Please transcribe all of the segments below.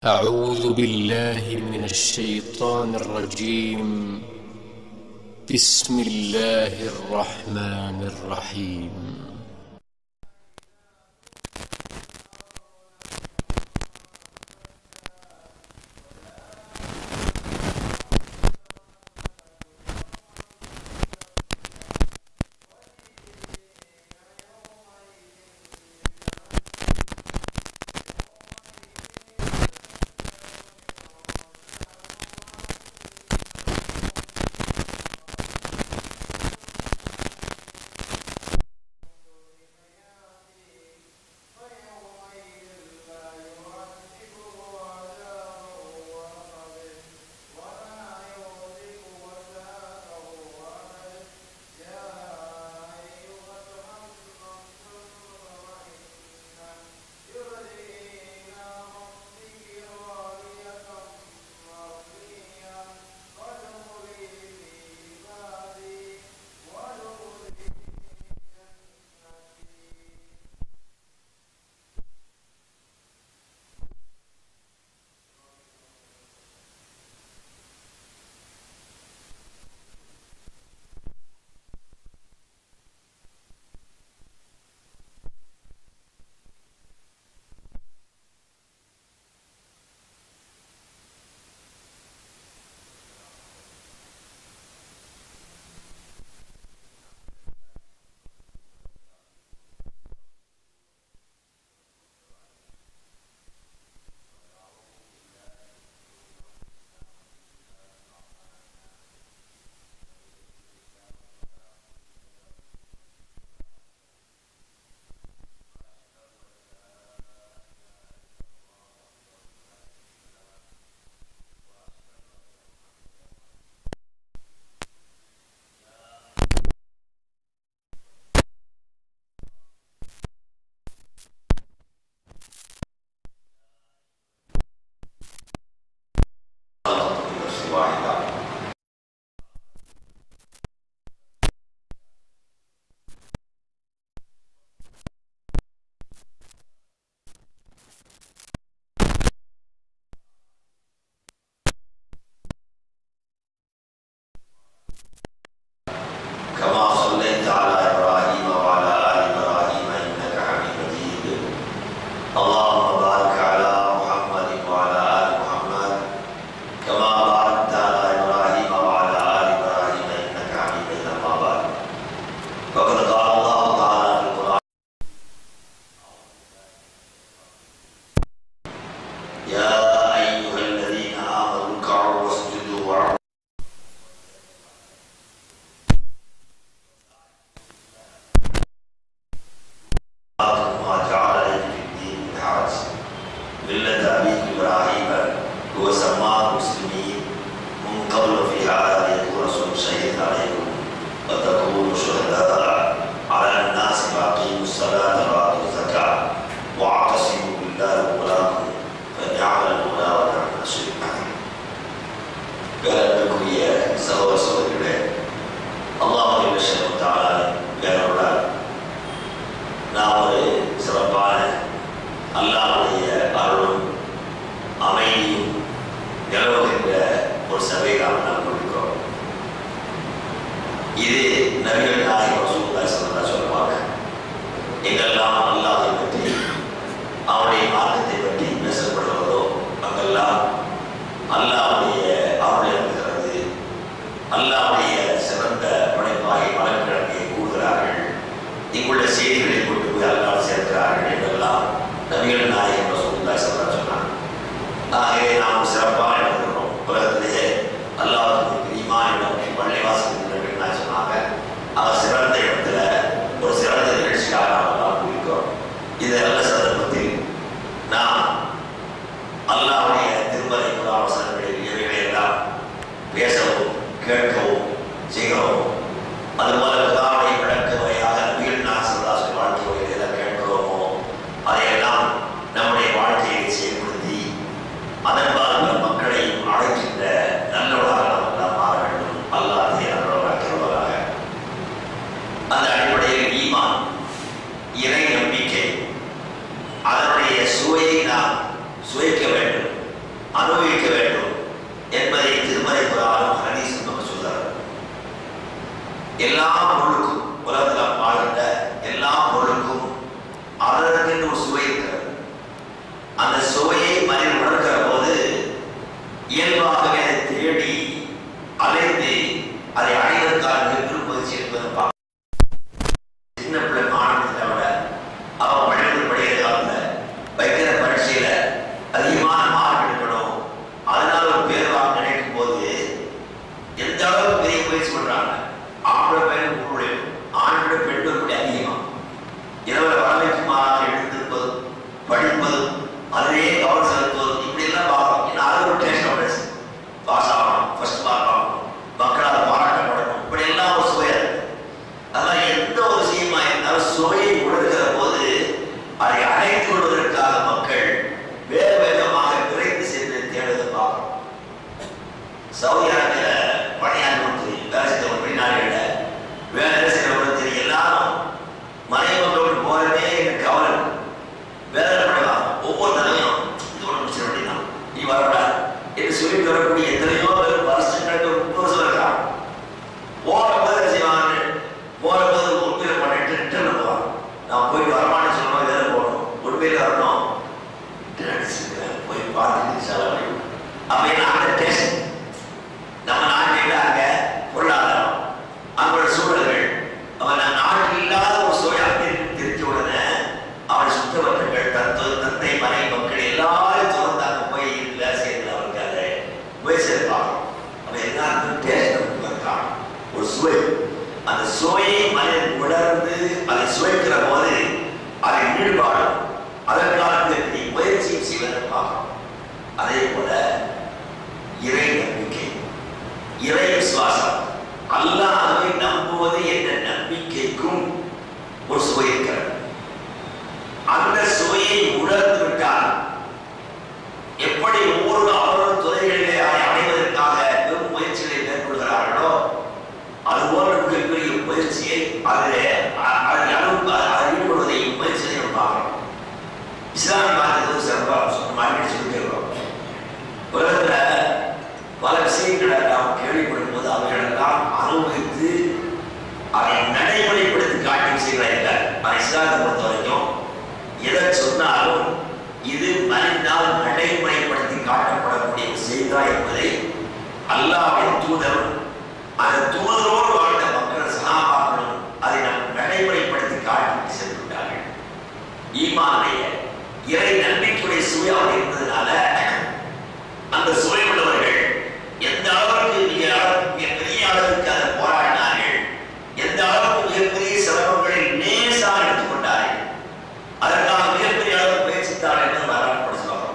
أعوذ بالله من الشيطان الرجيم بسم الله الرحمن الرحيم نفس واحدة كما صليت على إبراهيم وعلى آل إبراهيم إنك حميد مجيد اللهم بارك على محمد وعلى آل محمد كما باركت على إبراهيم وعلى آل إبراهيم إنك حميد مجيد أما بعد فقد قال الله تعالى في القرآن يا أيها الذين آمنوا اركعوا واسجدوا واركعوا ما جعل عليكم في الدين من حرج ملة أبيكم إبراهيم هو سماكم مسلمين من قبل في هذا ليكون رسول شهيد عليكم وتكونوا شهداء على الناس فأقيموا الصلاة وآتوا الزكاة واعتصموا بالله مولاكم فنعم المولى ونعم النصير கலந்துக்குரிய சகோதர சகோதரிகளே அல்லாஹ் விஷயம் தாழ வேறோட நாம் ஒரு சிறப்பான அல்லாஹ்வுடைய அருளும் அமைதியும் நிலவுகின்ற ஒரு சபையை நாம் நாம் கொண்டிருக்கிறோம் இது நபிகள் நாயகம் ரசூலுல்லாஹி ஸல்லல்லாஹு அலைஹி சொல்லுவாங்க எங்கெல்லாம் அல்லாஹை பற்றி அவனுடைய மார்க்கத்தை பற்றி பேசப்படுகிறதோ அங்கெல்லாம் அல்லாஹ்வுடைய அருள் இருக்கிறது அல்லாஹ்வுடைய சிறந்த படைப்பாகி மலக்கிழமையை கூறுகிறார்கள் இங்குள்ள செய்திகளை கொண்டு போய் அல்லாஹ் சேர்க்கிறார்கள் என்றெல்லாம் நபிகள் நாயகம் ரசூலுல்லாஹி ஸல்லல்லாஹு அலைஹி சொன்னாங்க ஆகவே நாம் சிறப்பாக இருக்கிறோம் உலகத்திலேயே அல்லாஹ்வுக்கு பிரியமான இடம் பள்ளிவாசல் நபிகள் நாயகம் சொன்னாங்க அவர் சிறந்த இடத்துல ஒரு சிறந்த நிகழ்ச்சியாக நாம் எல்லாம் கூறிக்கிறோம் இது நல்ல சந்தர்ப்பத்தில் நாம் அல்லாஹ்வுடைய திருமலை புறாவசனங்களில் இவைகளை எல்லாம் பேசவும் கேட்கவும் செய்கிறோம் அதுபோல புதாவுடைய விளக்க முறையாக நபிகள் நாசதாசு வாழ்க்கை முறையில் எதை கேட்கிறோமோ அதையெல்லாம் நம்முடைய வாழ்க்கையை செயல்படுத்தி அதன் பாருங்க மக்களையும் அழைக்கின்ற நல்லவராக நாம் எல்லாம் மாற வேண்டும் அல்லாதே நல்லவராக திருவராக அந்த அடிப்படையில் ஈமான் இறை நம்பிக்கை அதனுடைய சுவையை நாம் சுவைக்க வேண்டும் அனுபவிக்க வேண்டும் என்பதை திருமறை குரானும் ஹதீஸும் நம்ம சொல்றாரு எல்லா பொருளுக்கும் உலகத்தில் வாழ்கின்ற எல்லா பொருளுக்கும் அதற்கென்று ஒரு சுவை இருக்கிறது அந்த சுவையை மனிதன் உணர்கிற போது இயல்பாகவே அதை தேடி அலைந்து அதை அடைவதற்காக மிகப்பெரும் முயற்சி என்பதை பார்க்க சின்ன பிள்ளை மாணவத்தை விட அவன் படிப்பு படிக்கிற காலத்துல வைக்கிற பரீட்சையில அதிகமான மார்க் எடுக்கணும் அதனால ஒரு பேர் வாங்க நினைக்கும் போது எந்த அளவுக்கு பெரிய முயற்சி பண்றாங்க ஆம்பளை பையன் உங்களுடைய ஆண்களை பெண்களுடைய அதிகமா இரவு வரலைக்கு மாறாக எழுந்திருப்பதும் படிப்பதும் அதிலேயே கவனம் செலுத்துவதும் இப்படி எல்லாம் பார்க்கணும் இன்னும் அது ஒரு டேஸ்ட் பாஸ் ஆகணும் ஃபர்ஸ்ட் மார்க் ஆகணும் மக்களால் பாராட்டப்படணும் இப்படி எல்லாம் ஒரு சுவையா இருக்கு அதெல்லாம் எந்த ஒரு விஷயமா இருந்தாலும் சுவையை உணர்கிற போது அதை அழைத்து கொள்வதற்காக மக்கள் வேக வேகமாக விரைந்து சென்று தேடுவதை பார்க்கணும் சவுதி அரேபிய பணியாற்றும் தெரியும் வேலை செய்தவங்க வெளிநாடுகள வேலை செய்யறவங்க தெரியும் எல்லாரும் மறைமுகத்தோடு போறதே எனக்கு கவலை வேலை பண்ணலாம் ஒவ்வொரு தடவையும் இதோட முடிச்சிட வேண்டியதான் நீ வரடா என்று சொல்லிட்டு வரக்கூடிய எத்தனையோ பேர் வருஷங்களுக்கு முப்பது வருஷம் இருக்கான் போற போது என்ன செய்வாங்க போற போது உண்மையில பண்ணிட்டு ரிட்டர்ன் போவாங்க நான் போயிட்டு வரமாட்டேன்னு சொல்லுவோம் இதில் போகணும் உண்மையில வரணும் ரிட்டர்ன் அடிச்சுக்கிறேன் போய் பார்த்துட்டு செலவு அப்ப என்ன அந்த டேஸ்ட் நம்ம நாட்டில் அங்க பொருளாதாரம் அவங்களோட சூழல்கள் அவன் நாட்டில் இல்லாத ஒரு சூழல் தெரிஞ்ச உடனே அவன் சுத்தவர்கள் தத்துவ தந்தை மனை மக்கள் எல்லாரும் தொடர்ந்து அங்க போய் வேலை செய்யறது அவருக்கு அதை முயற்சி இருப்பாங்க அவன் எல்லாருக்கும் டேஸ்ட் இருக்கான் ஒரு சுவை அந்த சுவையை மனிதன் உணர்ந்து அதை சுவைக்கிற போது அதை ஈடுபாடு அதற்கான நீ முயற்சி செய்வதை பார்க்கணும் அதே போல இறை நம்பிக்கை இறை விசுவாசம் அல்லாஹ்வை நம்புவது என்ற நம்பிக்கைக்கும் ஒரு சுவை இருக்கிறது அந்த சுவையை உணர்ந்து விட்டால் எப்படி ஒவ்வொரு அவரும் துறைகளிலே அதை அடைவதற்காக பெரும் முயற்சிகளை மேற்கொள்கிறார்களோ அதுபோன்ற மிகப்பெரிய முயற்சியை அதில் அதில் அளவுக்கு அதை ஈடுபடுவதை முயற்சியை நம்ம பார்க்கணும் இஸ்லாமிய மார்க்கத்தில் சிறப்பாக சொன்ன மாதிரி சொல்லியிருக்கிறோம் உலகத்துல பல விஷயங்களை நாம் கேள்விப்படும் போது அவைகளெல்லாம் அனுபவித்து அதை நடைமுறைப்படுத்தி காட்டிய விஷயங்களா இல்லை ஆனால் இஸ்லாத்தை பொறுத்த வரைக்கும் எதை சொன்னாலும் இது மனிதனால் நடைமுறைப்படுத்தி காட்டப்படக்கூடிய விஷயம்தான் என்பதை அல்லாவின் தூதரும் அந்த தூதரோடு வாழ்ந்த மக்கள் சகாபாக்களும் அதை நம் நடைமுறைப்படுத்தி காட்டி சென்று விட்டார்கள் ஈமானுடைய இறை நம்பிக்கையுடைய சுவை அவர் இருந்ததுனால அந்த சுவை உள்ளவர்கள் எந்த அளவுக்கு மிக அளவு- மிக பெரிய அளவுக்கு அதை போராடினார்கள் எந்த அளவுக்கு மிகப்பெரிய சிரமங்களை நேசாக எடுத்துக்கொண்டார்கள் அதற்காக மிகப்பெரிய அளவு முயற்சித்தார்கள் என்று வரலாறு படிச்சுவாங்க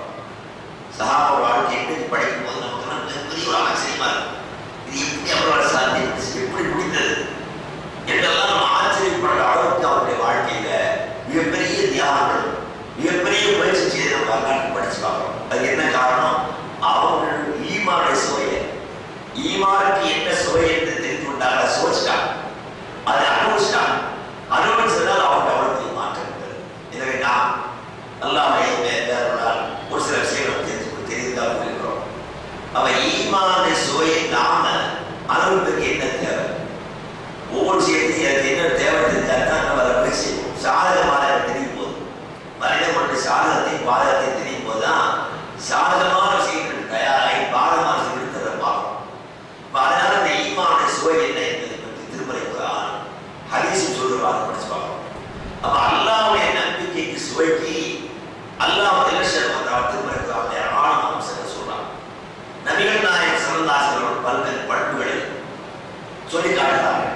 சகாப வாழ்க்கை எப்படி படிக்கும் போது நமக்கு எல்லாம் மிகப்பெரிய ஒரு ஆச்சரியமா இருக்கும் இது எப்படி அவரால் சாத்தியம் எப்படி முடிந்தது என்றெல்லாம் நம்ம ஆச்சரியப்படுற அளவுக்கு அவருடைய வாழ்க்கையில மிகப்பெரிய தியாகங்கள் மிகப்பெரிய முயற்சி செய்து நம்ம வரலாற்று படிச்சு பார்க்கிறோம் அது என்ன காரணம் அவர்கள் ஈமானுடைய சுவையை ஈமானுக்கு என்ன சுவை என்று தெரிந்து கொண்டாங்க அதை சோதிச்சிட்டாங்க அதை அனுபவிச்சிட்டாங்க அனுபவிச்சதால் அவருக்கு அவ்வளவு மாற்றம் இருந்தது எனவே நாம் அல்லாஹ்வை வேறுனால் ஒரு சில விஷயங்கள் தெரிந்து தெரிந்தால் இருக்கிறோம் அவ ஈமானுடைய சுவையை நாம அனுபவத்துக்கு என்ன தேவை ஒவ்வொரு விஷயத்தையும் எனக்கு என்ன தேவை தெரிஞ்சால் தான் நம்ம அதை போய் செய்வோம் சாதகமான தெரியும் போது மனிதனுடைய சாதகத்தை பாதகத்தை தெரியும் போது தான் சாதகமான விஷயங்களுக்கு தயாராகி பாதகமான விஷயங்களுக்கு அதை பார்ப்போம் அப்ப அதனால இந்த ஈமானுடைய சுவை என்ன என்பதை பற்றி திருமலை குரான் ஹதீஸும் சொல்லுவாங்க படிச்சு பார்ப்போம் அப்ப அல்லாவுடைய நம்பிக்கைக்கு சுவைக்கு அல்லாஹ் இலட்சணம் திருமலை குரான் ஆழம் அம்சங்கள் சொல்றாங்க நபிகள் நாயகம் சரதாசர்கள் பல்வேறு பண்புகளை சொல்லி காட்டுகிறார்கள்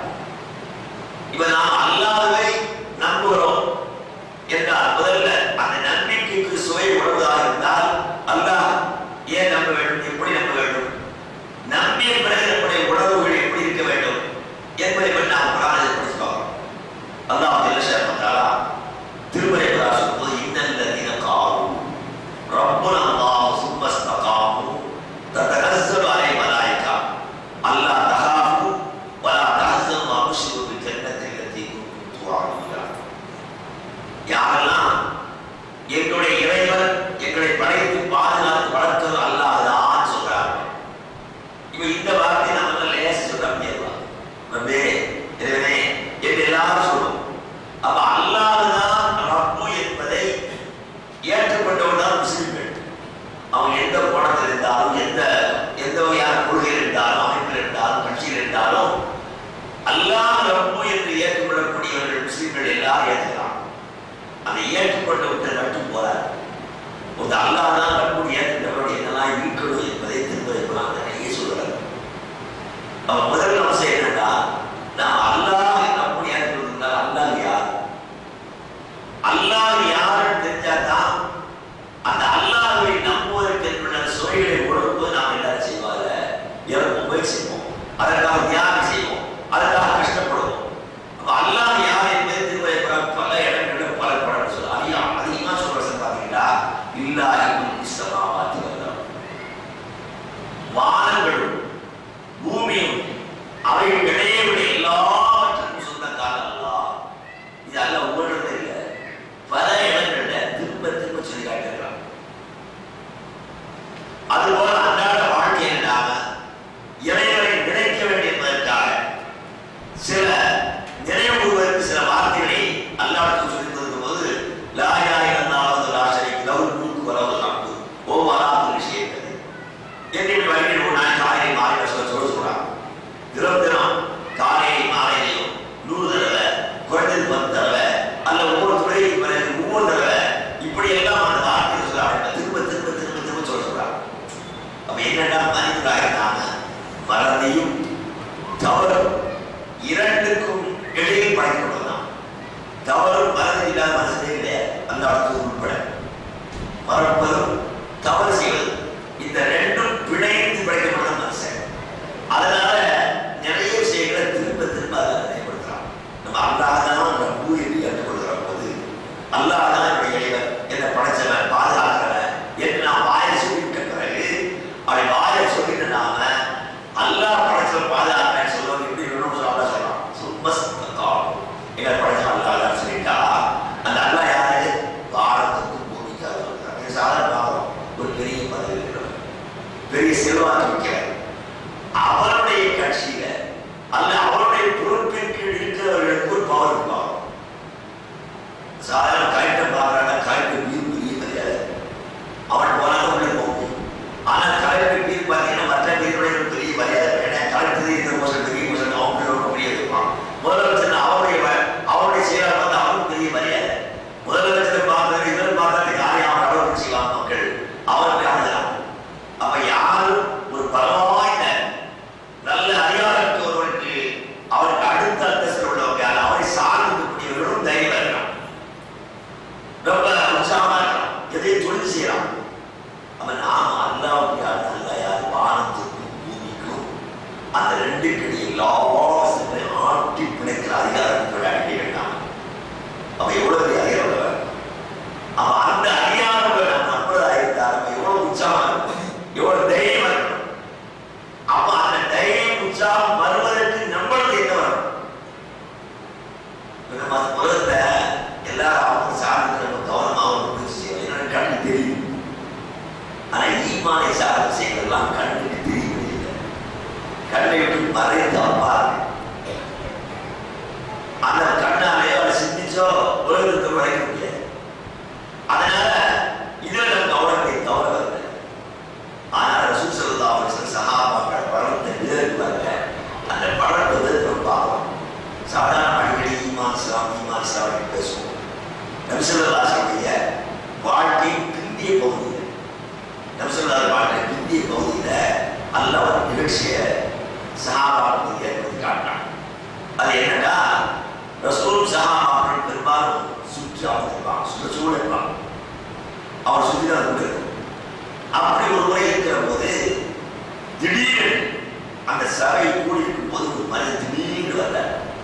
இப்ப நாம் அல்லாதவை நம்புகிறோம் என்றால் முதல்ல அந்த நம்பிக்கைக்கு சுவை உணர்வு அப்ப முதல் அம்சம் என்னன்னா நாம் அல்லாஹ் நம்முடைய இருந்தால் அல்லாஹ் யார் அல்லாஹ் யாருன்னு தெரிஞ்சாதான் அந்த அல்லாஹ்வை நம்புவதற்கு என்பன சுவைகளை கொடுப்பது நாம் எல்லாரும் செய்வாங்க எவ்வளவு முயற்சி செய்வோம் அதற்காக தியாகம் செய்வோம் அதற்காக கஷ்டப்படுவோம் அப்ப அல்லாஹ் யார் என்பது திருமலை பல இடங்களில் பல படம் சொல்ல அதிகம் அதிகமா சொல்ற பார்த்தீங்கன்னா இல்லாஹி இஸ்லமாவாத்தி வந்தார் வானங்களும் பூமியும் அவைகள் இடையே விட எல்லாவற்றுக்கும் சொந்தக்காரன் அல்லாஹ் இது அல்ல உணர்றது இல்லை பல இடங்கள்ல திரும்ப திரும்ப சொல்லி காட்டிருக்கிறான் அதுபோல அன்றாட வாழ்க்கையில் நாம இறைவனை நினைக்க வேண்டும் என்பதற்காக சில நினைவுறுவதற்கு சில வார்த்தைகளை அல்லாஹ்வுக்கு சொல்லி தரும் போது லா இலாஹ இல்லல்லாஹு லா ஷரீக லஹு முல்கு வ லஹுல் ஹம்து ஓ வலாத்து விஷயத்தது என்று வழியில் ஒரு நாள் காலையை மாலை சொல்ல சொல்ல சொல்றாங்க தினம் தினம் காலையை மாலையிலையும் நூறு தடவை குறைந்தது பத்து தடவை அல்ல ஒவ்வொரு துறைக்கு பிறகு ஒவ்வொரு தடவை இப்படி எல்லாம் அந்த வார்த்தை சொல்றாங்க திரும்ப திரும்ப திரும்ப திரும்ப சொல்ல சொல்றாங்க அப்ப என்னடா மனிதராக நாம மறதியும் தவறும் இரண்டுக்கும் இடையே படைக்கப்படலாம் தவறும் மறதி இல்லாத மனசே கிடையாது அந்த அர்த்தம் உட்பட மறப்பதும் தவறு செய்வதும் இந்த ரெண்டும் பிணைந்து படைக்கப்பட்ட மனுஷன் அதனால நிறைய விஷயங்களை திரும்ப திரும்ப அதை நினைவுபடுத்துறான் நம்ம அல்லாஹ் தான் ரப்பு என்று ஏற்றுக்கொள்கிற போது அல்லாஹ் தான் என்னுடைய இறைவன் என்னை படைச்சவன் பாதுகாக்கிறவன் என்று நான் வாயை சொல்லிட்ட பிறகு அப்படி வாயை சொல்லிட்டு நாம அல்லாஹ் படைச்சவன் பாதுகாக்கிறேன் சொல்லுவது எப்படி வேணும்னு சொல்ல சொல்லலாம் சும்மா சத்தம் எங்களை படைச்ச அல்லாஹ் சொல்லிட்டா அந்த அல்லாஹ் யாரு வாரத்துக்கும் பூமிக்கு அது சொல்றாங்க சாதாரண பாவம் ஒரு பெரிய பதவி இருக்கிறவர் பெரிய செல்வாக்கு மிக்கவர் அவருடைய கட்சியில அல்ல அவருடைய பொறுப்பின் கீழ் இருக்கிறவர்களுக்கு ஒரு பவர் இருப்பாங்க சாதாரண கலெக்டர் பார்க்கறாங்க கலெக்டர் வீடு பெரிய தெரியாது அவன் போனாலும் உள்ள போக முடியும் ஆனா கலெக்டர் வீடு பார்த்தீங்கன்னா மற்ற வீடுடைய பெரிய மரியாதை ஏன்னா கலெக்டர் இந்த மோசம் பெரிய மோசம் அவங்க ரொம்ப பெரிய இருப்பான் முதலமைச்சர் அவருடைய வ- அவருடைய செயலாளர் வந்து அவருக்கு பெரிய மரியாதை முதலமைச்சர் பார்த்தாரு இவர் பார்த்தாரு யாரையும் அவன் அளவுக்கு செய்யலாம் மக்கள் அவருக்கு அணுகலாம் அப்ப யாரும் ஒரு பரவாயில்ல நல்ல அதிகாரத்து ஒருவருக்கு அவருக்கு அடுத்த அந்தஸ்தில் உள்ளவங்க யார் அவரை சார்ந்திருக்கக்கூடியவர்களும் தைரியம் இருக்கலாம் ரொம்ப உற்சாகமா இருக்கலாம் எதையும் தொழில் செய்யலாம் அப்ப நாம அல்லாவுக்கு யார் நல்ல யார் வானத்துக்கும் பூமிக்கும் அந்த ரெண்டு கிடையே எல்லா வசதிகளையும் ஆட்டி பிணைக்கிற அதிகாரத்தை விளையாடிட்டே வேண்டாம் அப்ப எவ்வளவு பெரிய அதிகாரம் உள்ளவர். அப்ப அந்த அதிகாரம் நம்ம நம்புறதா இருந்தா நம்ம எவ்வளவு உற்சாகமா இருக்கும் எவ்வளவு தைரியமா இருக்கும் அப்ப அந்த தைரியம் உற்சாகம் வருவதற்கு நம்மளுக்கு என்ன வரும் இப்ப நம்ம அந்த உலகத்துல எல்லாரும் அவங்க சார்ந்து நம்ம கவனமாக ஒரு முயற்சி செய்வோம் என்னோட கண்ணு தெரியும் ஆனா ஈமானை சார்ந்த விஷயங்கள் எல்லாம் கண்ணுக்கு தெரியவில்லை கண்ணை விட்டு மறைந்து அவன் பாருங்க அந்த கண்ணாலே அவரை சிந்திச்சோ உலகத்தை உழைக்க முடியாது அதனால இதுல நம்ம கவனத்தை தவற வரல ஆனால் ரசூல் சல்லா அவர்கள் சகாபாக்கள் பழத்தை நிழலுக்கு வரல அந்த பழத்தை வந்து நம்ம பார்க்கலாம் சாதாரண அடிக்கடி ஈமான் இஸ்லாம் ஈமான் இஸ்லாம் அப்படின்னு பேசுவோம் நபிசல்லாசனுடைய வாழ்க்கை பிந்திய பகுதியில் நபிசல்லாத வாழ்க்கை பிந்திய பகுதியில் அல்ல ஒரு நிகழ்ச்சியை சகாபாக்கள் ஏற்படுத்தி காட்டினான் அது என்னன்னா ரசூல் சகாபாக்கள் பெரும்பாலும் சுற்றி அமைந்திருப்பாங்க சுற்றுச்சூழல் இருப்பாங்க அவர் சுற்றி தான் இருக்கும் அப்படி ஒரு முறை இருக்கிற போது திடீரென அந்த சபை கூடியிருக்கும் போது ஒரு மனிதன் திடீர்னு வரல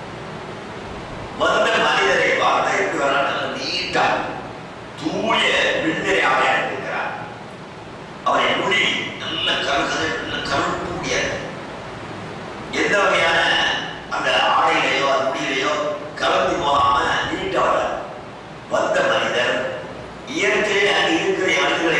வந்த மனிதரை பார்த்தா எப்படி வர்றான் நல்ல நீட்டா தூய விண்ணரை ஆடையாக இருக்கிறார் அவரை முடி நல்ல கருகதை நல்ல கருப்பு முடியாது எந்த வகையான அந்த ஆடையிலையோ அது முடியிலையோ கலந்து போகாம நீட்டா வர வந்த மனிதர் இயற்கையை அங்கு இருக்கிற மனிதர்கள்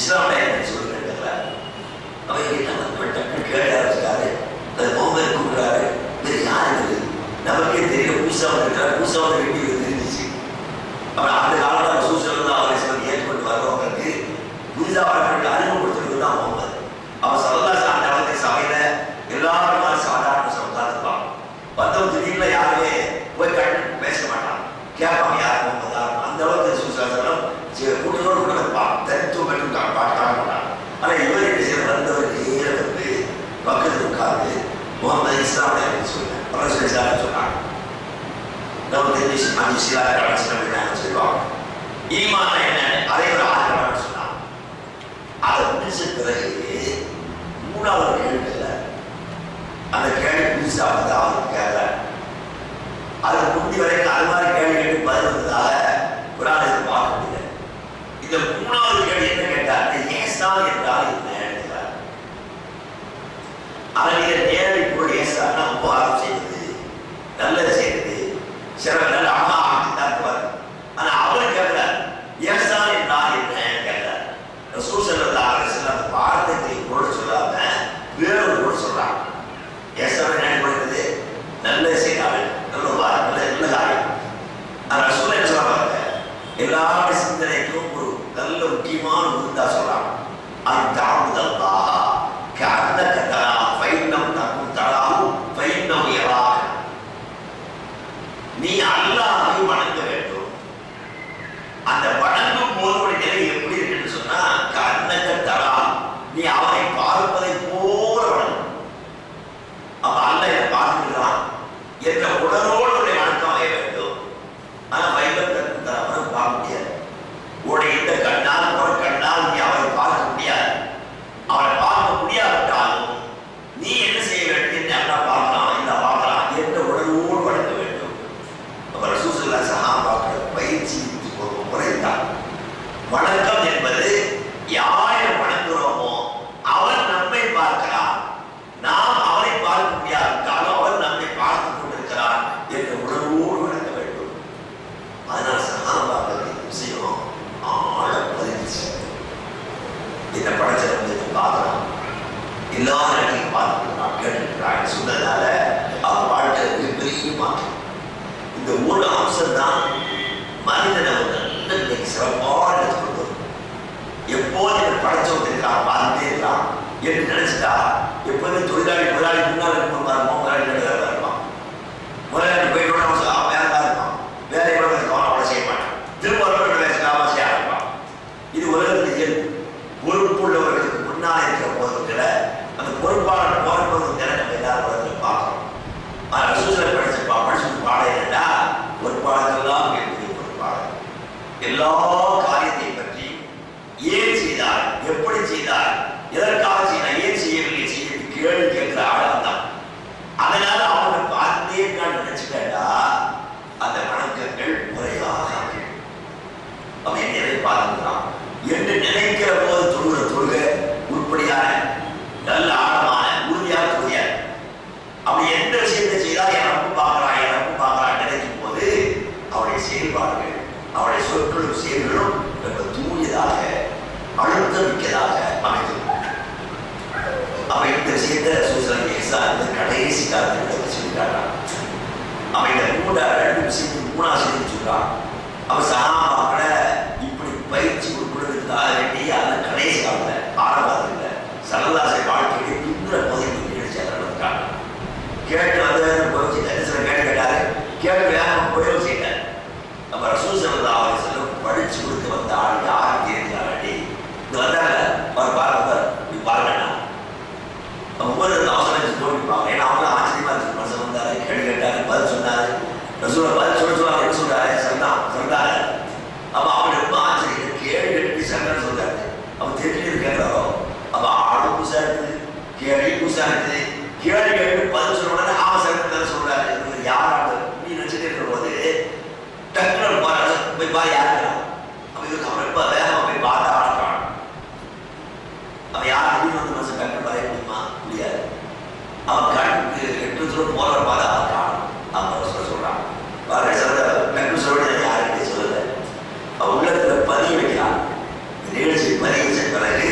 இஸ்லாமில் என்ன சொல்லுங்க அவங்க கிட்ட வந்து டக்கு கேட்க ஆரம்பிச்சாரு அது முகமது கூப்பிடுறாரு இது யாரு நமக்கே தெரியல புதுசா வந்திருக்கிறார் புதுசா வந்து வீட்டுக்கு தெரிஞ்சிச்சு அப்புறம் அந்த காலத்தில் சூசல் தான் அவரை சில ஏற்பட்டு வர்றவங்களுக்கு புதிதா வரவங்களுக்கு அறிமுகப்படுத்துறது தான் முகமது அவன் சரதாச அந்த அளவுக்கு சபையில எல்லாரும் மாதிரி சாதாரண சமுதாயத்துப்பான் வந்தவங்க திடீர்னு யாருமே போய் கண்டு பேச மாட்டான் கேட்பாங்க யார் முகமதா அந்த அளவுக்கு சூசாசனம் கூட்டத்தோடு கூட இருப்பான் தனித்துவம் பெற்று பாட்டு காண மாட்டான் ஆனா இவர் என்ன செய்ய வந்தவர் நேர வந்து பக்கத்தில் உட்கார்ந்து முகமது இஸ்லாம் சொல்லுங்க பரசுர இஸ்லாம் சொன்னாங்க நம்ம தெரிஞ்சு அஞ்சு சிலா கடைசி சொல்லுவாங்க ஈமான என்ன அதே ஒரு ஆதரவாக சொன்னாங்க அதை முடிச்ச பிறகு மூணாவது கேள்வி இல்லை அந்த கேள்வி புதுசாக வந்து அவருக்கு கேட்கல அது முந்தி வரைக்கும் அது மாதிரி கேள்வி கேட்டு பதில் வந்ததாக குரானத்தை பார்க்க முடியல இந்த மூணாவது கேள்வி என்ன கேட்டார் ஏசான் என்றால் என்ன கேட்டார் அவனுடைய நேரடி பொருள் ஏசான்னா உபகாரம் செய்வது நல்லது செய்வது சில நல்ல அம்மா தருவார் ஆனா அவர் கேட்கிறார் ஏசான் என்றால் என்ன கேட்டார் ரசூசல்லா அரசு அந்த வார்த்தைக்கு பொருள் சொல்லாம வேறொரு பொருள் சொல்றாங்க ஏசான் என்ன பண்ணுறது நல்ல செய்தார்கள் நல்ல வாரம் நல்ல நல்ல காரியம் அந்த ரசூல் என்ன சொல்றாங்க எல்லாருடைய சிந்தனைக்கும் ஒரு நல்ல முக்கியமான உருந்தா சொல்றாங்க அந்த அமுதல்லா كأنك تراه فإن لم تكن تراه فإنه يراك நீ அல்லாஹை வணங்க வேண்டும் அந்த வணங்கும் போதோட நிலை எப்படி இருக்குன்னு சொன்னா கண்ணக தரா நீ அவனை பார்ப்பதை போல வணங்கும் அப்ப அல்ல என்னை பார்த்துக்கிறான் என்ற உடலோடு உடைய வணக்கம் அமைய வேண்டும் ஆனா வைரம் தன் தரவனும் பார்க்க முடியாது உடைய இந்த கண்ணால் ஒரு கண்ணால் நீ அவனை பார்க்க முடியாது அவனை பார்க்க முடியாவிட்டாலும் நீ என்ன செய்ய வேண்டும் என்று அல்லா பார்க்கலாம் இல்ல பார்க்கலாம் என்ற உடலோடு வணங்க வேண்டும் அப்ப ரசூசுல்லா சஹாபாக்கள் பயிற்சி ஒரு முறைதான் வணக்கம் என்பது யாரை வணங்குகிறோமோ அவன் நம்மை பார்க்கிறான் நாம் அவனை பார்க்க முடியாவிட்டாலும் அவன் நம்மை பார்த்து கொண்டிருக்கிறான் என்ற உணர்வோடு வணங்க வேண்டும் அதனால் சகாபாக்களுக்கு இந்த விஷயம் ஆழ பதிச்சு இந்த படத்தை வந்து பார்க்கலாம் எல்லா இடத்தையும் பார்த்துக்கிறான் கேட்டுக்கிறான் சொன்னதால அவன் வாழ்க்கை மிகப்பெரிய மாற்றம் இந்த ஒரு அம்சம் தான் மனிதனை ஒரு நல்ல நிலைக்கு சிறப்பாக எடுத்துக்கொண்டு வரும். எப்போது இவன் படைச்சவன் இருக்கான் பார்த்துட்டே இருக்கான் என்று நினைச்சிட்டா எப்போதுமே தொழிலாளி முதலாளி முன்னால் இருக்கும் பாருங்க முதலாளி நடுவில் இருப்பான் முதலாளி போயிட்டு அவன் சொல்ல, அவன் வேலை தான் இருப்பான் வேலை கூட இருக்கான் அவனை செய்ய மாட்டான் திரும்ப ஒரு வேலை செய்யாம செய்ய ஆரம்பிப்பான் இது உலகத்தில் இயல்பு பொறுப்புள்ளவர்களுக்கு முன்னால் இருக்கிற போதுக்கிற அந்த பொறுப்பாளர் போறப்போது தினம் நம்ம எல்லாரும் உலகத்தில் பார்க்கிறோம் ஆனால் ரசூசலை படிச்சிருப்பா படிச்சு பாடம் என்னடா பொறுப்பாளர்கள்லாம் கேட்பது பொறுப்பாளர் எல்லா காரியத்தை பற்றி ஏன் செய்தார் எப்படி செய்தார் எதற்காக செய்தார் ஏன் செய்யவில்லை செய்ய கேள்வி கேட்கிற ஆழம் தான் அதனால அவனை பார்த்தே நான் நினைச்சுட்டா அந்த வணக்கங்கள் முறையாக அமையும். அவன் என்னை பார்த்துக்கிறான் என்று நினைக்கிற போது தொழுகிற தொழுகை உருப்படியான நல்ல ஆழமான உறுதியான தொழுகையாக அவன் எந்த விஷயத்தை செய்தால் எனக்கு பார்க்கிறான் எனக்கு பார்க்கிறான் நினைக்கும் போது அவனுடைய செயல்பாடுகள் அவனுடைய சொற்களும் செயல்களும் ரொம்ப தூயதாக அழுத்தமிக்கதாக அமைக்கும் அவன் இந்த விஷயத்தை சூசலை இந்த கடைசி காலத்தில் சொல்லிட்டான் அவன் இந்த மூணா ரெண்டு விஷயத்துக்கு மூணா செய்து சொல்றான் அவன் சகாபாக்களை இப்படி பயிற்சி கொடுக்கிறதுக்காக வேண்டி அந்த கடைசி காலத்தில் ஆரம்பத்தில் சரதாசை வாழ்க்கையை பின்னுற பகுதியில் நிகழ்ச்சி நடந்திருக்காங்க கேட்டு வந்து போச்சு தரிசனம் கேட்டு கேட்டாரு கேட்டு வேகம் போய் செய்தார் நம்ம ரசூல் சல்லா அலி செல்லம் படிச்சு கொடுக்க வந்த ஆள் யாரும் தெரிஞ்சாடி இது வந்தாங்க அவர் பாருங்க நீ பாருங்கண்ணா ஒவ்வொரு அவசரம் தோண்டிப்பாங்க ஏன்னா அவங்க ஆச்சரியமா இருக்கு மனுஷன் வந்தாரு கேள்வி கேட்டாரு பதில் சொன்னாரு ரசூலை பதில் சொல்ல சொல்லுவாங்க என்ன சொல்றாரு சந்தான் சொல்றாரு அப்ப அவன் ரொம்ப ஆச்சரியம் கேள்வி கேட்டு சந்தான் சொல்றாரு அவன் தெரிஞ்சு கேட்கிறாரோ அப்ப ஆடு புதுசா இருக்குது கேள்வி புதுசா இருக்குது கேள்வி கேட்டு பதில் சொல்ல உடனே ஆமா சார் சொல்றாரு இவர் யாராவது நீ நினைச்சிட்டு இருக்கிற போது டக்குனு பாரு போய் பாரு யாரு அவன் இதுக்கு அவன் ரொம்ப வேகமா போய் பார்த்து ஆடுறான் அவன் யார் திடீர்னு வந்து மனுஷன் டக்குனு வரைய முடியுமா முடியாது அவன் கண்ணுக்கு எட்டு சொல்ல போற பார்த்து அவன் காணும் அவன் சொல்ல சொல்றான் பாரு சொல்ற டக்குனு சொல்ல யாருக்கிட்டே சொல்லல அவன் உள்ளத்துல பதிய வைக்கிறான் இந்த நிகழ்ச்சி பதிய வச்ச பிறகு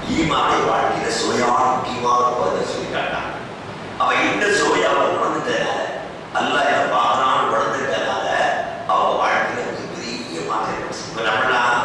ஈமானை வாழ்க்கையில சுவையான முக்கியமான பகுதியை சொல்லி காட்டாங்க அவன் இந்த சுவையை அவன் உணர்ந்துட்டனால அல்லாஹ் என்ன பார்க்கறான்னு உணர்ந்துட்டனால அவங்க வாழ்க்கையில மிக பெரிய மாற்றம் ஏற்பட்டுச்சு. இப்ப நம்மளாம்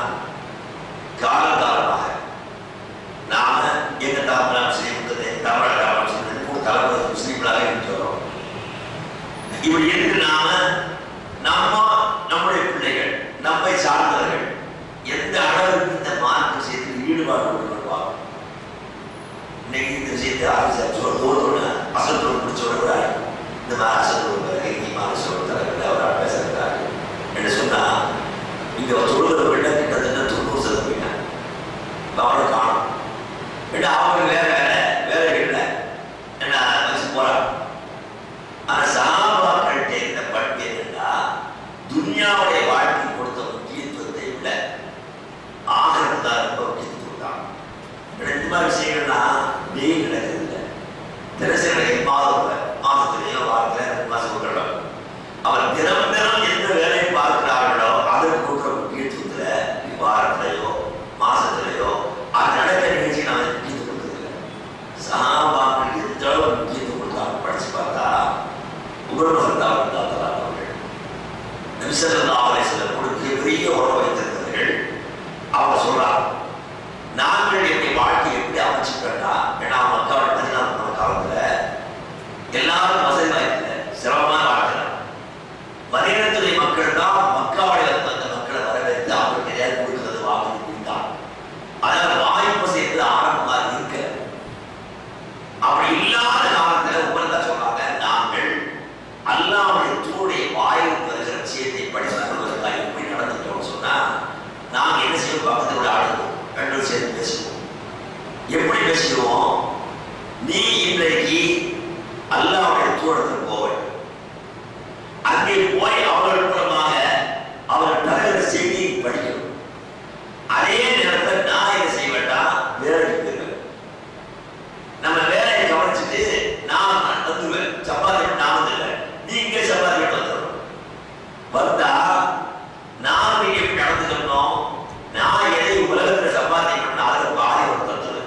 காலகாலமாக நாம எங்க தாமரா முஸ்லீம் இருந்தது தமிழக முஸ்லீம் இருந்தது, மூணு தலைமுறை முஸ்லீம்களாக இருந்து வரோம் இப்படி இருக்கு நாம நம்ம நம்முடைய பிள்ளைகள் நம்மை சார்ந்தவர்கள் எந்த அளவுக்கு இந்த மார்க் விஷயத்தில் ஈடுபாடு கொண்டு வருவாங்க இன்னைக்கு இந்த விஷயத்தை ஆஃபீஸர் சொல்ல தோணுன்னு அசத்தோடு பிடிச்சோட கூட இந்த மாதிரி அசத்தோடு பிறகு நீ மானசோடு தலைவர் அவர் பேசுகிறார் என்று சொன்னா இங்க தொழுகிற விட கிட்டத்தட்ட தொண்ணூறு சதவீதம் அவனை காணும் ஏன்னா அவங்க வேற வேற வேற இல்லை என்ன வச்சு போறாங்க ஆனா சகாபாக்கள்கிட்ட இருந்த பண்பு என்னன்னா துன்யாவுடைய வாழ்க்கை கொடுத்த முக்கியத்துவத்தை விட ஆகிறது தான் ரொம்ப முக்கியத்துவம் கொடுத்தாங்க ஏன்னா இந்த மாதிரி விஷயங்கள்லாம் டெய்லி நடக்கிறது இல்லை தினசரி மாதம் மாதத்திலேயோ வாரத்தில் ரெண்டு மாசம் விட்டுறோம் அவர் தினம் தினம் எந்த வேலையை பார்க்கிறார்களோ அதற்கு கொடுக்குற முக்கியத்துவத்தில் வாரத்திலேயோ மாசத்திலேயோ அது நடக்கிற நிகழ்ச்சி நான் முக்கியத்துவம் கொடுக்குறதில்லை சகாபாக்கள் எந்த அளவு முக்கியத்துவம் கொடுத்தாங்க படிச்சு பார்த்தா உபரிமகத்தால் இருந்தார்கள் அவர்கள் நபிசல்லா அலிஸ்லம் கொடுக்க பெரிய உறவு வைத்திருந்தவர்கள் அவங்க சொல்றாங்க நாங்கள் என்னுடைய வாழ்க்கையை எப்படி அமைச்சுக்கிட்டா ஏன்னா மக்கள் பதினாறு போன காலத்துல எல்லாரும் வசதி வாய்ப்பில்லை சிரமமான வாழ்க்கை மதினத்துறை மக்கள் தான் மக்காவுடைய அந்த மக்களை வரவேற்று அவங்களுக்கு எதையாவது கொடுக்கிறது வாங்கி தான் அதனால வாய்ப்பு செய்யறது ஆரம்பமாக இருக்கல அப்படி இல்லாத காலத்துல உபர்தா சொல்றாங்க நாங்கள் அல்லாவுடைய தூடைய வாயில் வருகிற விஷயத்தை படித்துக் கொள்வதற்காக எப்படி நடந்துட்டோம்னு சொன்னா நாங்க என்ன செய்வோம் பக்கத்து விட ஆடுவோம் ரெண்டு பேரும் சேர்ந்து பேசுவோம் எப்படி பேசிடுவோம் நீ இன்றைக்கு அல்லாவுடைய தூரத்துக்கு போவ அங்கே போய் அவர்கள் மூலமாக அவர்கள் தருகிற செய்தியை படிக்கணும் அதே நேரத்தில் நான் என்ன செய்ய வேண்டாம் வேலைக்கு போயிருவேன் நம்ம வேலையை கவனிச்சுட்டு நான் வந்துருவேன் சப்பாத்தி நான் வந்துடுவேன் நீங்க சப்பாத்தி வந்துடணும் வந்தா நான் நீங்க எப்படி நடந்துக்கணும் நான் எதை உலகத்துல சப்பாத்தி பண்ண அதுக்கு பாதி ஒரு தந்துடுவேன்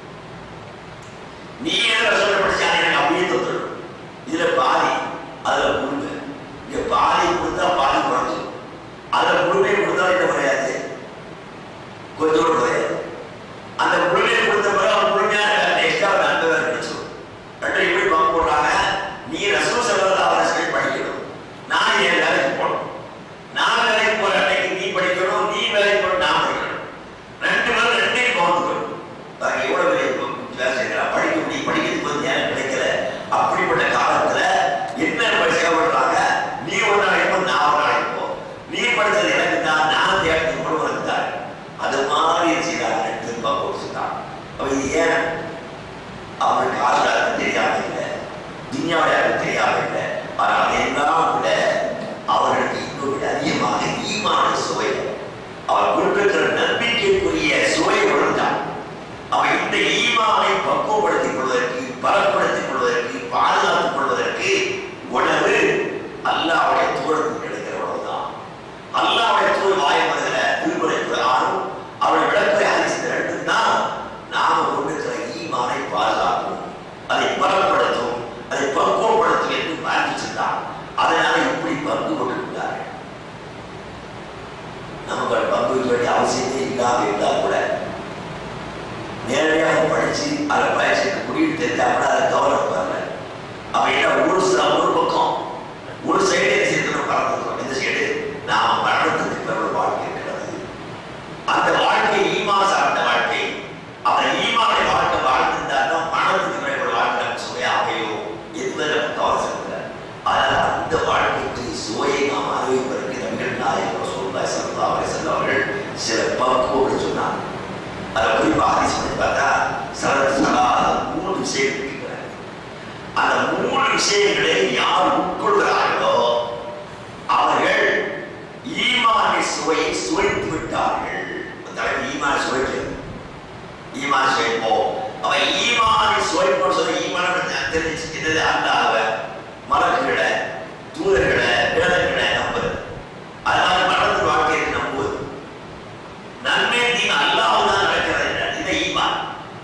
நீ என்ன சொல்ல படிச்சா எனக்கு அப்படியே தந்துடும் இதுல பாதி அதுல முழுமை இங்க பாதி கொடுத்தா பாதி குறைஞ்சிடும் அதுல முழுமை கொடுத்தா என்ன குறையாது கொஞ்சோடு குறையாது அந்த முழுமையை கொடுத்த பிறகு அவன் முழுமையாக எக்ஸ்ட்ரா நன்மை வேறு கிடைச்சிடும் ரெண்டு எப்படி பங்கு போடுறாங்க நீ ரசூல் செல்வதா அவசியம் படிக்கணும் நான் என் வேலைக்கு போகணும் நான் வேலைக்கு போற அன்னைக்கு நீ படிக்கணும் நீ வேலைக்கு போற நான் படிக்கணும் ரெண்டு பேரும் ரெண்டையும் பகிர்ந்துக்கணும் பாருங்க எவ்வளவு பெரிய வேலை செய்யறா படிக்க முடியும் படிக்கிறதுக்கு வந்து நேரம் கிடைக்கல அப்படிப்பட்ட காலத்துல என்ன சேவைப்படுறாங்க நீ ஒரு நாளைக்கு போ, நான் ஒரு நாளைக்கு போ நீ படிச்சது எனக்கு தான் நான் தேடி உனக்கு தான் அது மாதிரி செய்தாங்க ரெண்டு பேரும் பங்கு வச்சுட்டாங்க அப்ப இது ஏன் அவங்களுக்கு ஆசிரியருக்கு தெரியாம இல்லை துன்யாவுடைய தெரியாம இல்லை ஆனால் அதையெல்லாம் விட அவர்களுக்கு இன்னும் விட அதிகமாக ஈமான சுவை அவர் கொடுத்திருக்கிற நம்பிக்கைக்குரிய சுவை உணர்ந்தான் அவன் இந்த ஈமானை பக்குவப்படுத்திக் கொள்வதற்கு பலப்படுத்திக் கொள்வதற்கு பாதுகாத்துக் கொள்வதற்கு உணவு அல்லாவுடைய தூரத்துக்கு கிடைக்கிற உணவுதான் அல்லாவுடைய தூர் வாய் வருகிற திருமுறை பிரகாரம் அவள் விளக்குறை ஹரிசித்த ரெண்டு தான் நாம கொண்டிருக்கிற ஈமானை பாதுகாக்கும் அதை பலப்படுத்தும் அதை பக்குவப்படுத்தும் என்று மாற்றிச்சிருந்தான் அதனால இப்படி பங்கு கொண்டிருக்கிறார்கள் நமக்கு அது பங்கு வைக்க வேண்டிய அவசியமே இல்லாம இருந்தால் கூட நேரடியாக படிச்சு அதை பயிற்சி குடியிட்டு தெரிஞ்சா கூட அதை கவனம் வரல அவன் என்ன ஒரு சில ஒரு பக்கம் ஒரு சைடு என்ன செய்யணும் பறந்துக்கிறோம் இந்த சைடு நாம மரணத்துக்கு பிறகு வாழ்க்கை இருக்கிறது அந்த வாழ்க்கை ஈமா சார்ந்த வாழ்க்கை அவன் ஈமாவுடைய வாழ்க்கை வாழ்ந்திருந்தாலும் மரணத்துக்கு பிறகு வாழ்க்கை நமக்கு சுவையா அமையும் என்பதை நம்ம கவனம் செலுத்துறார் அதனால அந்த வாழ்க்கைக்கு சுவையை நாம் அனுபவிப்பதற்கு நபிகள் நாயகம் சொல்லுவாய் சல்லா அவரை அவர்கள் சில பக்குவங்கள் சொன்னாங்க அதை குறிப்பாக ஹதீஸ் பண்ணி பார்த்தா சரத சலா மூணு விஷயங்கள் இருக்கின்றன அந்த மூணு விஷயங்களை யார் உட்கொள்கிறார்களோ அவர்கள் ஈமானை சுவையை சுவைத்து விட்டார்கள் தலைவர் ஈமானை சுவைக்கிறது ஈமான் சுவைப்போம் அவன் ஈமானை சுவைப்போம் சொல்ல ஈமான தெரிஞ்சுக்கிட்டது அல்லாத மலர்களை தூதர்களை வேதங்களை நம்புறது அதனால மனது வாழ்க்கையை நம்புவது நன்மை தீன் அல்லாஹ் தான் நடக்கிறது இந்த ஈமான்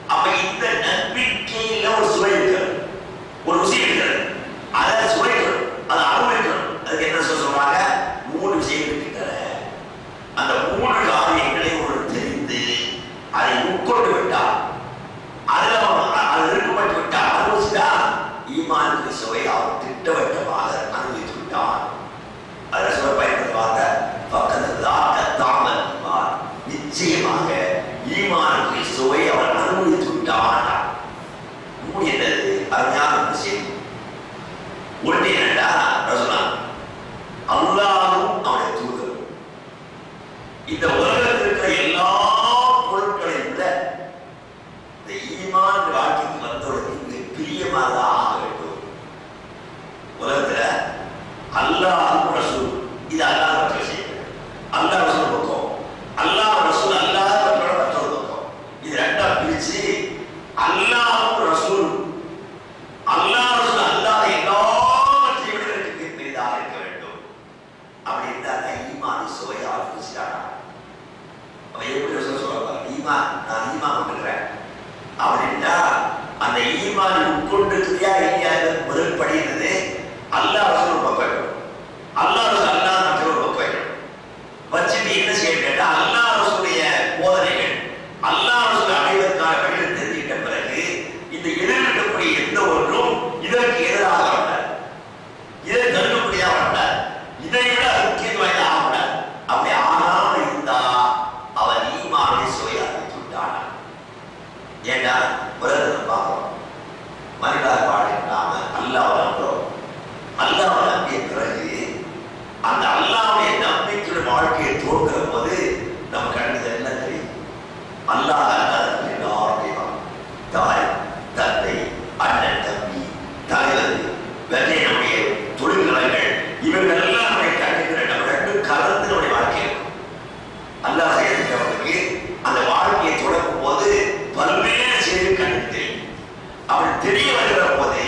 இந்த உலகத்தில் இருக்கிற எல்லா பொருட்களையும் விட இந்த ஈமான் வாழ்க்கைக்கு வந்தவர்களுக்கு மிக பிரியமாக ஆக வேண்டும் உலகத்துல அல்லாஹ் ரசூல் இது அல்லாஹ் பற்றி விஷயம் அல்லாஹ் ரசூல் பக்கம் அல்லாஹ் ரசூல் அல்லாஹ் பற்றியோட மற்றொரு பக்கம் இது ரெண்டா பிரிச்சு அல்லாஹ் ரசூல் அல்லாஹ் ரசூல் அல்லாஹ் எல்லாவற்றையும் விட எனக்கு பெரிதாக இருக்க வேண்டும் அப்படி இருந்தாங்க ஈமான் சுவை ஆரம்பிச்சிட்டாங்க அவன் எப்படி ரசூல் சொல்றாங்க ஈமான் நான் ஈமான் கொண்டுக்கிறேன் அப்படின்னா அந்த ஈமான் உட்கொண்டிருக்கிறியா இல்லையா என்பது முதல் படி என்னது அல்லாஹ் ரசூல் பக்கம் வைக்கணும் அல்லாஹ் ரசூல் அல்லாஹ் மற்றொரு பக்கம் வைக்கணும் வச்சுட்டு என்ன செய்ய கேட்டா அல்லாஹ் ரசூலுடைய போதனைகள் அல்லாஹ் ரசூல் அடைவதற்கான வழிகள் தெரிஞ்சுக்கிட்ட பிறகு இந்த எதிர்க்கக்கூடிய எந்த ஒன்றும் இதற்கு எதிராக வந்தார் இதை தள்ளுபடியாக வந்தார் இதை விட முக்கியம் வாய்ந்த ஆகக்கூடாது அப்படி ஆகாம இருந்தா அவன் ஈமானை சுவை அறிவித்து விட்டான் ஏண்டா உலகத்தில் பார்க்கிறோம் மனிதர் வாழ்கின்றாம அல்லாவை நம்புறோம் அல்லாவை நம்பிய பிறகு அந்த அல்லாவுடைய நம்பிக்கையுடைய வாழ்க்கையை தோற்கிற போது நம்ம கண்ணுக்கு என்ன தெரியும் அல்லாஹ் அல்லாத எல்லாரும் தெய்வம் தாய் தந்தை அண்ணன் தம்பி தலைவர் வெள்ளை நம்முடைய தொழில்நலங்கள் இவர்கள் எல்லாம் நம்முடைய கண்ணுக்கு நம்ம ரெண்டும் கலந்து நம்முடைய வாழ்க்கை இருக்கும் அல்லாஹ் செய்திருக்கிறவங்களுக்கு அந்த வாழ்க்கையை தொடங்கும் போது பல்வேறு செய்தி கண்ணுக்கு தெரியும் அப்படி தெரிய வருகிற போதே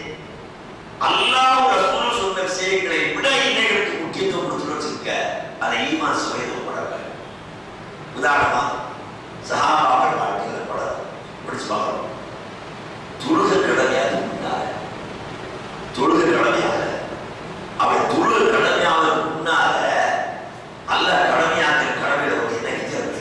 அல்லாஹ் ரசூல் சொன்ன விஷயங்களை விட இணைகளுக்கு முக்கியத்துவம் கொடுத்து வச்சிருக்க அதை ஈமான் சுவைதம் படல உதாரணமா சஹாபாக்கள் வாழ்க்கையில் படம் படிச்சு பார்க்கணும் தொழுக கடமையாக முன்னால தொழுக கடமையாக அவன் தொழுக கடமையாக முன்னால அல்ல கடமையாக கடமையில ஒரு இணைக்கிறது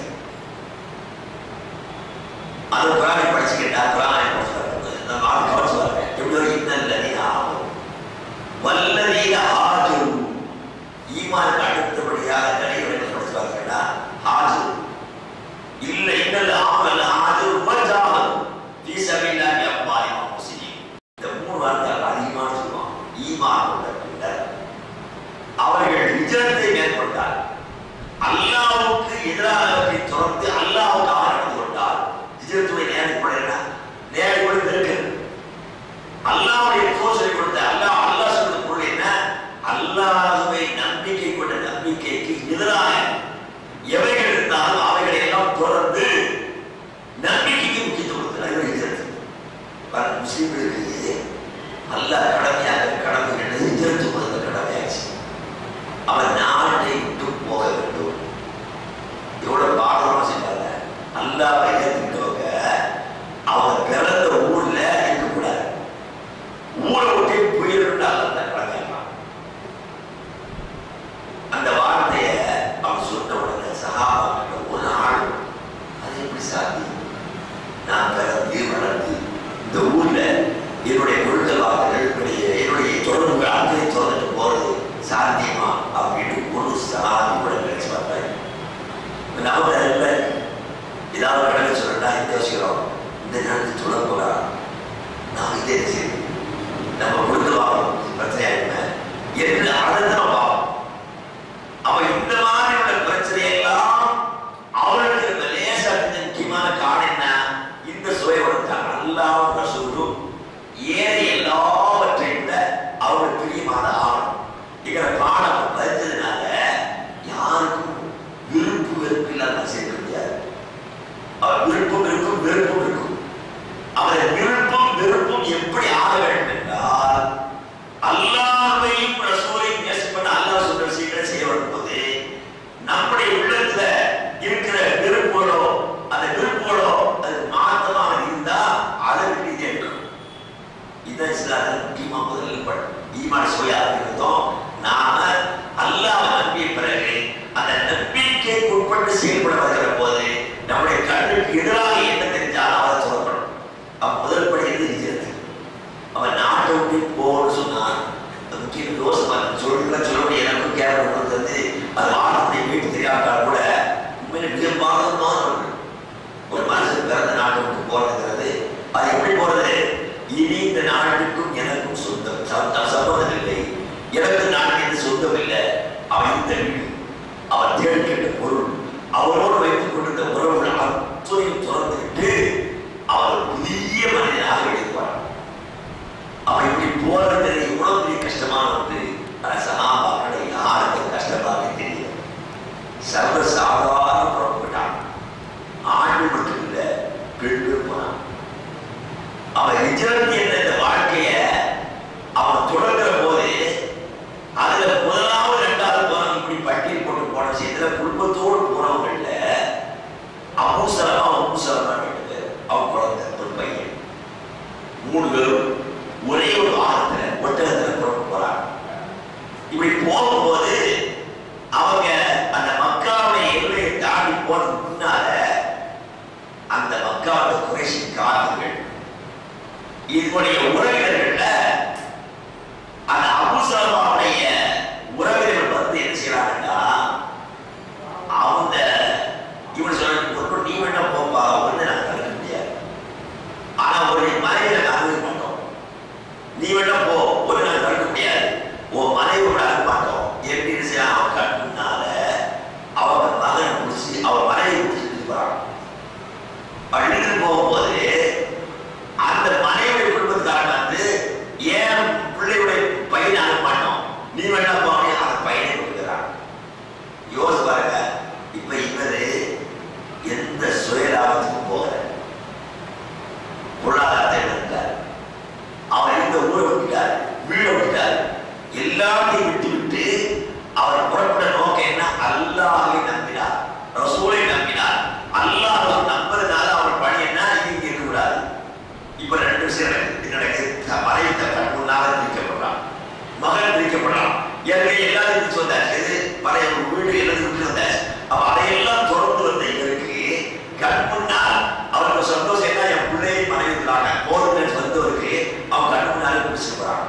அது குரானை படிச்சுக்கிட்டா குரானை படிச்சு நம்ம ஆள் கவனிச்சுவாங்க எப்படி ஒரு இன்னல்லதீன ஆகும் வல்லதீன ஆஜரு ஈமான் அடுத்தபடியாக நிலைகளை படிச்சுவாங்கன்னா ஆஜரு இல்ல இன்னல் ஆமல் ஆஜரு வஜாஹல் ஃபீ சபீலில்லாஹி அம்மாலி முஸ்லிம் இந்த மூணு வார்த்தைகள் அதிகமாக சொல்லுவான் ஈமான் கொண்ட பின்னர் அவர்கள் விஜயத்தை மேற்கொண்டார் அல்லாவுக்கு எதிரானவற்றை தொடர்ந்து அல்லாவுக்காக நடந்து கொண்டார் விஜயத்துடைய நேரப்படையினா நேரப்படி இருக்கு அல்லாவுடைய தோசை கொடுத்த அல்லாஹ் அல்லாஹ் சொல்ற பொருள் என்ன அல்லாஹுவை நம்பிக்கை கொண்ட நம்பிக்கைக்கு எதிராக எவைகள் இருந்தாலும் அவைகளை எல்லாம் தொடர்ந்து நம்பிக்கைக்கு முக்கியத்துவம் கொடுத்தார் அது ஹிஜ்ரத் பாருங்க முஸ்லீம்களுக்கு அல்லாஹ் கடமையாக கடமைகள் ஹிஜ்ரத்து முதல்ல கடமையாச்சு அவன் நாட்டை விட்டு போக வேண்டும் எவ்வளவு பாடமா செஞ்சாங்க அல்லாவை ஏற்றுக்கிட்டவங்க அவங்க பிறந்த ஊர்ல இருக்கக்கூடாது ஊரை விட்டு போயிருந்து அல்ல கடமையாங்க அந்த வார்த்தைய அவன் சொன்ன உடனே சகாபாக்கிட்ட ஒரு நாள் அது எப்படி சாத்தியம் நான் பிறந்து வளர்ந்து இந்த ஊர்ல என்னுடைய பொருட்கள் வாக்குகள் என்னுடைய என்னுடைய தொடர்பு அங்கே தொடர்ந்து போறது சாத்தியமா அப்படின்னு ஒரு சாதி கூட கிடைச்சு பார்த்தாங்க நம்ம இல்லை ஏதாவது கடமை சொல்லட்டா இந்த யோசிக்கிறோம் இந்த நேரத்தில் சொல்ல போறா நாம் இதே செய்யும் நம்ம பொருட்கள் வாங்கணும் பிரச்சனையா என்ன என்று அதை நம்ம பார்ப்போம் அவ இந்த மாதிரி உள்ள பிரச்சனையெல்லாம் அவர்களுக்கு இந்த லேசா இருந்த முக்கியமான காரணம் என்ன இந்த சுவையோட அல்லாஹ் ரசூலும் ஏறி எல்லாவற்றையும் விட அவர்கள் பிரியமான ஆவணம் இங்கிற பாடம் படித்ததுனால யாருக்கும் விருப்பு வெறுப்பு இல்லாம சேர்க்க முடியாது அவர் விருப்பம் இருக்கும் வெறுப்பும் இருக்கும் அவரை விருப்பம் வெறுப்பும் எப்படி ஆக வேண்டும் என்றால் அல்லாஹ்வையும் ரசூலையும் நேசிப்பது அல்லாஹ் சொல்ற விஷயங்களை செய்ய வரும்போது நம்முடைய உள்ளத்துல இருக்கிற விருப்போடோ அந்த விருப்போடோ அது மாற்றமாக இருந்தா அதற்கு இது இருக்கும் இதான் இஸ்லாத்தில் முக்கியமா முதல்ல பட் ஈமான் சுவையா இருந்தோம் நாம அல்லாஹ் நம்பிய பிறகு அந்த நம்பிக்கைக்கு உட்பட்டு செயல்பட வருகிற போது நம்முடைய கண்ணுக்கு எதிராக என்ன தெரிஞ்சாலும் அதை சொல்லப்படும் அப்ப முதல் படி இருந்து இருக்கிறது அவன் நாட்டை விட்டு போகணும்னு சொன்னான் அது முக்கியம் யோசனை சொல்ல சொல்ல எனக்கும் கேரளம் வந்தது அது ஆணத்தை வீட்டு தெரியாட்டால் கூட உண்மையில மிக பாதகமான ஒன்று ஒரு மனுஷன் பிறந்த நாட்டை விட்டு போறதுங்கிறது அது எப்படி போறது இனி இந்த நாட்டுக்கும் எனக்கும் சொந்தம் ச- சம்மதம் இல்லை எனக்கு நாட்டுக்கு சொந்தம் இல்லை அவன் இந்த வீடு அவன் தேடி கேட்ட பொருள் அவரோடு வைத்துக் கொண்டிருந்த உறவுகள் அத்துணையும் துறந்துவிட்டு அவர் புதிய மனிதனாக எழுப்பார் அவன் இப்படி போறது எவ்வளவு பெரிய கஷ்டமான ஒன்று ஆனா சகாபாக்களை யாருக்கும் கஷ்டமாக தெரியல சர்வ சாதாரண புறப்பட்டான் ஆண்கள் மட்டும் இல்ல பெண்கள் போனான் அவன் ஹிஜ்ரத் என்ற இந்த வாழ்க்கைய அவன் தொடங்குற போது அதுல முதலாவது ரெண்டாவது போனவங்க இப்படி பட்டியல் போட்டு போன விஷயத்துல குடும்பத்தோடு போனவங்கள்ல அபூசலமா அபூசலமா ரெண்டு அவன் குழந்தை ஒரு பையன் மூணு பேரும் ஒரே ஒரு வாரத்துல ஒட்டகத்துல புறப்பட்டு போறாங்க இப்படி போகும்போது அவங்க அந்த மக்காவுடைய எல்லையை தாண்டி போறதுக்கு முன்னால அந்த மக்காவோட குறைசி காரணங்கள் இதனுடைய உறவினர்கள்ல அந்த அபுசலமாவுடைய உறவினர்கள் வந்து என்ன செய்யறாங்கன்னா அவங்க இவன் சொல்ற ஒரு நீ வேணா போப்பா ஒண்ணு நான் தடுக்க முடியாது ஆனா ஒரு மனைவியை நாங்கள் மாட்டோம் நீ வேணா போ ஒண்ணு நான் தடுக்க முடியாது உன் மனைவி கூட அனுப்ப மாட்டோம் எப்படின்னு செய்ய அவன் கண்ணுனால அவங்க மகனை முடிச்சு அவன் மனைவி முடிச்சுட்டு போறான் பள்ளிக்கு போகும்போது அந்த மனைவி குடும்பத்துக்காரன் வந்து ஏன் பிள்ளையுடைய பையனை அனுப்ப மாட்டோம் நீ வேணா போனே அந்த பையனை கொடுக்குறான் யோசிச்சு பாருங்க இப்ப இவரு எந்த சுயலாபத்துக்கும் போகல பொருளாதாரத்தை விட்டார் அவர் இந்த ஊரை விட்டார் வீடை விட்டார் எல்லாத்தையும் விட்டு விட்டு அவர் புறப்பட நோக்கம் என்ன அல்லாஹை நம்பினார் ரசூலை நம்பினார் அல்லாஹ் நம்புறதுனால அவர் பணி என்ன இங்க இருக்கக்கூடாது இப்ப ரெண்டு விஷயம் நடக்குது. நடக்குது மனைவி தன் முன்னால பிரிக்கப்படுறான் மகன் பிரிக்கப்படுறான் எங்க எல்லாத்தையும் பிரிச்சு வந்தாச்சு எது பழைய ஒரு வீடு எல்லாத்தையும் விட்டு வந்தாச்சு அப்ப அதையெல்லாம் தொடர்ந்து வந்த இவருக்கு கண் முன்னால் அவருக்கு சந்தோஷம் என்ன என் பிள்ளையை மனைவி இருக்கிறாங்க போதும் வந்தவருக்கு அவன் கண் முன்னாலே பிடிச்சிட்டு போறான்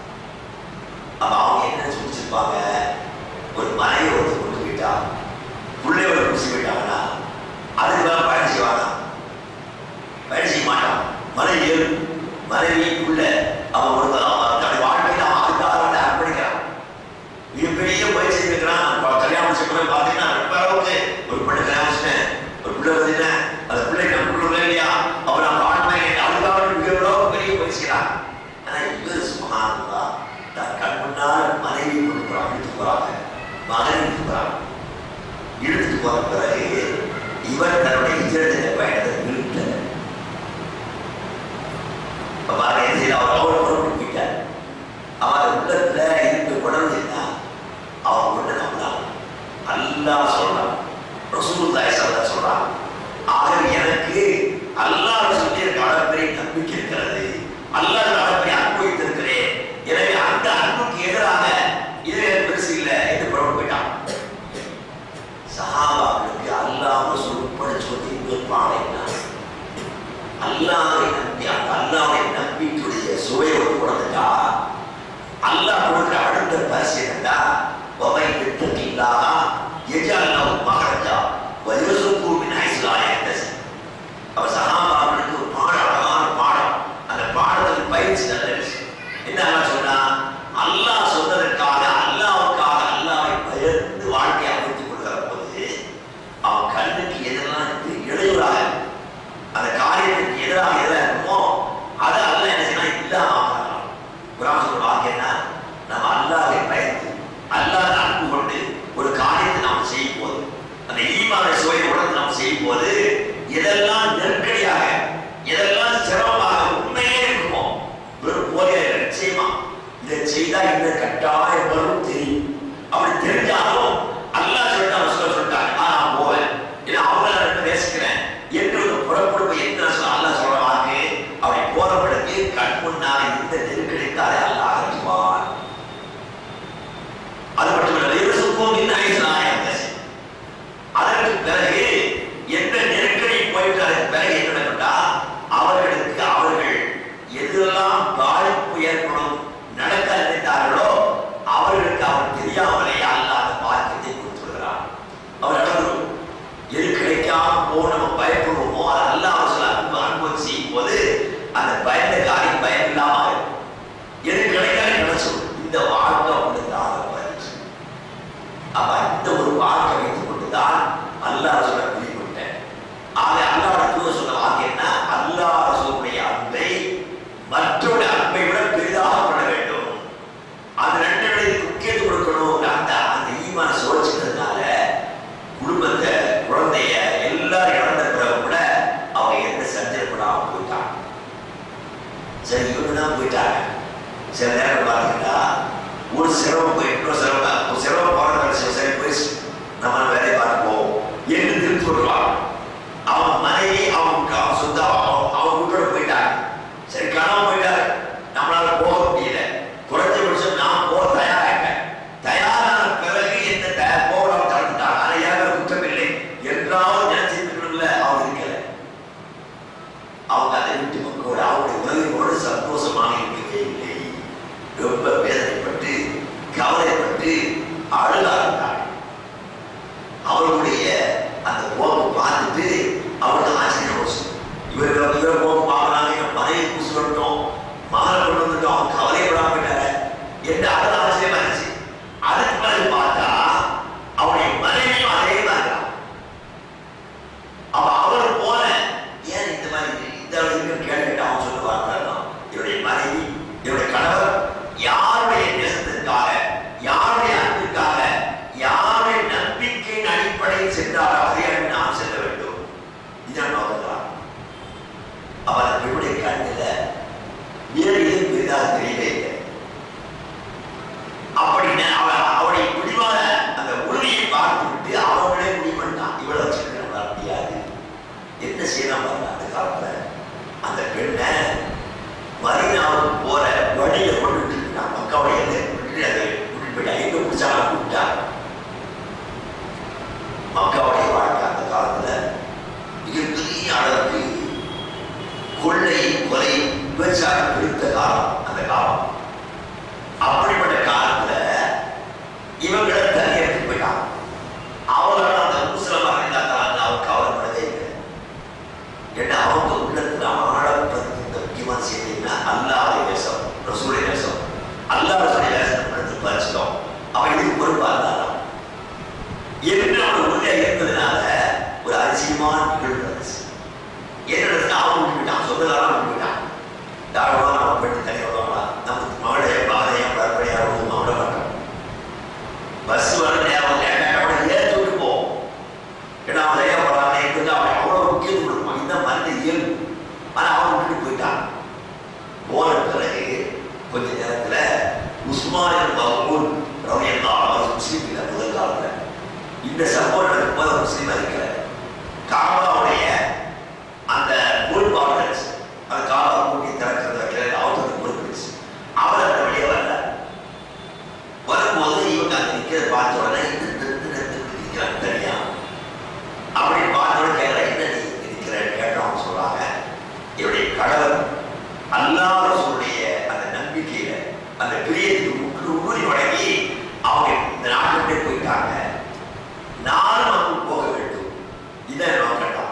அப்ப அவங்க என்ன சொல்லிச்சிருப்பாங்க ஒரு மனைவி ஒருத்தர் கொண்டு போயிட்டா பிள்ளையோட பிடிச்சி போயிட்டாங்கன்னா அதுக்கு மேல பயணம் செய்வானா பயணம் செய்ய மாட்டான் மனைவி மனைவி புள்ள அவன் ஒரு அவன் தன்னுடைய வாழ்க்கையில அவன் அதுக்காக அவனை அர்ப்பணிக்கிறான் மிகப்பெரிய முயற்சி இருக்கிறான் இப்ப கல்யாணம் செய்ய பார்த்தீங்கன்னா ரொம்ப அளவுக்கு ஒரு பெண்ணு கல்யாணம் வச்சுட்டேன் ஒரு பிள்ளை வந்துட்டேன் அந்த பிள்ளை நம்ம பிள்ளை இல்லையா அவன் நான் வாழ்வேன் அதுக்காக மிக எவ்வளவு பெரிய முயற்சிக்கிறான் ஆனா இவர் சுமகானந்தா தன் கண் முன்னால் மனைவி கொண்டு போறான் இழுத்து போறாங்க மகன் இழுத்து போறாங்க இழுத்துட்டு போற பிறகு இவர் தன்னுடைய இஜரத்தின பயணத்தை நிறுத்தல அப்ப பாருங்க என்ன செய்யல அவர் அவரை புறப்பட்டு போயிட்டார் அவன் உள்ளத்துல இருக்க உணர்வு என்ன அவன் ஒண்ணு நம்பலாம் அல்லாஹ் சொல்றான் ரசூலுல்லாஹி ஸல்லல்லாஹு சொல்றான் ஆக எனக்கு அல்லாஹ் சொல்லி எனக்கு அளப்பெரிய நம்பிக்கை இருக்கிறது அல்லாஹ் அளப்பெரிய அன்பு வைத்திருக்கிறேன் எனவே அந்த அன்புக்கு எதிராக இது எனக்கு பெருசு இல்லை என்று புறப்பட்டு போயிட்டான் சஹாபாக்களுக்கு அல்லாஹ் ரசூல் படிச்சு வந்து இன்னொரு பாடம் என்ன அல்லாஹ்வை நம்பி அந்த அல்லாஹ்வை நம்பிக்கையுடைய சுவையோடு கொடுத்துட்டா அல்லாஹ் கொடுக்கிற அடுத்த பரிசு என்னடா வமை விட்டுக்கில்லா எஜால் மகரஜா வலிவசுக்கு மின் ஐஸ்லாய அவர் சகாபாக்களுக்கு ஒரு பாடம் அழகான பாடம் அந்த பாடத்தில் பயிற்சி நல்ல விஷயம் என்ன அல்லாஹ் சொன்னா அல்லாஹ் சொன்னதற்காக அல்லாஹ்வுக்காக அல்லாஹ்வை பயந்து வாழ்க்கை அமைத்துக் கொள்கிற போது அவன் கண்ணுக்கு எதெல்லாம் இது இடையூறாக இருக்கு. அந்த காரியத்துக்கு எதிராக எதிராக இருக்குமோ அதை அல்ல என்ன செய்யணும் இல்லாம ஆக்கலாம் குரான் சொல்ற வாக்கு என்ன நம்ம அல்லாஹை பயந்து அல்லாஹ் அன்பு கொண்டு ஒரு காரியத்தை நாம் செய்யும் போது அந்த ஈமான சுவையை உணர்ந்து நாம் செய்யும் போது எதெல்லாம் நெருக்கடியாக எதெல்லாம் சிரமமாக உண்மையே இருக்குமோ வெறும் போதே நிச்சயமா இதை செய்தா இந்த கட்டாயம் வரும் தெரியும் அப்படி தெரிஞ்சாலும் அல்லாஹ் சொல்லிட்டு அவன் சொல்ல சொல்லிட்டாங்க ஆ நான் போவேன் ஏன்னா அவங்கள ரெண்டு பேசிக்கிறேன் என்று ஒரு புறப்படுப்பு என்ன சொல்ல அல்லாஹ் சொல்ற வாக்கு அவனை போறப்படுத்தி கண் முன்னால் இந்த நெருக்கடிக்காரை அல்லாஹ் அகற்றுவான் அது மட்டும் இல்லை இயேசுக்கும் இன்னும் ஐஸ்லாயம் அதற்கு பிறகு எந்த நெருக்கடி போயிட்டு அதற்கு பிறகு என்ன நடக்கும்டா அவர்களுக்கு அவர்கள் எதெல்லாம் பாதிப்பு ஏற்படும் நடக்க நினைத்தார்களோ அவர்களுக்கு அவர் தெரியாமலே அல்லாத பாக்கியத்தை கொடுத்துள்ளார் அவர் நடந்துடும் எது கிடைக்காம போ நம்ம பயப்படுவோமோ அது அல்லாஹ் சில அன்பு அனுபவம் செய்யும் போது அந்த பயந்த காரியம் பயம் இல்லாம ஆயிடும். எது கிடைக்காது கிடைச்சிடும் இந்த வாழ்க்கை ஒன்று தான் பயிற்சி அப்ப இந்த ஒரு வாழ்க்கை வைத்துக் கொண்டுதான் அல்லாஹ் சொந்தக்காரன் போயிட்டான் யார் வருவா நம்ம போயிட்டு தனியாக வருவாங்களா நம்ம மகளைய மகளைய பரப்படியாக வந்து விட மாட்டோம் பஸ் வர நேரம் லேட்டாக கூட ஏற்றி விட்டு போவோம் ஏன்னா அவன் லேயா போறாங்க எங்களுக்கு அவன் அவ்வளோ முக்கியத்துவம் கொடுப்பான் இந்த மனித இயல்பு ஆனால் அவன் விட்டுட்டு போயிட்டான் போன பிறகு கொஞ்ச நேரத்துல உஸ்மானின் மகமூன் ரவியல்லா அவர் முஸ்லீம் இல்லை முதல் காலத்துல இந்த சம்பவம் நடக்கும் போது அவர் முஸ்லீம் இருக்கிற காபாவுடைய அந்த முள் பார்டர்ஸ் அந்த காபா கூட்டி திறக்கிறது வைக்கிறது அவருக்கு பொறுப்பு அவர் அந்த வெளியே வரல வரும்போது இவங்க அங்க நிக்கிறத பார்த்த உடனே இந்த நிறுத்து நிறுத்து நிற்கிறாங்க தனியா அப்படி பார்த்த உடனே கேட்கல என்ன நீ இங்க நிக்கிறேன்னு கேட்டோம் சொல்றாங்க இவருடைய கடவுள் அல்லாஹ் ரசூலுடைய அந்த நம்பிக்கையில அந்த பிரியத்துக்கு முற்று ஊறி வழங்கி அவங்க இந்த நாட்டை விட்டு போயிட்டாங்க நானும் அங்கு போக வேண்டும் இதை நான் கேட்டான்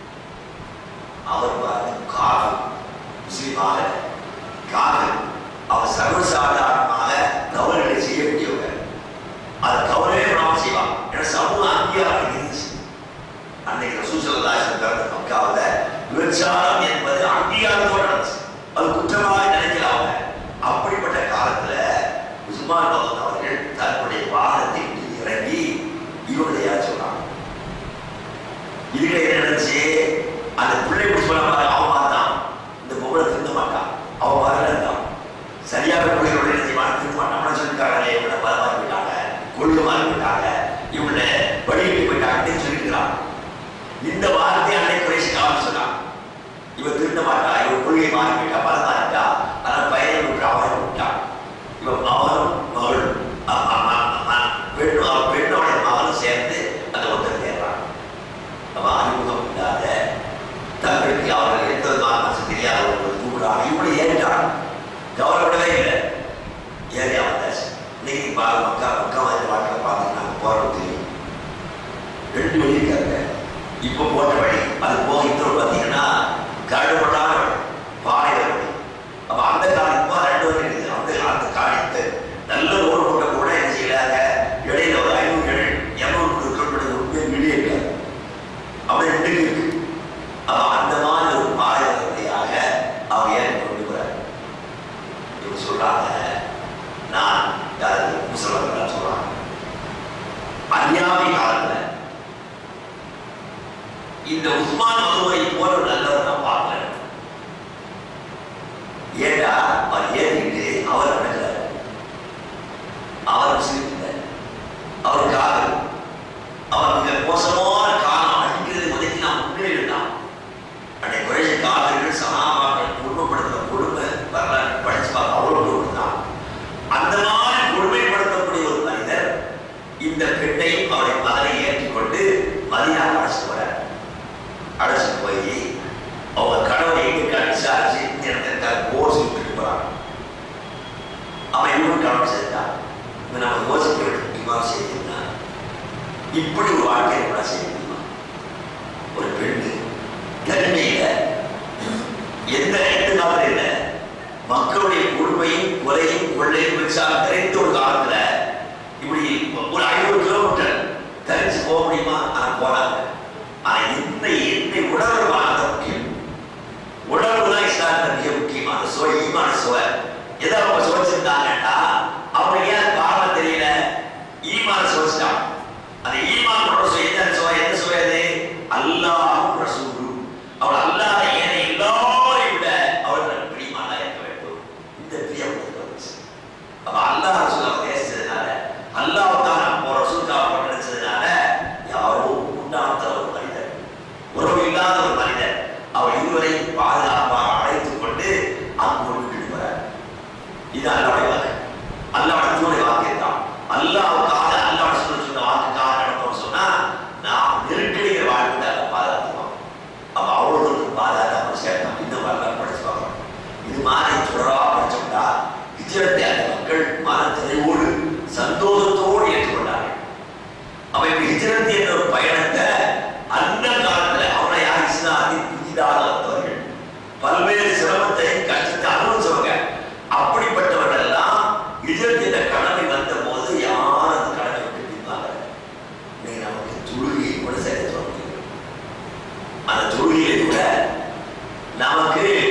அவர் பாருங்க காதல் முஸ்லீமாக காதல் அவர் சர்வசாதாரணமாக கவலைகளை செய்யக்கூடியவங்க அது கவலையே நாம் செய்வான் ஏன்னா சமூக அங்கீகாரம் இருந்துச்சு அன்னைக்கு ரசூசல்லாசன் பிறந்த மக்காவில் விபச்சாரம் என்பது அங்கீகாரத்தோடு நடந்துச்சு அது குற்றமாக நினைக்கல அவங்க அப்படிப்பட்ட காலத்துல உஸ்மான் பகவன் அவர்கள் தன்னுடைய வாகனத்தை விட்டு இறங்கி இவங்களை யார் சொன்னாங்க இதுல என்ன நடந்துச்சு அந்த பிள்ளை பிடிச்சி பண்ண அவன் பார்த்தான் இந்த பொம்பளை திருந்த மாட்டான் அவன் வரல இருந்தான் சரியாக பிள்ளைகளோட என்ன செய்வான் திரும்ப மாட்டான் சொல்லிருக்காங்களே இவனை பலமாறி போயிட்டாங்க கொள்ளு மாறி போயிட்டாங்க இவனை வழியிட்டு போயிட்டாங்கன்னு சொல்லியிருக்கிறான் இந்த வார்த்தை அன்னை குறைசி காவல் சொன்னான் இவன் திருந்த மாட்டா இவன் கொள்கை மாறி போயிட்டா பலமா இருக்கா ஆனா பையனை விட்டு அவனை விட்டான் இவன் மகனும் மகளும் அ- அ- அ- அ- பெண் அவன் பெண்ணோட மகனும் சேர்ந்து அந்த ஒருத்தர் தேடுறான் அவன் அறிமுகம் இல்லாத தங்களுக்கு அவர்கள் எந்த விதமான மனசு தெரியாத ஒரு கூப்பிடான் இவனை ஏறிட்டான் கவலைப்படவே இல்லை ஏறி வந்தாச்சு இன்னைக்கு பாரு மக்கா மக்கா வந்து வாழ்க்கை பார்த்து நாங்கள் போறது தெரியும் ரெண்டு வழி இருக்காங்க இப்போ போட்ட வழி அது போக இன்னொரு பார்த்தீங்கன்னா கரடுபடாத வழி பாறை வழி அப்போ அந்த காலம் இப்போ ரெண்டு வழி இருக்குது அந்த அந்த காலத்து நல்ல ரோடு போட்ட கூட என்ன செய்யலாங்க இடையில ஒரு ஐநூறு இரநூறு கிலோமீட்டர் உண்மையை வெளியே இருக்காது அப்படி ரெண்டு இருக்கு அப்போ அந்த மாதிரி ஒரு பாறை வழியாக அவங்க ஏறி கொண்டு போறாங்க இவங்க சொல்றாங்க நான் யாரு முசல்மான் சொல்றாங்க அறியாமை காலத்துல இந்த உஸ்மான் மதுவை போல ஒரு நல்லவர் நான் பார்க்கல ஏண்டா அவர் ஏறிட்டு அவர் நடக்கிறார் அவர் முஸ்லீம் இல்லை அவர் காதல் அவர் மிக மோசமான காலம் அடிக்கிறது உதவி நான் முன்னே இருந்தான் அன்னை குறைய காதல்கள் சனாபாக்கள் குடும்பப்படுத்துற கொடுமை வரலாறு படிச்சு பார்க்க அவ்வளோ கொடுத்தான் அந்த மாதிரி கொடுமைப்படுத்தக்கூடிய ஒரு மனிதர் இந்த பெண்ணையும் அவரை மகனை ஏற்றிக்கொண்டு மதினா அழைச்சிட்டு வர அழைச்சிட்டு போய் அவங்க கணவனை எங்க விசாரிச்சு இந்த இடத்துல போர் சுட்டு போறாங்க அவன் இன்னொரு கணவன் சேர்ந்தான் இவன் நம்ம யோசிக்க வேண்டிய செய்திருந்தான் இப்படி ஒரு வாழ்க்கையை கூட செய்ய முடியுமா ஒரு பெண்ணு தனிமையில எந்த எட்டு காலம் இல்லை மக்களுடைய கொடுமையும் கொலையும் கொள்ளையும் வச்சால் நிறைந்த ஒரு காலத்துல இப்படி ஒரு ஐநூறு கிலோமீட்டர் தரிச்சு போக முடியுமா ஆனா போறாங்க ஆனா இந்த என்னை உணர்வு வாழ்ந்த முக்கியம் உணர்வு தான் இஸ்லாத்துல மிக முக்கியமான சுவை ஈமான சுவை எதை அவங்க சுவைச்சிருந்தாங்கடா அவங்க ஏன் காரணம் தெரியல ஈமான சுவைச்சிட்டாங்க அந்த ஈமான் சுவை எந்த சுவை எந்த சுவை அது அல்லாஹ் ரசூலு அவர் அல்லாஹ் ஏனை எல்லாரையும் விட அவர்கள் பிரியமான இருக்க வேண்டும் இந்த பிரியம் அவங்களுக்கு வந்துச்சு. அப்ப அல்லாஹ் ரசூல் அவர் நேசிச்சதுனால அல்லாஹ் தான் நம்ம ரசூலுக்காக நினைச்சதுனால யாரோ உண்டான ஒரு மனிதர் உறவு இல்லாத ஒரு மனிதர் அவர் இருவரையும் பாதுகாப்பாக அழைத்துக் கொண்டு அங்கு விட்டுட்டு வரார் இது அல்லாவுடைய வாக்கு அல்லாவுடைய தூடைய வாக்கியம் தான் அல்லாவுக்காக அல்லாவோட சொல்ல சொன்ன வாக்குக்காக நடந்தோம்னு சொன்னா நாம் நெருக்கடியை வாழ்க்கை அதை பாதுகாத்துவோம் அப்ப அவ்வளவு பாதுகாத்து சேர்த்தோம் இந்த வரலாறு படிச்சு பார்க்கணும் இது மாதிரி தொடரா படிச்சோம்னா விஜயத்தை அந்த மக்கள் மன தெளிவோடு சந்தோஷத்தோடு ஏற்றுக்கொண்டார்கள் அப்ப இப்ப ஹிஜ்ரத் என்ற ஒரு பயணத்தை அந்த காலத்துல அவனை யார் இஸ்லாமில் புதிதாக வந்தவர்கள் பல்வேறு சிரமத்தையும் கஷ்டத்தை அனுபவிச்சவங்க அப்படிப்பட்டவர்கள் எல்லாம் ஹிஜ்ரத் என்ற கடமை வந்த போது யாரும் அந்த கடமை விட்டு பின்வாங்க இன்னைக்கு நமக்கு தொழுகையை கூட சரியா சொல்ல முடியும் அந்த தொழுகையை கூட நமக்கு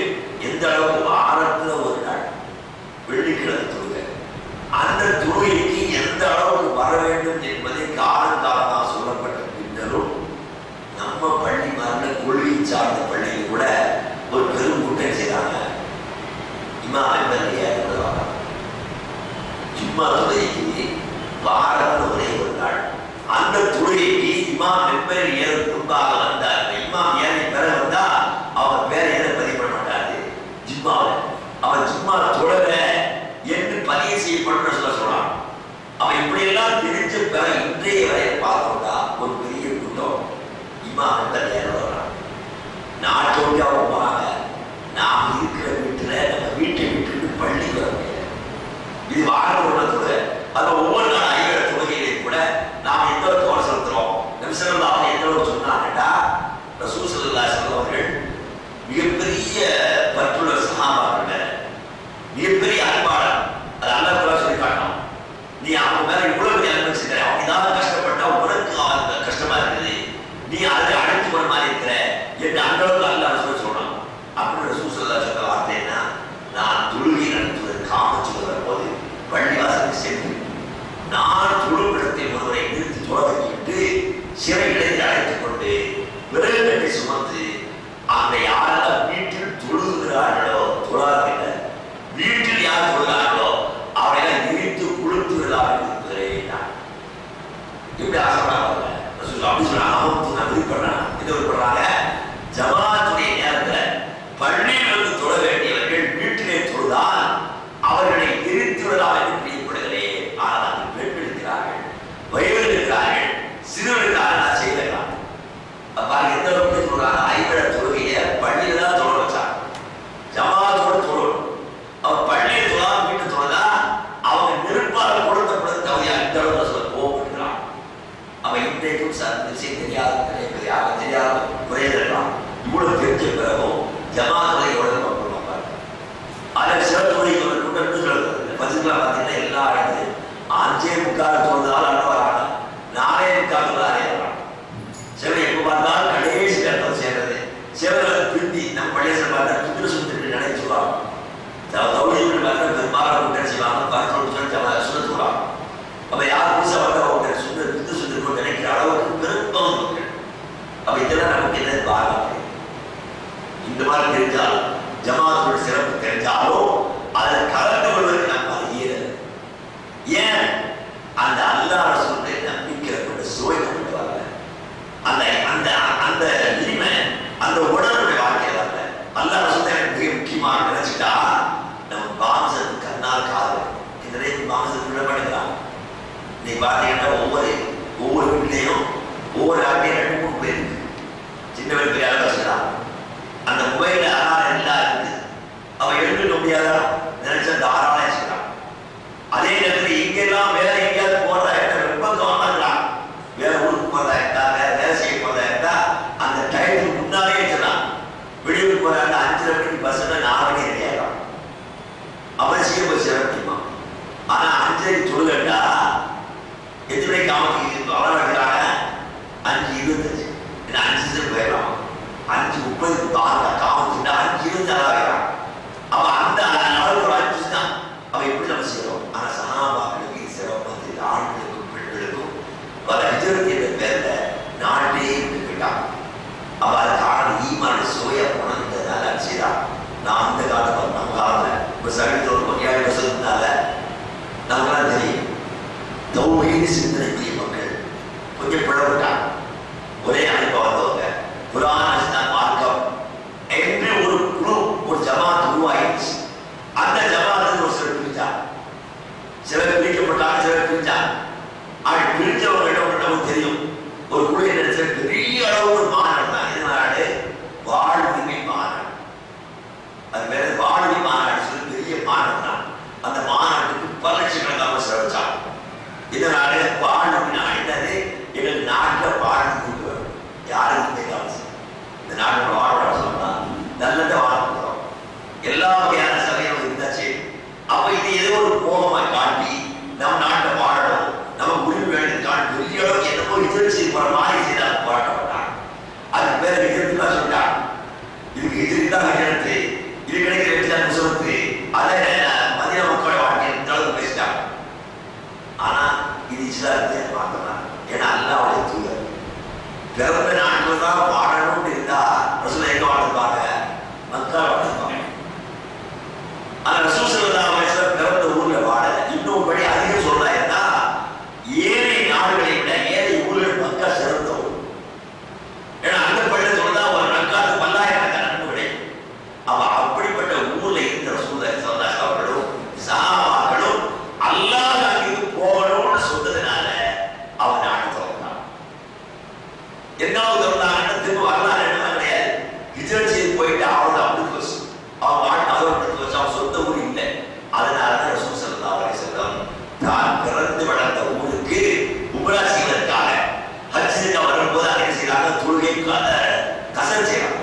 இமாம் மெம்பரில் ஏறும் முன்பாக வந்தார் இந்த இமாம் ஏறி பெற வந்தா அவங்க பேர் எதை பதிவு பண்ண மாட்டாரு ஜிம்மாவில் அவன் ஜிம்மா தொடர என்று பதிவு செய்யப்படும் சொல்ல சொல்றான் அவன் இப்படியெல்லாம் தெரிஞ்ச பிற இன்றைய வரை பார்த்தோம்னா ஒரு பெரிய கூட்டம் இமாம் மெம்பர் ஏற வர்றான் நாட்டோடு அவங்க போறாங்க நாம் இருக்கிற வீட்டுல நம்ம வீட்டை விட்டுட்டு பள்ளிக்கு வர முடியல இது வாரம் உள்ள தொழுகை அது ஒவ்வொரு நாள் ஐவேளை தொழுகையிலே கூட நாம் எந்த ஒரு தோல் செலுத்துறோம் நபிசல்லாக எந்த ஒரு சொன்னாங்கடா ரசூசல்லா செல்வர்கள் மிகப்பெரிய பற்றுள்ள சகாபாக்கள் மேல மிகப்பெரிய அன்பாளர் அது அல்லாஹ் கூட சொல்லி காட்டணும் நீ அவங்க மேல இவ்வளவு பெரிய அன்பு வச்சிருக்கிற அவங்க ஏதாவது கஷ்டப்பட்டா உனக்கு அவன் கஷ்டமா இருக்குது நீ அதை அழைத்து போற மாதிரி இருக்கிற என்று அந்த அளவுக்கு அல்லாஹ் சொல்லி சொல்றான் அப்படின்னு ரசூசல்லா சொல்ற வார்த்தை என்ன நான் தொழுகை நடத்துவதற்கு காமச்சு வரும்போது பள்ளிவாசலுக்கு சென்று நான் தொழுமிடத்தில் ஒருவரை நிறுத்தி தொழ வைக்கிட்டு சிறைகளை அழைத்துக் கொண்டு விறகு கட்டி சுமந்து அந்த யாரெல்லாம் வீட்டில் தொழுகிறார்களோ தொழாதீங்க வீட்டில் யார் தொழுகிறார்களோ அவரை நிறுத்து குளித்து விழாவில் இருக்கிறேன் நான். எப்படி ஆசைப்படுறாங்க ரசூல் அப்படி சொல்றாங்க அவன் நான் விருப்பப்படுறேன் இது விருப்பப்படுறாங்க ஜமாத்துடைய நேரத்துல பள்ளியில் வந்து தொழ வேண்டியவர்கள் வீட்டிலே தொழுதால் அவர்களை எரித்துவதாக என்று பிரியப்படுகிறேன் ஆனால் அது பெண் இருக்கிறார்கள் வயது இருக்கிறார்கள் சிறுவர் இருக்கிறார்கள் நான் செய்திருக்கலாம் பாருங்க எந்த அளவுக்கு சொல்றாங்க ஐவர தொழுகையை பள்ளியில தான் தொழ வச்சாங்க ஜமாத்தோட தொழணும் அவன் பள்ளியில் தொழாம வீட்டு தொழுதா அவங்க நெருப்பால் கொடுத்தப்படும் தகுதியா இந்த அளவுக்கு சொல்ல கோபப்படுகிறான் அவன் இன்றைக்கும் சார் இந்த விஷயம் தெரியாத நிறைய பேர் யாரும் தெரியாத குறைய இருக்கலாம் இவ்வளவு தெரிஞ்ச பிறகும் ஜமாத்துறை எவ்வளவு பண்ணுவாங்க அதில் சிறப்புரை ஒரு கூட்டம் சொல்றது பசுக்கெல்லாம் பார்த்தீங்கன்னா எல்லா இடத்துலையும் அஞ்சே முக்கால் தோணுதால் அண்ணன் வராங்க நாலே முக்கால் தோணுதாலே வராங்க சிலர் எப்போ பார்த்தாலும் கடைசி கட்டம் சேர்றது சிலர் பிந்தி நம்ம பழைய பார்த்தா துண்டு சுத்திட்டு நினைச்சுவாங்க தௌரியங்கள் பார்த்தா பெரும்பாலும் கூட்டம் செய்வாங்க பார்த்து சொல்லி சுத்தத்துவாங்க அப்ப யார் புதுசாக வந்தவங்க சுத்த துண்டு சுத்திட்டு நினைக்கிற அளவுக்கு பெரும்பகுதி மக்கள் அப்ப இதெல்லாம் நமக்கு என்ன பாருங்க இந்த மாதிரி தெரிஞ்சால் ஜமாத்தோட சிறப்பு தெரிஞ்சாலும் அதில் கலந்து கொள்வதற்கு நம்ம அறியல ஏன் அந்த அல்லாஹ் ரசூலுடைய நம்பிக்கை கொண்ட சுவை கொண்டு வரல அந்த அந்த அந்த இனிமை அந்த உடலுடைய வாழ்க்கையில வரல அல்லாஹ் ரசூல் எனக்கு மிக முக்கியமாக நினைச்சிட்டா நம்ம பாம்சத்து கண்ணால் காது இந்த நேரம் பாம்சத்து விட மாட்டேங்கிறாங்க நீ பார்த்தீங்கன்னா ஒவ்வொரு ஒவ்வொரு வீட்லேயும் ஒவ்வொரு ஆட்டையும் ரெண்டு மூணு பேர் இருக்கு சின்ன பேர் பெரிய ஆள் வச்சுக்கலாம் அந்த மொபைல் அலாரம் எல்லாம் இருக்கு அவன் எழுந்துக்க முடியாதா நினைச்சா தாராளம் வச்சுக்கிறான் அதே நேரத்தில் இங்கெல்லாம் வேற எங்கேயாவது போறதா இருந்தா ரொம்ப கவனமா இருக்கலாம் வேற ஊருக்கு போறதா இருந்தா வேற வேலை செய்ய போறதா இருந்தா அந்த டயத்துக்கு முன்னாலே வச்சிடலாம் வெளியூருக்கு போற அந்த அஞ்சரை மணிக்கு பஸ்ஸுனா நாலு மணி ரெடி ஆகலாம் அப்புறம் சீக்கிரம் போய் சேர முடியுமா ஆனா அஞ்சரைக்கு தொழுகண்டா எத்தனை மணிக்கு காமத்துக்கு அவ்வளோ எடுக்கிறாங்க அஞ்சு இருபத்தஞ்சு இல்லை அஞ்சு நிமிஷம் போயிடலாம் அஞ்சு முப்பதுக்கு பாருங்க காமத்துண்டா அஞ்சு இருபது அழகாகிறான் அப்ப அந்த அளவுக்கு ஒரு அஞ்சு தான் அவ எப்படி நம்ம செய்யறோம் ஆனா சகாபாக்களுக்கு இது சிறப்பு வந்து ஆண்களுக்கும் பெண்களுக்கும் வர ஹிஜரத் என்ற பேர்ல நாட்டே விட்டு போயிட்டான் அப்ப அது காரணம் ஈமான சுவைய உணர்ந்ததுனால அது செய்யறான் நான் அந்த காலத்துல நம்ம காலத்துல இப்ப சமீபத்தில் ஒரு கொஞ்சம் வருஷத்துனால நமக்கெல்லாம் தெரியும் தௌஹீது சிந்தனைக்குரிய மக்கள் கொஞ்சம் பிளவுட்டாங்க ஒரே அமைப்பா வந்தவங்க குரான் இஸ்லாம் மார்க்கம் என்று ஒரு குழு ஒரு ஜமாத் உருவாயிடுச்சு அந்த ஜமாத்துல ஒரு சிலர் பிரிஞ்சாங்க சிலர் பிரிக்கப்பட்டாங்க சிலர் பிரிஞ்சாங்க அப்படி பிரிஞ்சவங்க இடம் நமக்கு தெரியும் ஒரு குழு என்ன செய்ய பெரிய அளவு ஒரு மாநாடு தான் இதனால வாழ்வுரிமை மாநாடு அது வேற வாழ்வி மாநாடு சொல்லி பெரிய மாநாடு தான் அந்த மாநாட்டுக்கு பல லட்சக்கணக்கான செலவச்சாங்க இதனால வாழ்வுரிமை என்னது எங்கள் நாட்டில் வாழ்ந்து கொண்டு வரும் யாருக்கு தெரியாது இந்த நாட்டில் வாழ சொன்னா நல்லதை வாழ போகிறோம் எல்லா வகையான சபையும் இருந்தாச்சு அப்ப இது ஏதோ ஒரு கோபமா காட்டி நம்ம நாட்டில் வாழணும் நம்ம உரிமை வேண்டும் காட்டி பெரிய அளவுக்கு என்னமோ இதழ் செய்து போற மாதிரி செய்தால் போராட்டப்பட்டாங்க அதுக்கு பேர் விஜயத்து தான் சொல்லிட்டாங்க இதுக்கு எதிர்த்து தான் விஜயத்து இது கிடைக்கிற வெற்றி தான் முசலத்து அதை மதிய மக்களோட வாழ்க்கை இந்த அளவுக்கு பேசிட்டாங்க ஆனா இது இஸ்லாத்தை மாத்தலாம் ஏன்னா அல்லாவுடைய தூதர் பிறந்த நாட்டில் தான் வாழணும்னு இருந்தா ரசூல் எங்க வாழ்ந்துப்பாங்க மக்கா வாழ்ந்துப்பாங்க ஆனா ரசூல் ஸல்லல்லாஹு அலைஹி வஸல்லம் பிறந்த ஊர்ல வாழல இன்னும் படி அதிகம் சொல்றா ஏன்னா ஏழை நாடுகளை விட ஏழை ஊர்கள் மக்கா சிறந்த ஊர் ரெண்டாவது திறந்தாங்கன்னா திரும்ப வரலாறு என்ன கிடையாது ஹிஜ்ரத் செய்து போயிட்டு அவரோட அப்படி வச்சு அவன் வாழ்க்கை அதோட எடுத்து வச்சு அவன் சொந்த ஊர் இல்லை அதனால தான் ரசூல் ஸல்லல்லாஹு அலைஹி வஸல்லம் தான் பிறந்து வளர்ந்த ஊருக்கு உம்ரா செய்வதற்காக ஹஜ்ஜுக்கு வரும்போது அதை செய்யறாங்க தொழுகை கசர் செய்யறாங்க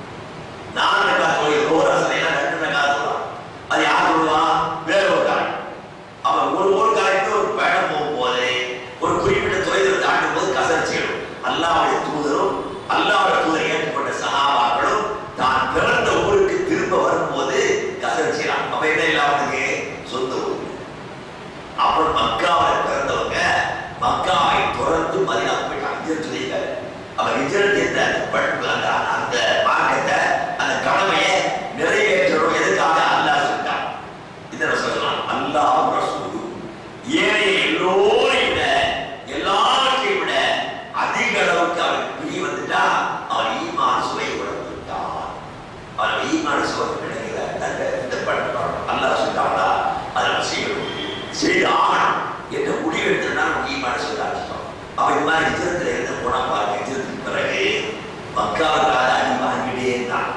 நாலு ரக்கா தொழுகை ஒரு அசனையெல்லாம் ரெண்டு ரக்கா சொல்லலாம் அது யார் சொல்லுவான் வேற ஒரு காரணம் அவன் ஒரு ஒரு காரியத்துக்கு ஒரு பயணம் போகும்போது ஒரு குறிப்பிட்ட தொலைவில் தாண்டும் போது கசர் செய்யணும் அல்லாவுடைய தூதரும் அல்லாவுடைய தூதரை ஏற்றுக்கொண்ட சகாபாக்களும் தான் பிறந்த ஊருக்கு திரும்ப வரும்போது கசர் செய்யலாம் அப்ப என்ன இல்லை அவனுக்கு சொந்த ஊர் அப்புறம் மக்காவில் பிறந்தவங்க மக்காவை தொடர்ந்து மதினா போயிட்டாங்க ஹிஜ்ரத் செய்தார் அவர் ஹிஜ்ரத் என்ற அந்த பண்பு அந்த அந்த மார்க்கத்தை அந்த கடமையை நிறைவேற்றணும் எதுக்காக அல்லாஹ் சொல்லிட்டான் இதை நம்ம சொல்லலாம் அல்லாஹ் ரசூல் ஏனைய எல்லோரையும் விட எல்லாவற்றையும் விட அதிக அளவுக்கு அவனுக்கு பிரி வந்துட்டா அவன் ஈமான் சுவை உணர்ந்து விட்டான் அவன் ஈமான் சுவை கிடைக்கிற அந்த இந்த பண்பு அல்லாஹ் சொல்லிட்டாங்களா அதை நம்ம செய்யணும் செய்து ஆகணும் என்ற முடிவு எடுத்தா நம்ம ஈமான் சொல்ல ஆரம்பிச்சிட்டோம் அவன் இந்த மாதிரி ஹிஜரத்தில் இருந்து போனா பாருங்க ஹிஜரத்துக்கு பிறகு மக்காவுக்காக அடி வாங்கிட்டே இருந்தான்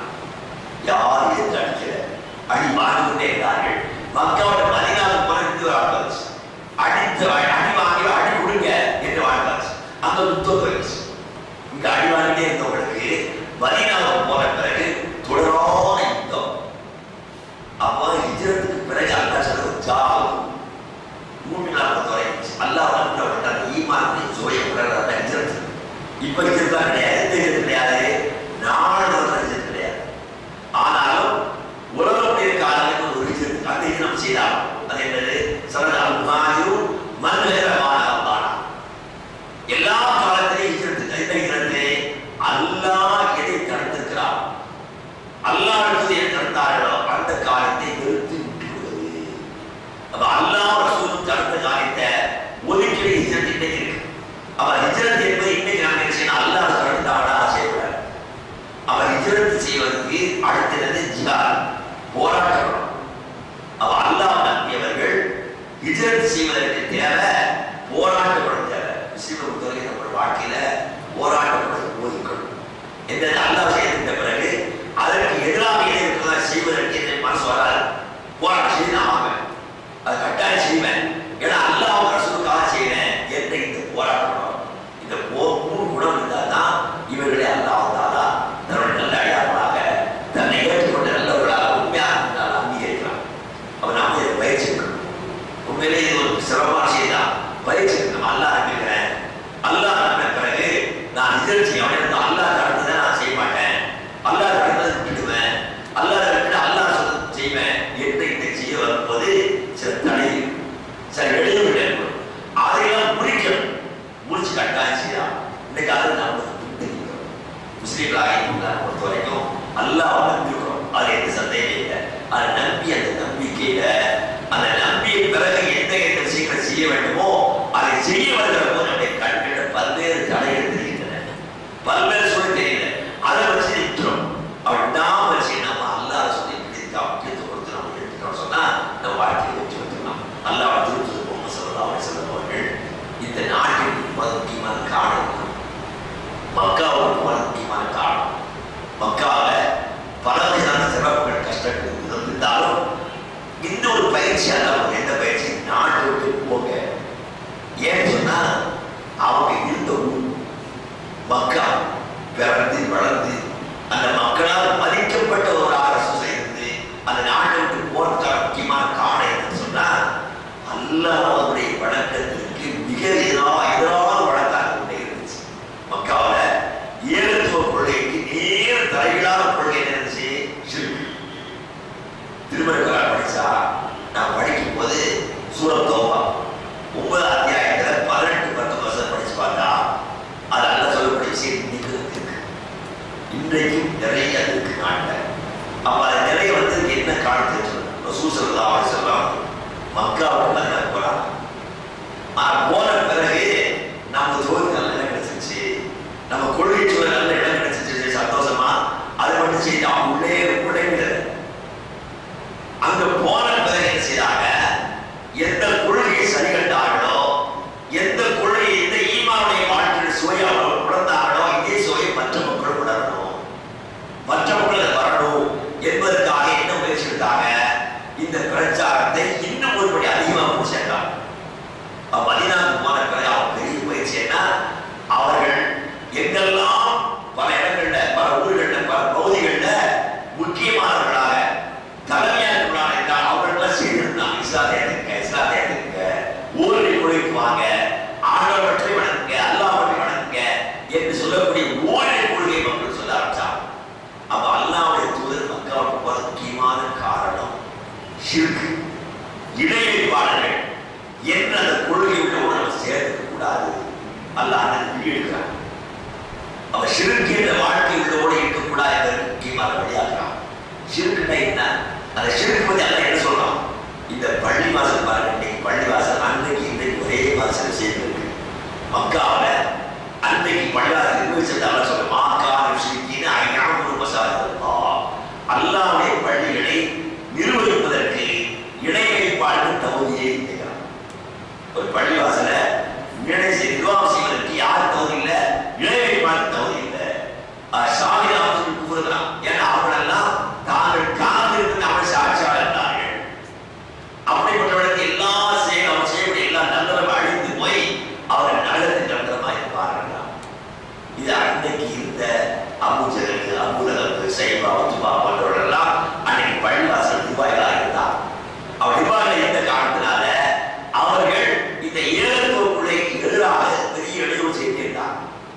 யார் எதிர்த்து அடிக்கல அடி வாங்கிக்கொண்டே இருந்தார்கள் மக்காவோட மதினாவுக்கு போன இந்து வாழ்க்கை அடித்து அடி வாங்கி அடி கொடுங்க என்று வாழ்க்கை அங்க யுத்தம் போயிடுச்சு இங்க அடி வாங்கிட்டே இருந்தவங்களுக்கு மதினாவுக்கு போன பிறகு தொடரான யுத்தம் அப்போ ஹிஜரத்துக்கு பிறகு அல்லா சொல்றது ஜாகும் மூமினாக குறைஞ்சி அல்லாஹ் வந்து அந்த ஈமான் சுவையை உணர்றத ஹிஜரத் இப்போ ஹிஜரத்லாம் கிடையாது எந்த ஹிஜரத் கிடையாது நாலு வருஷம் ஹிஜரத் கிடையாது ஆனாலும் உலகத்திய காலங்களுக்கு ஒரு ஹிஜரத் அந்த இது நம்ம செய்யலாம் அது என்னது சரதால் முகாஜிரும் மன்வேரமான அல்லானா எல்லா காலத்திலையும் ஹிஜரத் எந்த ஹிஜரத்து அல்லாஹ் எதை தடுத்திருக்கிறான் அல்லாஹ் எதை தடுத்தார்களோ அந்த காலத்தை வெறுத்து விட்டு விடுவது அப்ப அல்லாஹ் ரசூலுக்கு அடுத்த காரியத்தை ஒதுக்கீடு ஹிஜ்ரத் இன்னைக்கு இருக்கு அப்ப ஹிஜ்ரத் என்பது இன்னைக்கு நாம என்ன செய்யணும் அல்லாஹ் சொல்லிட்டாடா செய்யக்கூடாது அப்ப ஹிஜ்ரத் செய்வதற்கு அடுத்தது ஜிஹாத் போராட்டம் அப்ப அல்லாஹ் நம்பியவர்கள் ஹிஜ்ரத் செய்வதற்கு தேவை போராட்டப்படும் தேவை முஸ்லிம் பொறுத்தவரை நம்ம வாழ்க்கையில போராட்டப்படும் போதிக்கணும் எந்த அல்லாஹ் செய்திருந்த பிறகு அதற்கு எதிராக எது இருக்கிறதா செய்வதற்கு என்ன மனசு வராது போராட்டம் செய்து நான் ஆவேன் அது கட்டாயம் செய்வேன் ஏன்னா அல்லாஹ் ரசூலுக்காக செய்வேன் என்ற இந்த போராட்டம் இந்த போ மூணு குணம் இருந்தால் தான் இவர்களை அல்லாஹ் தாலா தன்னுடைய நல்ல அடையாளமாக தன்னை ஏற்றுக்கொண்ட நல்லவர்களாக உண்மையாக இருந்தால் அங்கீகரிக்கலாம் அப்ப நாம இதை பயிற்சி எடுக்கணும் உண்மையிலே இது ஒரு சிரமமான விஷயம் தான் பயிற்சி எடுக்கணும் அல்லாஹ் நம்பிக்கிறேன் அல்லாஹ் நம்பின பிறகு நான் இதழ் செய்ய எனக்கு அல்லாஹ் கடந்ததை நான் செய்ய மாட்டேன் அல்லாஹ் கடந்ததை விட்டுடுவேன் அல்லாஹ் விட்டுட்டு அல்லாஹ் சொல்றது செய்வேன் என்று இந்த செய்ய வரும்போது சில தடை சில இடையூறு ஏற்படும் அதையெல்லாம் முடிக்கணும் முடிச்சு கட்டாயம் செய்யலாம் இன்னைக்கு அதை நாம் பின்பற்றுகிறோம் முஸ்லீம்களாக இருந்தால் பொறுத்த வரைக்கும் அல்லாஹ் நம்பிக்கிறோம் அது எந்த சந்தேகம் இல்லை அதை நம்பி அந்த நம்பிக்கையில அந்த நம்பிய பிறகு எந்த எந்த விஷயங்களை செய்ய வேண்டுமோ அதை செய்ய வருகிற போது நம்முடைய கண்கள பல்வேறு தடைகள் தெரிகின்றன பல்வேறு சொல்லி தெரியல அதை வச்சு நிற்கிறோம் அவள் நாம வச்சு நம்ம அல்லாஹ் சொல்லி பிடித்தா பிடித்து கொடுத்து நம்ம எடுத்துக்கிறோம் சொன்னா நம்ம வாழ்க்கையை வெற்றி பெற்றுக்கலாம் அல்லாஹ் திருப்பதி பொம்மை சொல்லலாம் அவர் சொல்லுவார்கள் இந்த நாட்டின் மத முக்கியமான காரணம் மக்காவுக்கு மத முக்கியமான காரணம் மக்காவில் பல வகையான சிறப்புகள் கஷ்டங்கள் இருந்தாலும் இந்த ஒரு பயிற்சி அல்லாமல் எந்த பயிற்சி நாட்டை விட்டு போங்க ஏன்னு சொன்னா அவங்க இருந்த ஊர் மக்கா பிறந்து வளர்ந்து அந்த மக்களால் மதிக்கப்பட்ட ஒரு அரசு செய்து அந்த நாட்டை விட்டு போறதுக்கான முக்கியமான காரணம் என்னன்னு சொன்னா அல்லாஹ்வுடைய வழக்கத்திற்கு மிக எதிராக எதிரான வழக்காக கொண்டே இருந்துச்சு மக்காவில் ஏகத்துவ கொள்கைக்கு நேர் தலையிடாத கொள்கை என்ன இருந்துச்சு ஷிர்க். திருமணக்கார படிச்சா நான் படிக்கும் போது சூரத் தௌபா ஒன்பதாம் அத்தியாயத்துல பதினெட்டு பத்து வருஷம் படிச்சு பார்த்தா அது அல்ல சொல்லக்கூடிய விஷயம் இன்னைக்கு இருக்கு இன்றைக்கும் நிறைய இருக்கு நாட்டில் அப்ப அது நிறைய வந்து என்ன காரணத்தை ரசூசல்லா அவர் சொல்றாங்க மக்காவுக்கு மதினா போறாங்க ஆனா போன பிறகு நம்ம தொழில் நல்ல இடம் கிடைச்சிச்சு நம்ம கொள்கை சூழல் நல்ல இடம் கிடைச்சிச்சு சந்தோஷமா அதை மட்டும் செய்து அவங்க உள்ளே உள்ளே அங்க போன பிறகு என்ன செய்தாங்க எந்த கொள்கையை சரி கண்டார்களோ எந்த கொள்கையை எந்த ஈமாவுடைய வாழ்க்கையில் சுவையாக உணர்ந்தார்களோ இதே சிறுக்கு என்ற வாழ்க்கை உள்ளோடு இருக்கக்கூடாது என்பதற்கு முக்கியமான வழியாகிறான் சிறுக்குன்னா என்ன அந்த சிறுக்கு பத்தி எல்லாம் என்ன சொல்றான் இந்த பள்ளி வாசல் பாருங்க இன்னைக்கு பள்ளி வாசல் அன்னைக்கு இன்றைக்கு ஒரே வாசல் சேர்ந்து இருக்கு மக்காவில் அன்னைக்கு பள்ளிவாசல் நிர்வகிச்சதால சொல்ல மாக்கா சிறுக்கின்னு ஐநானூறு மசாலா அல்லாவுடைய பள்ளிகளை நிர்வகிப்பதற்கு இணை வைப்பாளர் தகுதியே இருக்கிறார் ஒரு பள்ளிவாசல இணை செய்~ நிர்வாகம் செய்வதற்கு யார் தகுதி இல்லை இணை வைப்பாளர் தகுதி இல்லை சாமியாவது கூறுகிறான் ஏன்னா அவங்களெல்லாம் தாங்கள் காத்திருந்து அவன் சாட்சியாக இருந்தார்கள் அப்படிப்பட்டவர்களுக்கு எல்லா செயல் அவர் செய்யக்கூடிய எல்லா நல்லவரும் அழிந்து போய் அவர் நல்லது நல்லதமாக இருப்பார்கள் இது அன்னைக்கு இருந்த அபுஜலுக்கு அபுலகத்து சைபா உத்துபா போன்றவர்களெல்லாம் அன்னைக்கு பள்ளிவாசல் துபாயிலாக இருந்தார் அவர் துபாயில் இருந்த காரணத்தினால அவர்கள் இந்த ஏழத்தோப்புழைக்கு எதிராக பெரிய இடையூறு செய்திருந்தார்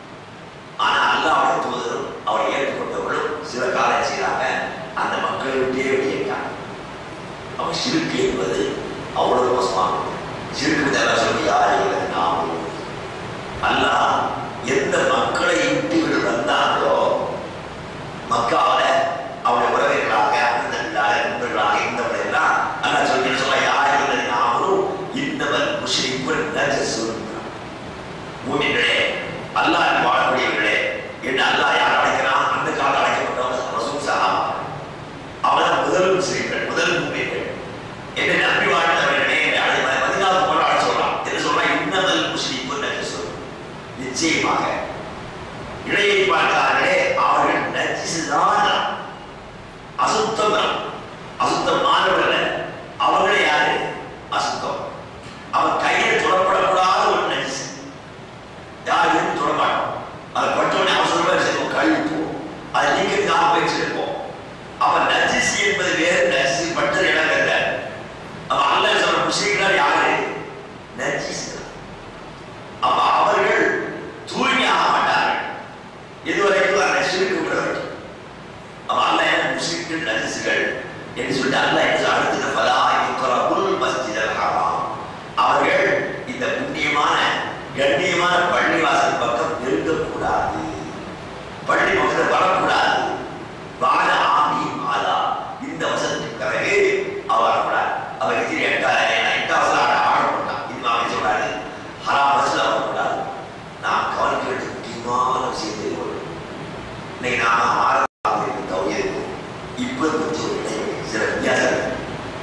ஆனா அல்லாவுடைய தூதரும் அவரை ஏற்றுக்கொண்டவர்களும் சில காலம் செய்தாங்க அந்த மக்களை விட்டே வெளியேட்டாங்க அவன் சிறுக்கு என்பது அவ்வளவு மோசமானது சிறுக்கு தேவை சொல்லி யாரும் நாமும் அல்லாஹ் எந்த மக்களை விட்டு விடு வந்தாங்களோ மக்காவில அவருடைய உறவினர்களாக அண்ணன்களாக நண்பர்களாக இருந்தவர்கள் எல்லாம் அல்லாஹ் சொல்லி சொல்ல யாரும் இல்லை நாமளும் இந்தவன் முஸ்லிம்கள் நஜசுன் மூமின்களே அல்லாஹ் வாழக்கூடியவர்களே என்று அல்லாஹ் யார் அழைக்கிறான் அந்த காலம் அழைக்கப்பட்டவங்க ரசூல் சஹாபா அவன் முதல் முஸ்லிம்கள் முதல் மூமின்கள் என்று நம்பி வாழ்ந்தவர்களே அதை பதினாறு முறை அழைச்சு சொல்றான் என்று சொல்றான் இன்னமல் முஸ்லிம் நஜசுன் நிச்சயமாக இடையை பார்த்தார்களே அவர்கள் நச்சிசுதான் அசுத்தம் அசுத்தம் மாணவர்கள் அவர்களே யாரு அசுத்தம் அவன் கையில் தொடப்படக்கூடாத ஒரு நஜிஸ் யாரும் தொட மாட்டோம் அதை பட்டோடனே அவசரமா செய்வோம் கழிப்போம் அதை நீக்கிறதுக்கு ஆக போய் வச்சிருப்போம் அவன் நஜிஸ் என்பது வேறு நஜிஸ் பட்டது இடம் இல்லை அவன் அல்ல சொல்ற முஸ்லீம்கள் யாரு நஜிஸ் அப்ப அவர்கள் தூய்மையாக மாட்டார்கள் இதுவரைக்கும் அந்த சிறுக்கு விட வேண்டும் அப்ப அல்ல முஸ்லிம்கள் நஜிசுகள் என்று சொல்லிட்டு அல்ல என்று அடுத்த பலா யுக்கரபுல் மஸ்ஜித் ஹராம் அவர்கள் இந்த புண்ணியமான கண்ணியமான பள்ளிவாசல் பக்கம் நெருங்கக்கூடாது பள்ளி பக்கத்தில் வரக்கூடாது வாழ ஆமி மாதா இந்த வசனத்துக்கு பிறகு அவர் வரக்கூடாது அவர் எதிரி எட்டாவது எட்டாவது ஆட ஆட மாட்டான் இது அவன் சொல்றாரு ஹராம் பஸ்ல வரக்கூடாது நாம் கவனிக்க வேண்டிய முக்கியமான விஷயம் தெரியும் இன்னைக்கு நாம ஆரம்பத்தில் தௌஹீது இப்போ கொஞ்சம் ஒரு இடைவெளி சில வித்தியாசம் இருக்கு.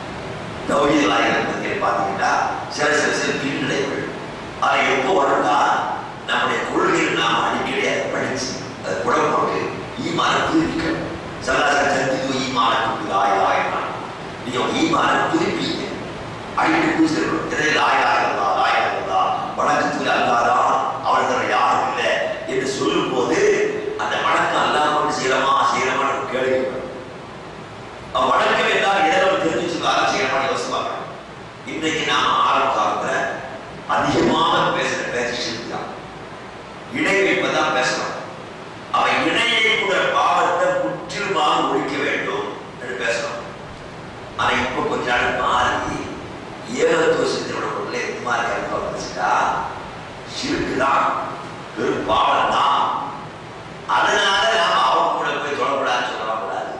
தௌஹீது ஆயிரம் பற்றி பார்த்தீங்கன்னா சில சில சில பின்னடைவுகள் அதை எப்போ வரும்னா நம்முடைய கொள்கையில் நாம் அடிக்கடி அதை படிச்சு அதை குடம் போட்டு ஈமான புதுப்பிக்கணும் சராசரி சந்திக்கு ஈமான புது ஆயிரம் ஆயிரம் நீங்க ஈமான புதுப்பீங்க அடிக்கடி புதுசிருக்கணும் இதில் ஆயிரம் ஆயிரம் ஆயிரம் வணக்கத்துக்கு அல்லாதா அவர்கள் யாரும் இல்லை என்று சொல்லும் போது அந்த வணக்கம் அல்லாமல் செய்யறமா செய்யறமா நம்ம கேள்வி கேட்கணும். அவன் வணக்கம் என்றால் எதை நம்ம தெரிஞ்சு வச்சுக்காக செய்யறமா யோசிப்பாங்க இன்றைக்கு நாம் ஆரம்ப காலத்துல அதிகமாக பேசுற பேச்சு சிறுத்தான் இணை வைப்பதான் பேசுறோம் அவன் இணையை கூட பாவத்தை முற்றிலுமாக ஒழிக்க வேண்டும் என்று பேசுறோம் ஆனா இப்ப கொஞ்ச நாள் மாறி ஏகத்துவ சிந்தனோட உள்ள எந்த மாதிரி கருத்து வந்துச்சுட்டா சிறுக்குதான் பெரும் பாவம் தான் அதனால நாம அவங்க கூட போய் தொடக்கூடாதுன்னு சொல்லக்கூடாது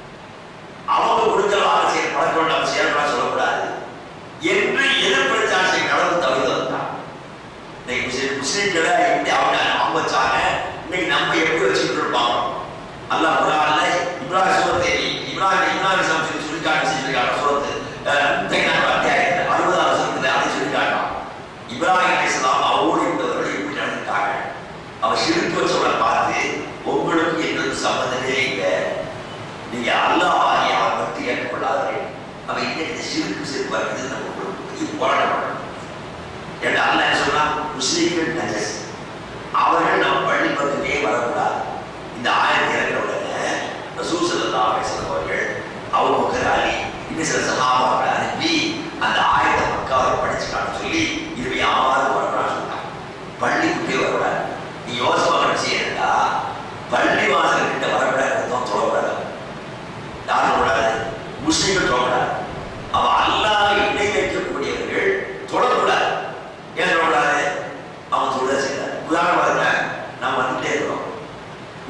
அவங்க கொடுக்கறவாக செய்ய பழக்கம் நம்ம செய்யக்கூடாது சொல்லக்கூடாது என்று எதிர்ப்பிரச்சாரம் செய்ய கடவுள் தவிர்த்து தான் இன்னைக்கு முஸ்லீம் முஸ்லீம்களை எப்படி அவங்க அவங்க வச்சாங்க இன்னைக்கு நம்ம எப்படி வச்சுக்கிட்டு இருப்பாங்க அல்லாஹ் குரான்ல இப்ராஹிம் சூரத்தை இப்ராஹிம் இப்ராஹிம் சமஸ்கிருதி சொல்லி காட்டி சொல்லி காட்ட சூரத்து முத்தைநாள் அத்தியாயத்தில் அறுபதாவது சூரத்தில் அதை சொல்லி காட்டான் இப்ராஹிம் அலிஸ்லாம் அவரோடு இருந்தவர்கள் எப்படி நடந்துட்டாங்க அவர் சிறுக்கு வச்சவரை பார்த்து உங்களுக்கு எங்களுக்கு சம்மந்தமே இல்லை நீங்க அல்லாஹ் அவர் பற்றி ஏற்றுக்கொள்ளாதீர்கள் அவன் இன்னைக்கு இந்த சிறுக்கு சிறுக்கு வருது நம்ம உங்களுக்கு பெரிய போராட்டம் என்று அல்லாஹ் என்ன சொல்றான் முஸ்லீம்கள் நஜஸ் அவர்கள் நம் பள்ளி பக்கமே வரக்கூடாது இந்த ஆயிரத்தி இறங்கிற உடனே ரசூல் ஸல்லல்லாஹு அலைஹி வஸல்லம் அவர்கள் அபூ பக்கர் அலி இன்னும் சில சஹாபாக்களை அனுப்பி அந்த ஆயத்தை மக்காவை படிச்சுக்கான்னு சொல்லி இது யாரும் வரக்கூடாதுன்னு சொன்னாங்க பள்ளிக்குள்ளே வரக்கூடாது நீ யோசனை செய்யறா பள்ளி வாசல் கிட்ட வரக்கூடாது அர்த்தம் சொல்லக்கூடாது யார் சொல்லக்கூடாது முஸ்லீம்கள் சொல்லக்கூடாது அவ அல்லாஹ் இணை வைக்கக்கூடியவர்கள் தொடக்கூடாது ஏன் சொல்லக்கூடாது அவன் தொழில் செய்யறாரு உதாரணம் பாருங்க நம்ம வந்துட்டே இருக்கிறோம்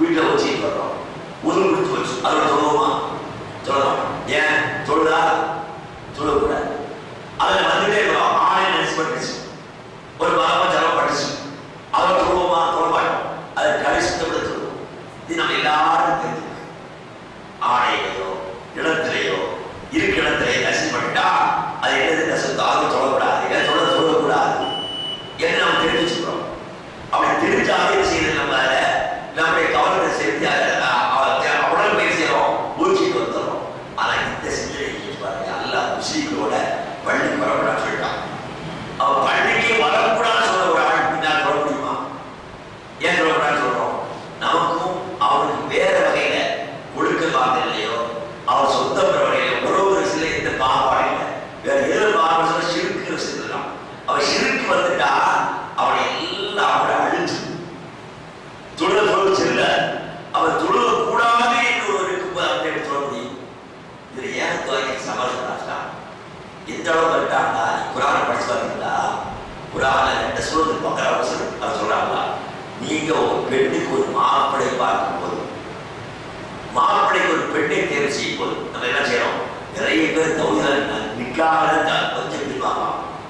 எந்த அளவு பண்ணிட்டாங்கன்னா குரானை படிச்சு பார்த்தீங்களா குரான ரெண்டு சூழலுக்கு பக்கம் அவர் சொல்றாங்களா நீங்க ஒரு பெண்ணுக்கு ஒரு மாப்பிளை பார்க்கும் போது மாப்பிளைக்கு ஒரு பெண்ணை தேர்வு செய்யும் போது நம்ம என்ன செய்யறோம் நிறைய பேர் தௌசண்ட் நிக்காக கொஞ்சம் பிடிவாங்க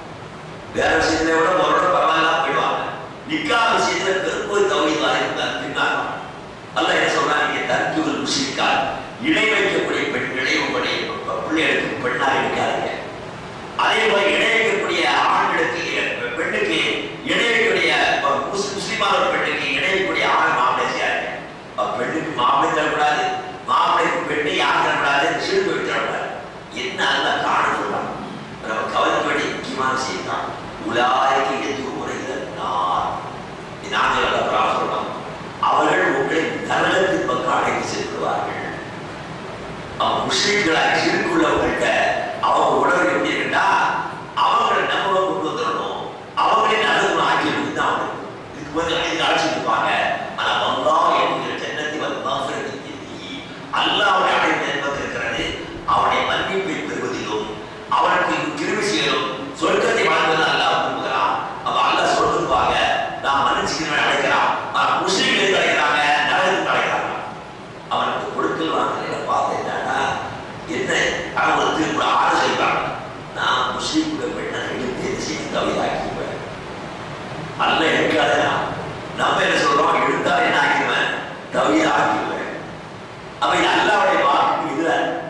வேற விஷயத்துல விட ஒரு பரவாயில்ல போயிடுவாங்க நிக்கா விஷயத்துல பெரும்போது தௌஹீதாக இருந்தால் பின்னாங்க அல்ல என்ன சொல்றா நீங்க தற்குகள் முஷிக்கால் இணை வைக்கக்கூடிய பெண்களை உங்களுடைய பிள்ளைகளுக்கு பெண்ணாக இருக்காதீங்க அதே போல இணை வைக்கக்கூடிய ஆண்களுக்கு பெண்ணுக்கு இணை வைக்கக்கூடிய முஸ்லிமான ஒரு பெண்ணுக்கு இணை வைக்கக்கூடிய ஆண் மாப்பிளை செய்யாதீங்க அப்ப பெண்ணுக்கு மாப்பிளை தரக்கூடாது மாப்பிளைக்கு பெண்ணை யார் தரக்கூடாது சிறுக்கு வைத்தரக்கூடாது என்ன அல்ல காண சொல்றாங்க நம்ம கவனிக்க வேண்டிய முக்கியமான விஷயம் தான் உலாய்க்கு எது முறையில் நான் நாங்கள் அல்ல சொல்றோம் அவர்கள் உங்களை நரகத்தின் பக்கம் அழைத்து செல்வார்கள் அவன் முஸ்லீம்களாக சிறுக்குள்ளவங்கள்ட்ட அவங்க உணர்வு எப்படி இருக்குன்னா அவங்களை நம்ம கொண்டு வந்துடணும் அவங்களே நல்லது ஆக்கி தான் அவங்களுக்கு இதுக்கு வந்து இதுக்கு அழைச்சிட்டு இருப்பாங்க ஆனா வந்தா என்கிற ஜன்னத்தி வந்தாங்கிறது அல்லாவுடைய அடைந்த என்பது இருக்கிறது அவனுடைய மன்னிப்பை பெறுவதிலும் அவனுக்கு கிருமி செய்யலும் சொர்க்கத்தை வழங்குவது அல்லாஹ் விரும்புகிறான் அப்ப அல்லாஹ் சொல்லுவாங்க நான் மன்னிச்சுக்கிறேன் அழைக்கிறான் ஆனா முஸ்லீம்களுக்கு அழைக்கிறாங்க நரகத்துக்கு அழைக்கிறாங்க அவனுக்கு கொடுக்கல் வாங்கல பார்த்து என்னன்னா என்ன அவங்க திரும்ப ஆறு செய்வாங்க நான் முஸ்லீம்குள்ள பெண்ணை எடுத்து என்ன செய்து தவிதாக்கிடுவேன் அல்ல எடுக்காதா நம்ம என்ன சொல்றோம் எடுத்தா என்ன ஆக்கிடுவேன் தவித ஆக்கிடுவேன் அவ இது அல்லாவுடைய வாக்கு இதுல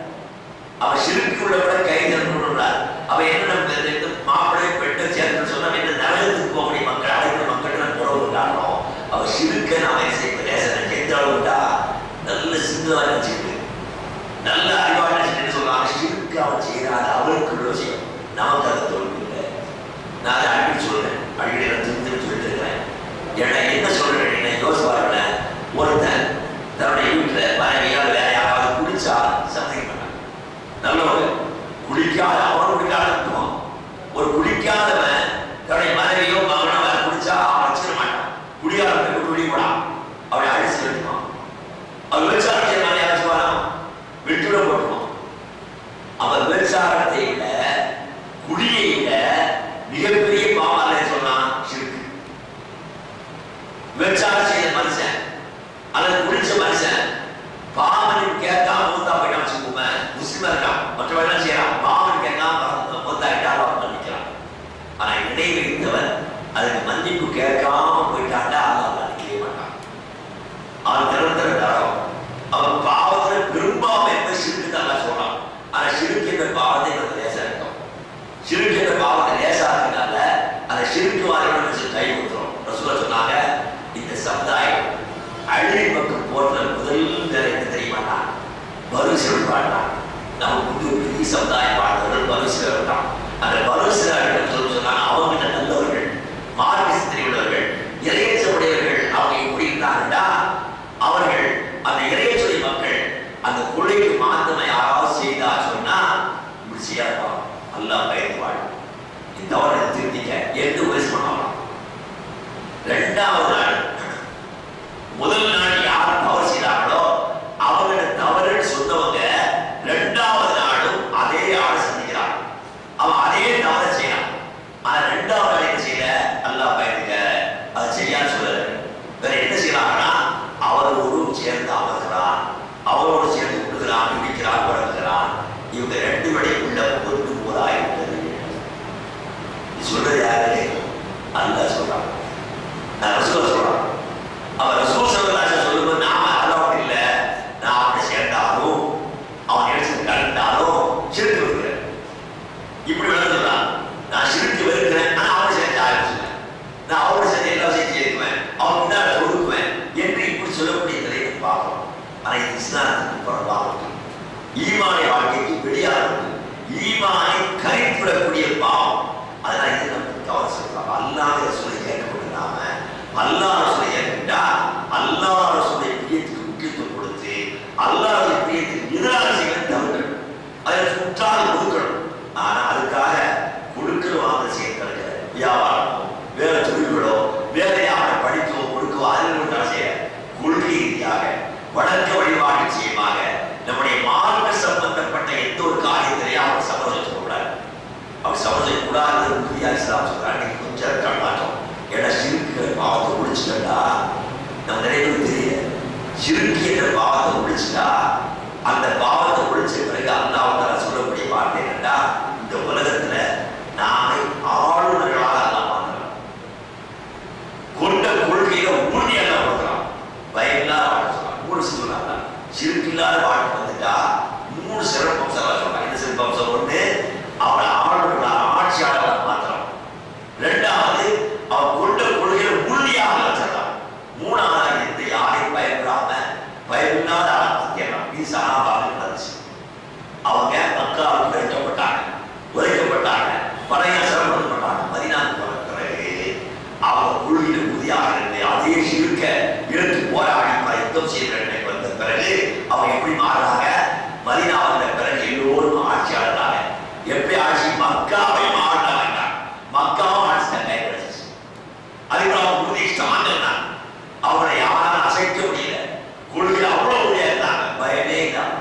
அவ சிறுக்குள்ள விட கை தந்துள்ளார் அவ என்ன நம்ம மாப்பிள்ளை பெண்ணை சேர்ந்து சொன்னா என்ன நரகத்துக்கு போகக்கூடிய மக்கள் அழைக்கிற மக்கள் உறவு காரணம் அவ சிறுக்க நாம என்ன செய்ய லேசன எந்த அளவுண்டா நல்ல சிந்தவா நினைச்சிட்டு நல்ல அறிவா நினைச்சிட்டு சொல்றாங்க சிறுக்கு அவன் செய்யறாது அவருக்கு உள்ள விஷயம் நமக்கு அதை தோல்வி இல்லை நான் அதை அடிக்கடி சொல்றேன் அடிக்கடி நான் திரும்ப திரும்ப சொல்லிட்டு இருக்கிறேன் ஏன்னா என்ன சொல்றேன் என்ன யோசிச்சு பாருங்களேன் ஒருத்தன் தன்னுடைய வீட்டில் மனைவியால் வேற யாராவது குடிச்சா சந்தேகம் பண்ணான் நல்லவங்க குடிக்காத அவன் குடிக்காத இருக்கும் ஒரு குடிக்காதவன் தன்னுடைய மனைவியோ மகனோ வேற குடிச்சா அவன் வச்சிட மாட்டான் குடியாத விட்டு குடிக்கூடான் அவனை அழிச்சு விட்டுவான் அவன் விபச்சாரம் செய்ய மாதிரி அழைச்சுவானா விட்டுட போட்டுவான் அவன் விபச்சாரத்தை விட குடியை விட மிகப்பெரிய பாவம் சொன்னான் சிறுக்கு விபச்சாரம் செய்த மனுஷன் அல்லது குடிச்ச மனுஷன் பாவனுக்கு கேட்காம மூத்தா போயிட்டான் வச்சுக்கோங்க முஸ்லிமா இருக்கான் மற்றவன் என்ன செய்யறான் பாவன் கேட்காம மூத்தாயிட்டா அவன் மன்னிக்கிறான் ஆனா இடை வைத்தவன் அதுக்கு மன்னிப்பு கேட்காம போயிட்டாண்டா அவன் மன்னிக்கவே மாட்டான் அவன் நிரந்தர தரம் அவன் பாவத்தை விரும்பாம என்பது சிறுக்கு தான் சொல்றான் ஆனா சிறுக்கு என்ற பாவத்தை நம்ம லேசா இருக்கும் சிறுக்கு என்ற பாவத்தை லேசா இருக்கனால அந்த சிறுக்கு வாரிகள் கை ஊத்துறோம் ரசூலா சொன்னாங்க இந்த சமுதாயம் அழகை பக்கம் போன்ற முதல் என்ன தெரியுமாட்டா மறுசிலர் வாழ்ந்தான் நம்ம புது பெரிய சமுதாயம் வாழ்ந்தவர்கள் மறுசிலர் தான் அந்த மறுசிலர்கள் சொல்ல சொன்னாங்க அவங்க நல்லவர்கள் மார்க்க சிந்தனை உள்ளவர்கள் இறையச்ச உடையவர்கள் அவங்க எப்படி இருந்தாங்கன்னா அவர்கள் அந்த இறையச்சுடைய மக்கள் அந்த கொள்ளைக்கு மாத்தமை யாராவது செய்தா சொன்னா இப்படி செய்யாதா அல்லா பயந்து வாழும் இந்த தவறை திருத்திக்க என்று உபதேசம் பண்ணலாம் ரெண்டாவது நாள் முதல் நாள் யார் தவறு செய்தார்களோ அவங்களோட தவறுன்னு சொன்னவங்க ரெண்டாவது நாளும் அதே ஆளை சந்திக்கிறாங்க அவன் அதே தவறை செய்யறான் ஆனா ரெண்டாவது நாள் என்ன செய்யல அல்லா பயந்துக்க அதை செய்யான்னு சொல்லல வேற என்ன செய்யறாங்கன்னா அவரோடு சேர்ந்து அமர்கிறான் அவரோடு சேர்ந்து விடுகிறான் பிடிக்கிறான் வழங்குகிறான் இவங்க ரெண்டு வழி உள்ள ஒன்று போதாயிருக்கிறது சொல்றது யாரு அல்ல சொல்றான் நான் ரசூல சொல்றான் அவன் ரசூல் சல்லாச சொல்லும்போது நாம அலவாட் இல்லை நான் அவனை சேர்ந்தாலும் அவன் எடுத்து கலந்தாலும் சிரித்து வருகிறேன் இப்படி விளங்குறான் நான் சிரித்து வருகிறேன் நான் அவனை சேர்ந்து ஆரம்பிச்சுவேன் நான் அவனை சேர்ந்து எல்லா விஷயம் சேர்க்குவேன் அவன் முன்னாடி கொடுக்குவேன் என்று இப்படி சொல்லக்கூடிய நிலையை பார்க்கிறோம் ஆனா இது இஸ்லாத்துக்கு புறம்பாக ஈமானை வாழ்க்கைக்கு வெளியாக ஈமானை கரைத்துவிடக்கூடிய பாவம் அதனால இது நம்ம தவறு சொல்றோம் அல்லாத சொல்லி கேட்கப்பட்டு நாம அல்லாஹ் ரசூலை ஏற்கண்டா அல்லாஹ் ரசூலை பிரியத்துக்கு முக்கியத்துவம் கொடுத்து அல்லாஹ் பிரியத்துக்கு எதிராக செய்யணும் தவிர்க்கணும் அதை முற்றாக கொடுக்கணும் ஆனா அதுக்காக கொடுக்கல் வாங்க செய்ய கிடையாது வியாபாரமோ வேற தொழில்களோ வேற யாரை படிக்கவோ கொடுக்கவோ அதில் ஒன்றாக செய்ய கொள்கை ரீதியாக வழக்க வழிபாடு நிச்சயமாக நம்முடைய மார்க்க சம்பந்தப்பட்ட எந்த ஒரு காரியத்திலையும் அவர் சம்மதம் வச்சுக்கூடாது இஸ்லாம் சொல்றாங்க நீங்க கொஞ்சம் இருக்க மாட்டோம் ஏன்னா சிறுக்கு பாவத்தை ஒழிச்சுட்டா நம்ம நிறைய பேருக்கு தெரியல சிறுக்கு என்ற பாவத்தை ஒழிச்சுட்டா அந்த பாவத்தை ஒழிச்ச பிறகு அல்லாஹ் தஆலா சொல்லக்கூடிய வார்த்தை என்னன்னா இந்த உலகத்துல நாளை ஆளுநர்களாக அல்லாஹ் மாத்துறான் கொண்ட கொள்கையில உறுதி எல்லாம் கொடுக்குறான் பயமில்லாத வாழ்க்கை சொல்றான் மூணு சொல்றாங்க சிறுக்கில்லாத வாழ்க்கை வந்துட்டா மூணு சிறப்பம்சம் சொல்றாங்க இந்த சிறப்பம்சம் ஒண்ணு அவளை ஆளுநர்களாக ஆட்சியாளர்களாக மாத்துறான் ரெண்டாவது அவன் கொண்ட கொள்கையில உறுதியாக வச்சிடறான் மூணாவது இந்த யாரையும் பயப்படாம பயமில்லாத ஆட்சியெல்லாம் இது சகாபாக நடந்துச்சு அவங்க மக்காவுக்கு விரைக்கப்பட்டாங்க உரைக்கப்பட்டாங்க பழைய சிரமப்பட்டாங்க மதினாவுக்கு போன பிறகு அவங்க குழுவில உறுதியாக இருந்து அதே இருக்க இருந்து போராடி பல யுத்தம் செய்ய வேண்டும் வந்த பிறகு அவங்க எப்படி மாறுறாங்க மதினா வந்த பிறகு எல்லோரும் ஆட்சியாளராங்க எப்படி ஆட்சி மக்காவை மாறினாங்க மக்காவும் ஆட்சி தான் கைப்பற்றிச்சு அதுக்கு அவங்க உறுதி ஸ்டாண்ட் அவங்களை யாராலும் அசைக்க முடியல கொள்கை அவ்வளவு உறுதியா இருந்தாங்க பயமே இல்லாம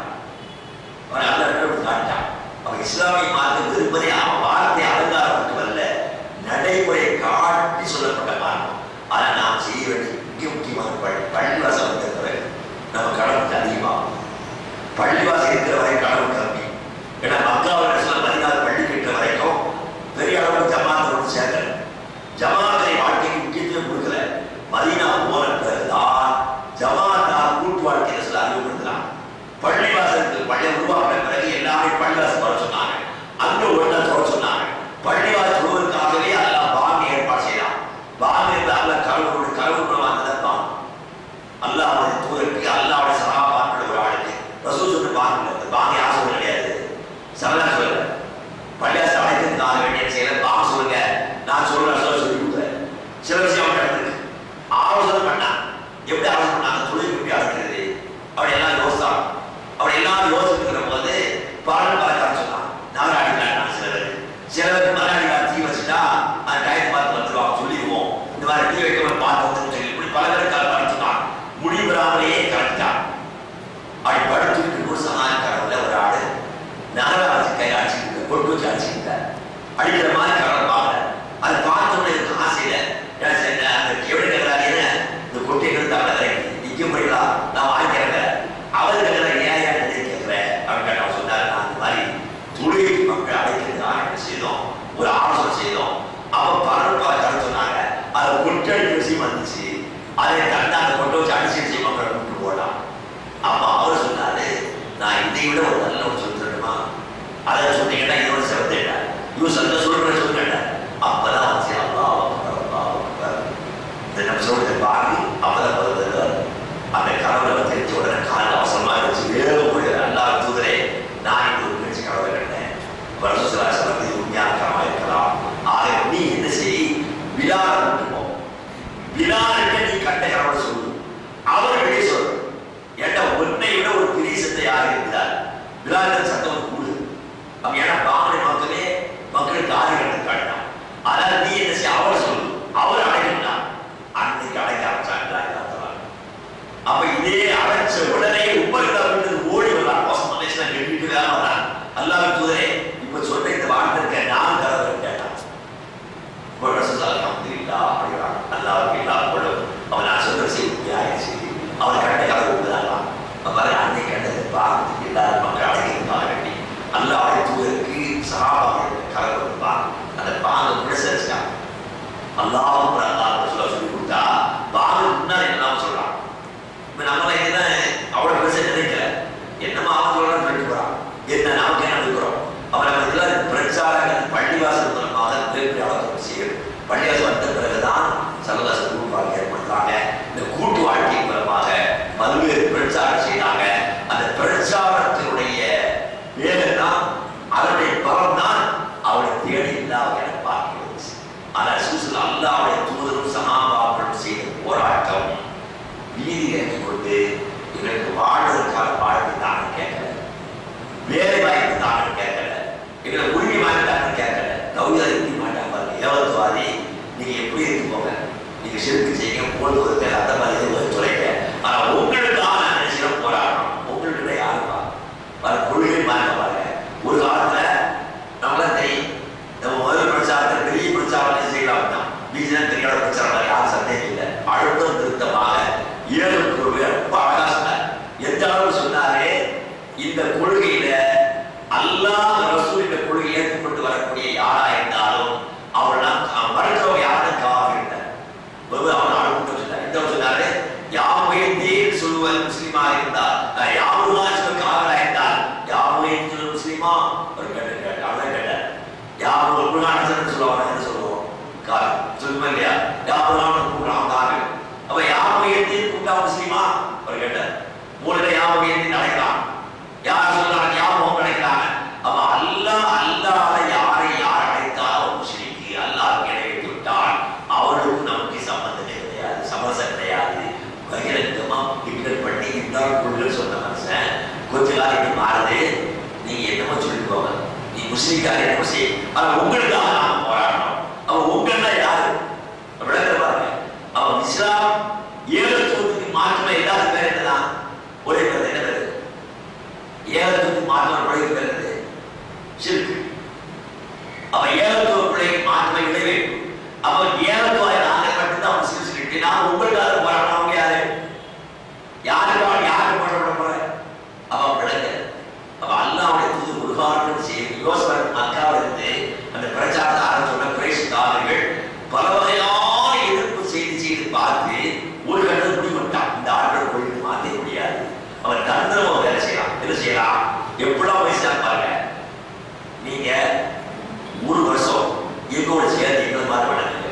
அவன் அல்ல கடவுள் காட்டான் அவன் இஸ்லாமிய மார்க்கத்தில் இருப்பதை அவன் வார்த்தை அலங்காரம் மட்டுமல்ல நடைமுறை காட்டி சொல்லப்பட்ட மார்க்கம் அதை நாம் செய்ய வேண்டிய முக்கிய முக்கியமான பள்ளி பள்ளிவாசல் வந்த பிறகு நம்ம கடவுளுக்கு அதிகமாகும் பள்ளிவாசல் இருக்கிற வரை கடவுள் கம்மி ஏன்னா மக்காவில் சொல்ல பதினாறு பள்ளி கட்டுற வரைக்கும் பெரிய அளவுக்கு ஜமாத்தை கொண்டு சேர்க்கல ஜமாத்தை வாழ்க்கைக்கு முக்கியத்துவம் கொடுக்கல மதீனா போன பிறகுதான் ஜமாத்தா கூட்டு வாழ்க்கையில சில அறிவுறுத்தலாம் பள்ளிவாசலுக்கு பள்ளி உருவாக்கின பிறகு எல்லாமே பள்ளிவாசல் வர சொன்னாங்க அங்க ஒண்ணா தொட சொன்னாங்க பள்ளிவாசல் தொழுவதற்காகவே அல்லாஹ் பாங்க ஏற்பாடு செய்யலாம் பாங்க இருந்தால கருவு கருவு வந்ததான் பாங்க அல்லாஹ்வுடைய தூதருக்கு அல்லாஹ்வுடைய சகாபாக்கள் ஒரு ஆளுக்கு ரசூல் சொன்ன பாங்க அந்த பாங்க யார் சொல்ல கிடையாது சரலா சொல்லல பள்ளிவாசல் அழைக்கிறதுக்காக வேண்டிய செய்யல பாங்க சொல்லுங்க நான் சொல்றேன் சொல்ல சொல்லி கொடுக்குறேன் சில விஷயம் அவங்க நடந்திருக்கு ஆலோசனை பண்ணான் எப்படி ஆலோசனை பண்ணாங்க தொழில் எப்படி அழைக்கிறது அப்படி எல்லாம் யோசித்தான் அப்படி எல்லாம் யோசிக்கிற போது பலன் பலக்கார சொன்னான் நாங்கள் அடிக்கலாம் சில பேர் சில பேர் மலையாளி தீ வச்சுட்டா அந்த டயத்தை பார்த்து வந்துருவாங்க சொல்லிடுவோம் இந்த மாதிரி தீ வைக்க பார்த்து வந்து சொல்லி இப்படி பல பேர் கலப்பாடி சொன்னான் முடிவு பெறாமலேயே கலந்துட்டான் அப்படி படுத்துக்கிட்டு ஒரு சமாளிக்காரங்கள ஒரு ஆடு நகராட்சி கை அடிச்சுக்கிட்டு கொட்டு வச்சு அடிச்சுக்கிட்டார் அடிக்கிற மாதிரி கலப்பாங்க அதை பார்த்தோன்னே எனக்கு ஆசையில ஏன் சரி, நான் அந்த எப்படி கேட்கறாரு என்ன இந்த கொட்டைகள் தவிர நிற்க முடியல நான் வாங்கிக்கிறேன் அவர் கேட்கற ஏன் ஏன் இதை கேட்கிறேன் அப்படின்னு கேட்ட அவர் சொன்னார் நான் இந்த மாதிரி தொழில் மக்கள் அழைக்கிறது ஆரம்பி செய்தோம் ஒரு ஆலோசனை செய்தோம் அவன் பரவாயில்ல கருத்து சொன்னாங்க அதை கொட்டடிக்க விஷயம் வந்துச்சு அதை கண்டு அந்த கொட்டை வச்சு அடிச்சு செய்ய மக்கள் கூப்பிட்டு போட்டான் அப்ப அவர் சொன்னாரு நான் இதை விட ஒரு நல்ல ஒரு சொல்லி தரணுமா அதை சொன்னீங்கன்னா இதோட சிறந்தேன் யூஸ் அந்த சொல்ற சொல்லுங்க அப்பதான் வந்து அல்லாஹ் அக்பர், அல்லாஹ் அக்பர். இந்த நம்ம சொல்றது பாடி அப்பதான் வருது அந்த கனவுல தெரிஞ்ச உடனே காலையில் அவசரமா இருந்துச்சு வேகம் போயிடுற அல்லா தூதரே நான் இந்த ஒரு நிகழ்ச்சி கனவு கண்டேன் வருஷத்துல சிலது உண்மையான கனவா இருக்கலாம் ஆக நீ என்ன செய் விழாவை கொண்டு போ விழாவிட்ட நீ கண்ட கனவை சொல்லு அவர் வெளியே சொல்லு ஏன்டா உன்னை விட ஒரு பெரிய சத்தை யார் இருக்கிறார் விழாக்கள் சத்தம் கூடு அப்ப ஏன்னா பாமனை மக்களே மக்களுக்கு ஆதிக்கத்தை காட்டினான் அதாவது நீ என்ன செய்ய அவர் சொல்லு அவர் அடைக்கின்றான் அன்னைக்கு அடைக்க ஆரம்பிச்சாங்க அப்ப இதே அடைச்ச உடனே உப்பரில் ஓடி வர்றான் மோசமான நேசனை கட்டிட்டு வேலை வர்றான் அல்லாஹ் தூதரே இப்ப சொன்ன இந்த வார்த்தை இருக்க நான் கலவை கேட்டான் இப்போ ரசூல் அல்ஹம்துலில்லாஹ் அப்படிங்கிறான் அல்லாஹ்வுக்கு எல்லா புகழும் அவன் நான் சொல்ற செய்தி உண்மையாயிடுச்சு அவன் கண்ட கதை உண்மைதான் அவன் அன்னை கண்டது பார்த்து எல்லாரும் மக்கள் அடைக்கிறதுக்காக வேண்டி அல்லாஹ்வுடைய தூதருக்கு சகாபாக கலவை கொடுப்பான் அந்த பாங்க கூட சரிச்சிட்டான் அல்லாஹ் அல்லாஹ் சொல்ல சொல்லி கொடுத்தா பாங்க முன்னாடி என்ன சொல்றான் இப்ப நம்மள இதுதான் அவ்வளவு பெருசா நினைக்கல என்னமா அவன் சொல்றான்னு சொல்லிட்டு போறான் என்ன நமக்கு என்ன இருக்கிறோம் அவன் நம்ம இதெல்லாம் பிரச்சாரங்கள் பள்ளிவாசல் மூலமாக மிகப்பெரிய அளவுக்கு செய்யும் பள்ளிவாசல் வந்த பிறகுதான் சமதாச குழு வாழ்க்கை ஏற்படுத்தாங்க இந்த கூட்டு வாழ்க்கை மூலமாக பல்வேறு பிரச்சாரம் செய்தாங்க அந்த பிரச்சாரத்தினுடைய வேகம் தான் அதனுடைய பலம் தான் அவளை தேடி இல்லாத என பார்க்கிறது ஆனால் சூசல் அல்லாவுடைய தூதரும் சமாபாக்களும் செய்த போராட்டம் வீதி இறங்கி கொண்டு இவருக்கு வாழ்வதற்கான வாழ்க்கை தானே கேட்கல வேலை வாய்ப்பு தானே கேட்கல எங்களை உரிமை வாங்கி தானே கேட்கல கவிதை இருக்க மாட்டாங்க பாருங்க ஏவத்துவாதி நீங்க எப்படி இருக்கு போங்க நீங்க சிறுக்கு செய்யுங்க போது ஒரு பேர் அந்த மாதிரி இதை ஒரு துறைக்க ஆனா உங்களுக்காக நான் நினைச்சிட போறா இந்த கொள்கையில அல்லாஹ் ரசூல் இந்த கொள்கையை ஏற்றுக்கொண்டு வரக்கூடிய யாரா இருந்தாலும் அவரெல்லாம் மறுக்கிறவங்க யாரும் காவிரி ஒரு அவன் ஆளும் சொன்னார் இந்த சொன்னாரு யாமுயந்தேன் சொல்லுவது முஸ்லிமா இருந்தால் யாமுதான் காவலா இருந்தால் யாமுயன் சொல்லுவது முஸ்லிமா ஒரு கேட்டு கேட்டு அவ்வளவு கேட்டார் யாரும் ஒரு குரான் சொல்லுவாங்க என்ன சொல்லுவோம் கால் சொல்லுமா இல்லையா யாரும் கூப்பிடாம காவல் அப்ப யாமுயந்தேன் கூப்பிட்டா முஸ்லிமா ஒரு கேட்டார் மூலையில யாமுயந்தேன் அழைக்கலாம் யார் சொல்றாங்க யாமுகம் அழைக்கிறாங்க அப்ப அல்லாஹ் அல்லாத யாரை யார் அழைத்தாலும் முஸ்லிக்கு அல்லாஹ் கிடைத்து விட்டால் அவனுக்கும் நமக்கு சம்பந்தமே கிடையாது சமரசம் கிடையாது பகிரங்கமா டிக்ளேர் பண்ணி இன்னொரு கொள்கை சொன்ன மனுஷன் கொஞ்ச காலம் இப்படி மாறுது நீங்க என்னமோ சொல்லிட்டு போங்க நீ முஸ்லீம்கார என்ன செய்ய ஆனா உங்களுக்காக நாம போராடணும் அவன் உங்கன்னா யாரு விளக்க பாருங்க அவன் இஸ்லாம் ஏகத்துவத்துக்கு மாற்றமே இல்லாத பேர் என்னதான் ஒரே பேர் என்ன பேரு ஏகத்துவத்துக்கு மாற்றம் ஒரே பேர் என்னது ஷிர்க் அவன் ஏகத்துவ பிள்ளைக்கு மாற்றமே இல்லை வேண்டும் அவன் ஏகத்துவாய் நாங்கள் மட்டும்தான் முஸ்லிம் சொல்லிட்டு நான் உங்களுக்காக போராடணும் யாரு யாருக்காக யாருக்கு போராட போறேன் அவன் விளங்க அப்ப அல்லாவுடைய புது முருகான்னு செய்து யோசனை மக்காவில் இருந்து அந்த பிரச்சாரத்தை ஆரம்பிச்சோட குறைசி காவல்கள் பல வகையான எதிர்ப்பு செய்து செய்து பார்த்து ஒரு கட்டத்தில் முடிவெட்டான் இந்த ஆற்றல் கொள்கை மாற்ற முடியாது அவன் தந்திரமா வேலை செய்யலாம் என்ன செய்யலாம் எப்படிலாம் வயசா பாருங்க நீங்க ஒரு வருஷம் எங்களோட சேர்ந்து எங்களை மாதிரி வளர்க்குங்க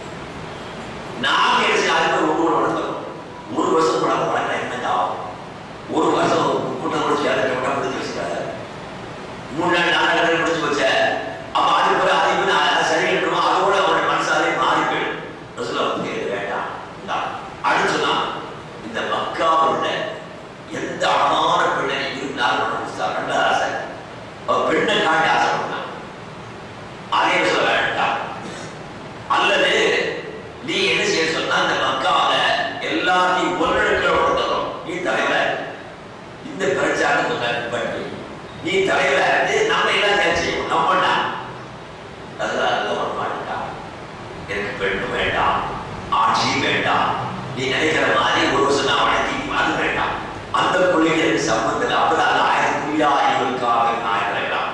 நாங்க என்ன செய்ய அதுக்கு ஒவ்வொரு வளர்த்துறோம் ஒரு வருஷம் கூட வளர்க்க என்ன ஆகும் ஒரு வருஷம் கூட்டம் கூட சேர்ந்து கூட்டம் முடிஞ்சு வச்சுக்காரு மூணு நாள் நாலு நாள் முடிச்சு வச்ச அப்ப அது கூட அது அது சரி இருக்கணும் அதோட அவரோட மனசாலே மாறி போயிடும் ரசூலா வந்து இது வேண்டாம் இந்தா. அடுத்து சொன்னா இந்த மக்காவுள்ள எந்த அழகான பெண்ணை இருந்தாலும் மனசு ரெண்டு ஆசை அவ பெண்ணை காட்டி ஆசைப்பட்டான் அதே சொல்ல வேண்டாம் அல்லது நீ என்ன செய்ய சொன்னா அந்த மக்காவில எல்லாத்தையும் ஒன்றெடுக்கிற ஒருத்தரும் நீ தலைவர் இந்த பிரச்சாரத்தை பண்ணி நீ தலைவரா இருந்து நம்ம எல்லாம் சேர் செய்வோம் நம்ம பண்ணா அதெல்லாம் இருக்க மாட்டான் எனக்கு பெண்ணும் வேண்டாம் ஆட்சியும் வேண்டாம் நீ நினைக்கிற மாதிரி ஒரு வருஷம் நான் வணங்கி அது வேண்டாம் அந்த கொள்கைகளுக்கு சம்பந்தம் இல்லை அப்பதான் ஆயிரத்தி புள்ளி ஆயிரம் காவல் ஆயிரம்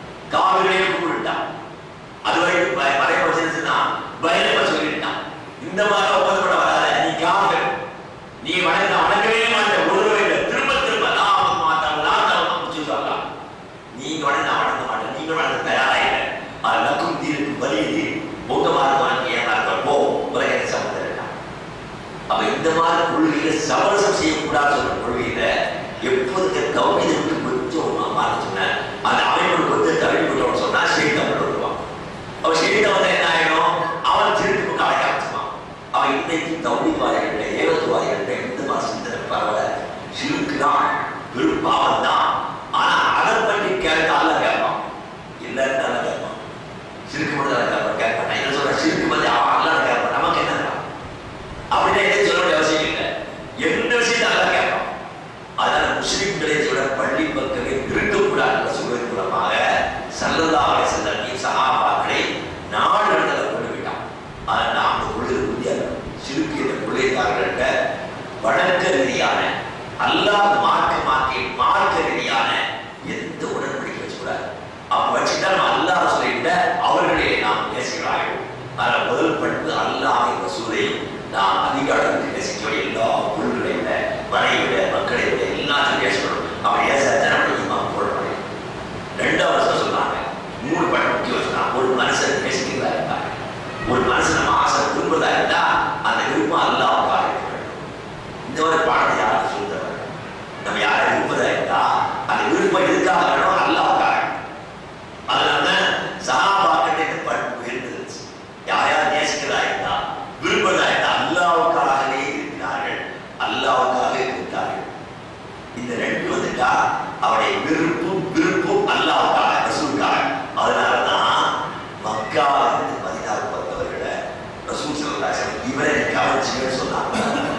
காவலே கூப்பிட்டான் அது வரைக்கும் பய- மறைமுக வச்சிருந்துச்சுன்னா பயங்கரமா சொல்லிட்டான் இந்த மாதிரி ஒப்பந்தப்பட வராத நீ காவல் நீ வணங்க வணங்கவே மாட்டேன் ஒரு இல்லை திரும்ப திரும்ப நான் அவங்க மாட்டாங்க நான் தான் முடிச்சு சொல்லலாம் நீங்க வணங்க நான் வணங்க மாட்டேன் நீங்க வணங்க தயாரா இல்லை அது நக்கும் தீருக்கு வலியுது உங்க மார்க்கம் வாங்கி ஏன் மார்க்கம் போ உலகத்தை சம்மந்தம் வேண்டாம் அப்ப இந்த மாதிரி கொள்கையில சமரசம் செய்யக்கூடாது சொல்ற கொள்கையில எப்போதுக்கு தௌஹீதை விட்டு கொஞ்சம் மாறி சொன்னேன் அந்த அமைப்பு கொஞ்சம் தள்ளி விட்டோம்னு சொன்னா ஷேக் வருவான் அவன் ஷேக் வந்து என்ன ஆயிடும் அவன் திருப்பி கொண்டு அழைக்க ஆரம்பிச்சுவான் அவன் இன்னைக்கு தௌஹீத்வாதிகள்கிட்ட ஏகத்துவாதிகள்கிட்ட எந்த மாதிரி சிந்தனை பரவல சிறுக்கு தான் வெறும் பாவம் தான் ஆனா அதை பற்றி கேட்க அல்ல கேட்பான் இல்லைன்னு அல்ல கேட்பான் சிறுக்கு மட்டும் தான் கேட்பான் கேட்பான் நான் என்ன சொல்றேன் சிறுக்கு பத்தி அவன் அல்ல கேட்பான் நமக்கு என்ன அப்படின்னா எதையும் சொல்ல வேண்டிய அவசியம் இல்லை எந்த விஷயத்தை நல்லா கேட்பான் அதனால முஸ்லிம்களை சொல்ல பள்ளி பக்கமே இருக்கக்கூடாது சொல்வதன் மூலமாக சல்லல்லா அலிசல்லம் சஹாபாக்களை நாடு இடத்துல கொண்டு விட்டான் ஆனால் நாம் அந்த கொள்கை உறுதியாக சிறுக்கு இந்த கொள்கைக்காரர்கள்ட்ட வழக்க ரீதியான அல்லாத மார்க்க மாற்றி மார்க்க ரீதியான எந்த உடன்படிக்கை வச்சுக்கூடாது அப்ப வச்சுட்டா நம்ம அல்லாஹ் சொல்லிட்ட அவர்களே நாம் பேசுகிறார்கள் அதனால முதல் பண்பு அல்லாஹ் ரசூலை நாம் அதிக அளவுக்கு நேசிக்க எல்லா பொருள்களை விட மனைவி விட மக்களை விட எல்லாத்தையும் பேசணும் அவன் ஏசத்தனை ஈமான் போடுறாங்க ரெண்டாவது வருஷம் சொன்னாங்க மூணு பண்பு முக்கியம் சொன்னாங்க ஒரு மனுஷன் நேசிக்கிறதா இருந்தாங்க ஒரு மனுஷன் நம்ம ஆசை விரும்புறதா இருந்தா அந்த விருப்பம் அல்லாவுக்காக இருக்க வேண்டும் இந்த ஒரு பாடத்தை யாரும் சொல்லுறாங்க நம்ம யாரை விரும்புறதா இருந்தா அந்த விருப்பம் எதுக்காக வேணும் அல்லாவுக்காக அதனால சகாபாக்கிட்ட இந்த பண்பு இருந்துச்சு யார் யார் நேசிக்கிறதா இருந்தா விரும்புறதா இருந்தா அல்லாவுக்காகவே இருக்கிறார்கள் அல்லாவுக்காக இருக்கிறார்கள் இந்த ரெண்டு வந்துட்டா அவருடைய விருப்பும் விருப்பும் அல்லாவுக்காக ரசூலுக்காக அதனாலதான் மக்காவில் இருந்து பதினாறு பத்தவர்களை ரசூல் சல்லாசன் இவரை கவனிச்சுன்னு சொன்னாங்க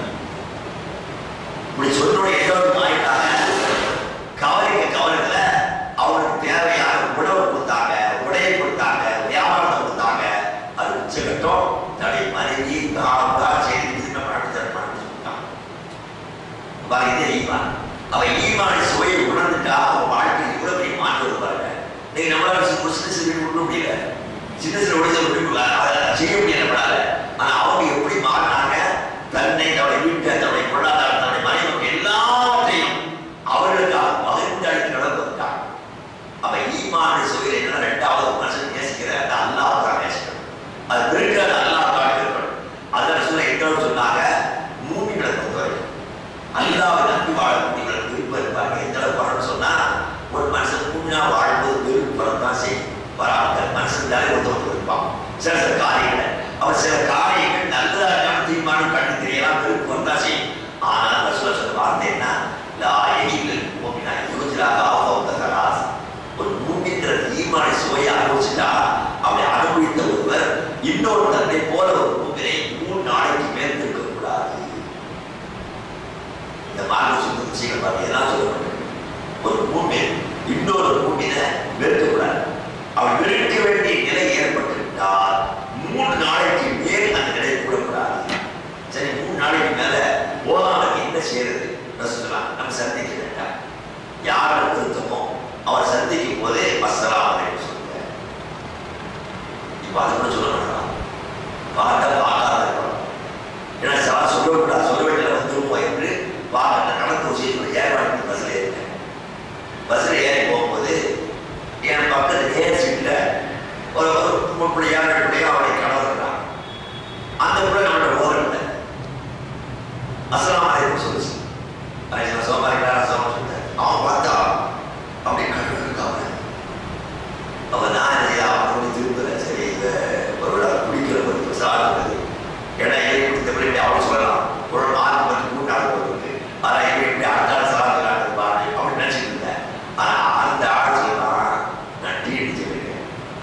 இப்படி சொன்னோட ஏதோ ஆயிட்டாங்க கவனிக்க கவனத்துல அவருக்கு தேவையான உணவு கொடுத்தாங்க உடையை கொடுத்தாங்க வியாபாரத்தை கொடுத்தாங்க அது உச்சகட்டம் தன்னுடைய மனைவி தாத்தா செய்தி நம்ம அடுத்த சொல்லிட்டாங்க இதே ஈமான் அவன் ஈமான் சுவையை உணர்ந்துட்டா அவன் வாழ்க்கை இவ்வளவு பெரிய மாற்றம் வருவாங்க நீங்க நம்மளால சின்ன சின்ன சின்ன விட முடியல சின்ன சின்ன உடஞ்ச முடியல அதை செய்ய முடியல நம்மளால ஆனா அவங்க எப்படி மாறினாங்க தன்னை தன்னுடைய வீட்டை தன்னுடைய பொருளாதாரம் தன்னுடைய மனைவி எல்லாத்தையும் அவர்களுக்காக பகிர்ந்து அளித்து நடந்திருக்காங்க அவன் ஈமான் சுவையில் என்ன ரெண்டாவது மனுஷன் நேசிக்கிற அந்த அல்லாஹ் தான் நேசிக்கணும் அது வெறுக்கிறது அல்லாஹ் தான் இருக்கணும் அதில் சொல்ல இன்னொரு சொன்னாங்க மூமிகளை பொறுத்தவரை அல்லாவை நம்பி வாழக்கூடியவர்கள் விருப்பம் இருப்பாங்க எந்த அளவுக்கு வாழணும்னு சொன்னா ஒரு மனுஷன் உண்மையா வாழ்வது விருப்பம் தான் செய்யும் வராங்க மனுஷன் தானே ஒருத்தவங்க இருப்பான் சில சில காரியங்களை அவர் சில காரியங்கள் நல்லதா இருக்கான தீர்மானம் கண்டு தெரியலாம் விருப்பம் தான் செய்யும் ஆனால் அந்த சொல்ல சொல்ல வார்த்தை என்ன லா எனிகள் மூமினா யோஜிராக அவங்க கராஸ் ஒரு மூமின்ற ஈமானை சுவையை அனுபவிச்சுட்டா அவனை அனுபவித்த ஒருவர் இன்னொரு தன்னை போல ஒரு மூமினை மூணு நாளைக்கு மேல் இருக்கக்கூடாது இந்த மார்க்க சுத்த விஷயங்கள் பாருங்க எல்லாம் சொல்லப்பட்டிருக்கு ஒரு மூமின் இன்னொரு மூமினை வெறுக்கக்கூடாது அவன் வெறுக்க வேண்டிய நிலை ஏற்பட்டுவிட்டால் மூணு நாளைக்கு மேல் அந்த நிலை கூடக்கூடாது சரி மூணு நாளைக்கு மேல போகாம என்ன செய்யறது சொல்லலாம் நம்ம சந்திக்க வேண்டாம் யாரை நிறுத்தமோ அவர் சந்திக்கும் போதே அஸ்ஸலாமு அலைக்கும் சொல்லுங்க இப்போ அது கூட சொல்ல வேண்டாம் பார்க்க பார்க்காத இருக்கணும் ஏன்னா சார் சொல்லக்கூடாது சொல்ல வேண்டிய வந்துருவோம் என்று பார்க்க நடந்த விஷயத்தில் ஏற்பாடு பஸ்ஸில் இருக்கேன் பஸ்ஸில் ஏறி போகும்போது என் பக்கத்து நேர் சீட்டில் ஒரு ஒரு பிள்ளையா ரெண்டு பிள்ளையா அவனை கணவர் இருக்கிறான் அந்த பிள்ளை நம்மளோட ஓரம் இல்லை அஸ்லாம் அலைக்கும் சொல்லுச்சு அலைக்கும் சோமாரிக்கா அஸ்லாம் சொல்லிட்டேன் அவன் பார்த்தா அப்படி கண்ணு இருக்காம அவன் நான் என்ன செய்ய அவன் வந்து திரும்பல சரி இந்த ஒரு குடிக்கிற ஒரு சாப்பிடுறது ஏன்னா எங்க இந்த பிள்ளை அவன் சொல்லலாம் ஒரு நாலு மணி கூட்டாளி போகுது ஆனா எங்க இப்படி அடுத்த சாப்பிடுறாங்க பாரு அப்படின்னு நினைச்சிட்டு இருந்தேன் ஆனா அந்த ஆள் சொல்லலாம் நான் டீ அடிச்சிருக்கேன்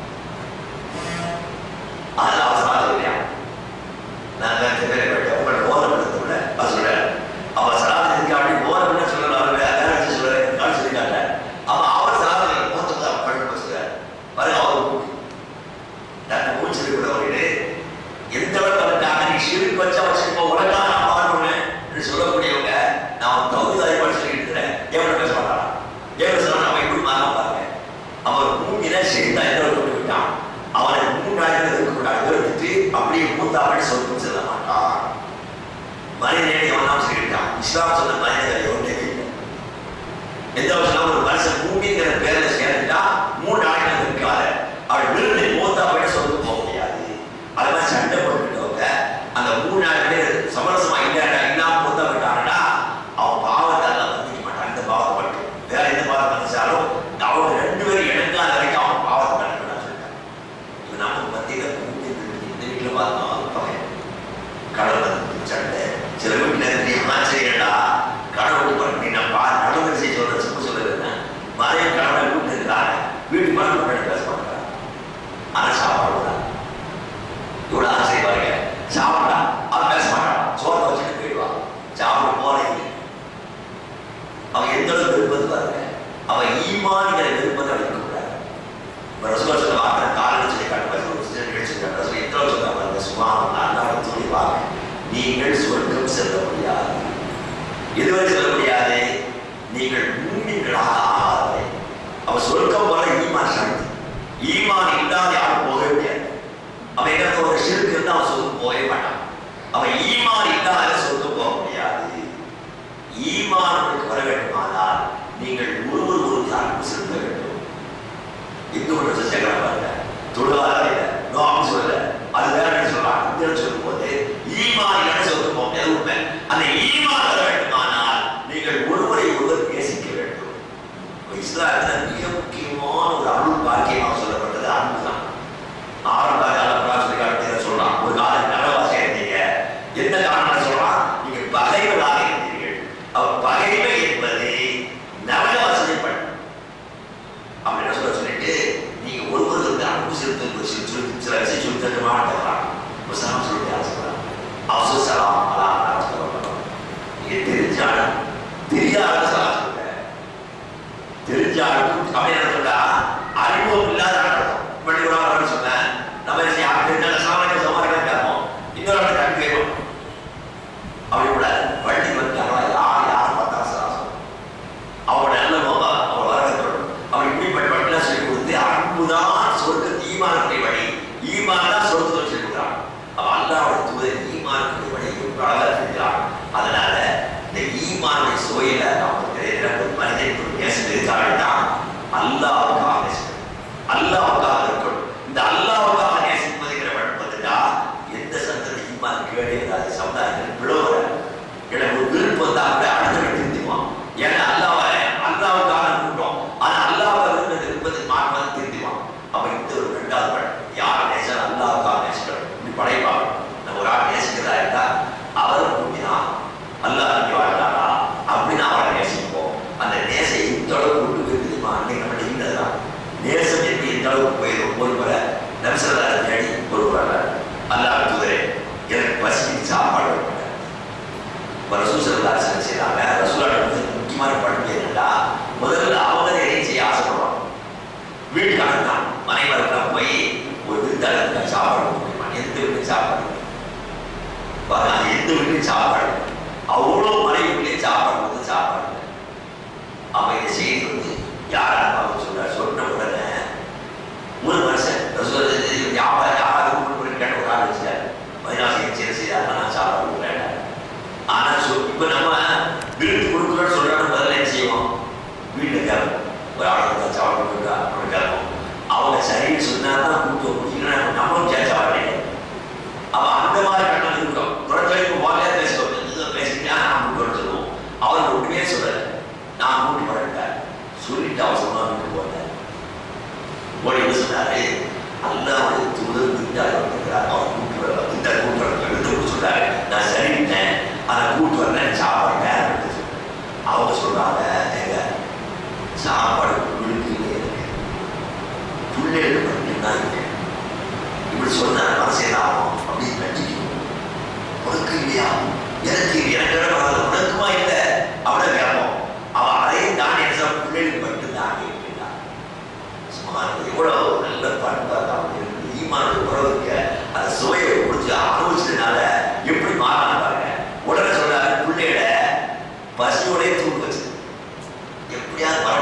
அதனால அவன் சாப்பிடுறியா நான் ரெண்டு பேரை போயிட்டேன் உங்களை ஓரம் எடுத்துவிட அது சொல்ல அவன் சலாத்து இதுக்கு அப்படி ஓரம் என்ன சொல்லலாம் வேற சொல்ல கால் சொல்லிட்டாங்க அவன் அவன் சலாத்து மொத்தத்தை அவன் பழி பேசுகிறார் பாருங்க அவர் தன் மூச்சு இருக்கிறவர்களே எந்த அளவுக்கு வந்துட்டாங்க நீ ஷிருக்கு வச்சா வச்சிருப்ப உலகா நான் பாடுவேன் என்று சொல்லக்கூடியவங்க நான் தகுதிதாய் படி சொல்லிட்டு இருக்கிறேன் எவ்வளவு பேச மாட்டான் எவ்வளவு சொல்ல அவன் எப்படி மாற பாருங்க அவன் மூங்கில செய்தா எந்த அளவுக்கு விட்டான் அவனை மூன்றாயிரம் இருக்கக்கூடாது எடுத்துட்டு அப்படியே மூத்தாப்படி சொல்லும் செல்ல மாட்டான் மனிதனை எவனாம் சொல்லிட்டான் இஸ்லாம் சொன்ன மனிதனை ஒன்றே இல்லை எந்த வருஷம் ஒரு மனுஷன் மூங்கிங்கிற பேர்ல சேர்ந்துட்டா மூணு நாளைக்கு இருக்காது அவள் விருது மூத்தாப்படி சொல்லு போக முடியாது அது மாதிரி சண்டை போட்டுக்கிட்டவங்க அந்த மூணு நாலு பேர் சமரசமா இல்லையா இல்லாம மூத்தா விட்டாங்கன்னா அவன் பாவத்தை எல்லாம் மன்னிக்க மாட்டான் இந்த பாவத்தை மட்டும் வேற எந்த பாவத்தை மன்னிச்சாலும் அவங்க ரெண்டு பேரும் இணங்காத வரைக்கும் அவன் பாவத்தை மன்னிக்கணும்னு சொல்லிட்டான் இது நமக்கு மத்தியில இந்த வீட்டுல பார்த்தோம் பகையன் கடவுள் சண்டை சில வீட்டுல நீ ஆச்சரியடா கடவுள் பண்ணி நான் பா நடந்து செய்ய சொல்ற சும்மா சொல்லுறேன் மறைய கடவுளை வீட்டு இருக்கிறாங்க வீட்டு மேல முன்னாடி பேச மாட்டாங்க ஆனா சாப்பாடு தான் இவ்வளவு ஆசை பாருங்க சாப்பிடா அவன் பேச மாட்டான் சோறை வச்சுட்டு போயிடுவான் சாப்பிட போல இல்லை அவன் எந்த அளவுக்கு விருப்பத்தை பாருங்க அவன் ஈமானிங்கிற விருப்பத்தை அளிக்க கூடாது ரசூலா சொல்ல வார்த்தை காரணம் சொல்லி காட்டுவாங்க ஒரு சில நிகழ்ச்சி ரசூல் எந்த அளவுக்கு சொல்றாங்க சும்மா அல்லாஹ் சொல்லி வாங்க நீங்கள் சொர்க்கம் செல்ல முடியாது எதுவரை செல்ல முடியாது நீங்கள் மூமின்களாக ஆகாதே அவன் சொர்க்கம் போல ஈமான் சக்தி ஈமான் இல்லாத யாரும் போகவே முடியாது அவன் என்ன ஒரு சிறுக்கு இருந்தா அவன் சொர்க்கம் போகவே மாட்டான் அவன் ஈமான் இல்லாத சொர்க்கம் போக முடியாது ஈமான் உங்களுக்கு வர வேண்டுமானால் நீங்கள் ஒருவர் ஒரு அன்பு செலுத்த வேண்டும் இந்து ஒன்று சேகரம் பாருங்க தொழுவாத நோக்கம் சொல்லல அது வேற என்ன சொல்றாங்க இந்த சொல்லும் போது ஈமான் என்ன சொல்ல போக முடியாது உண்மை அந்த ஈமான் வர வேண்டுமானால் நீங்கள் ஒருவரை ஒருவர் நேசிக்க வேண்டும் இப்ப இஸ்லாத்துல மிக முக்கியமான ஒரு அருள் பாக்கியமாக சொல்லப்பட்டது அன்பு தான் ஆரம்ப கால சொல்லி காட்டி சொல்றான் ஒரு காலம் நலவாசியா இருந்தீங்க என்ன காரணம் சொல்றான் நீங்க பகைவராக இருந்தீர்கள் அவர் பகைமை என்பது நரக வசதி பண்ண அப்படி என்ன சொல்ல சொல்லிட்டு நீங்க ஒருவருக்கு அன்பு செலுத்த சில சில விஷயம் சொல்லி தட்டு மாட்டேங்கிறான் இப்போ சலாம் சொல்லிட்டு ஆசைப்படுறான் அவசர சலாம் அலாம் சொல்லப்படும் நீங்க தெரிஞ்சாலும் தெரியாத சலாம் சொல்ல தெரிஞ்சாலும் நான் கூட்டி வரேன் சொல்லிட்டு அவசரமா வீட்டுக்கு போனேன் ஓடி என்ன சொன்னாரு அல்லாவுடைய தூதர் விட்டார் வந்துக்கிறார் அவர் கூட்டு வர இந்த கூட்டு வர எடுத்து சொல்றாரு நான் சரிவிட்டேன் அதை கூட்டு வரேன் சாப்பாடு வேற இருந்துச்சு அவங்க சொல்றாங்க ஏங்க சாப்பாடு புள்ளிலே இருக்கு புள்ளைகள் மட்டும்தான் இருக்கு இப்படி சொன்ன மனசே ஆகும் அப்படின்னு நடிக்கணும் உனக்கு இல்லையா எனக்கு எனக்கு இடம் வராது உனக்குமா இல்லை அவனை கேட்போம் அவன் அதையும் தாண்டி என்ன சொல்ல பிள்ளைகளுக்கு மட்டும்தான் கேட்கிறான் சும்மா எவ்வளவு நல்ல பண்பா தான் இருக்கு ஈமான உறவுக்கு அந்த சுவையை குடிச்சு அனுபவிச்சதுனால எப்படி மாறான்னு பாருங்க உடனே சொல்றாரு பிள்ளைகளை பசியோடய தூங்க வச்சு எப்படியாவது வர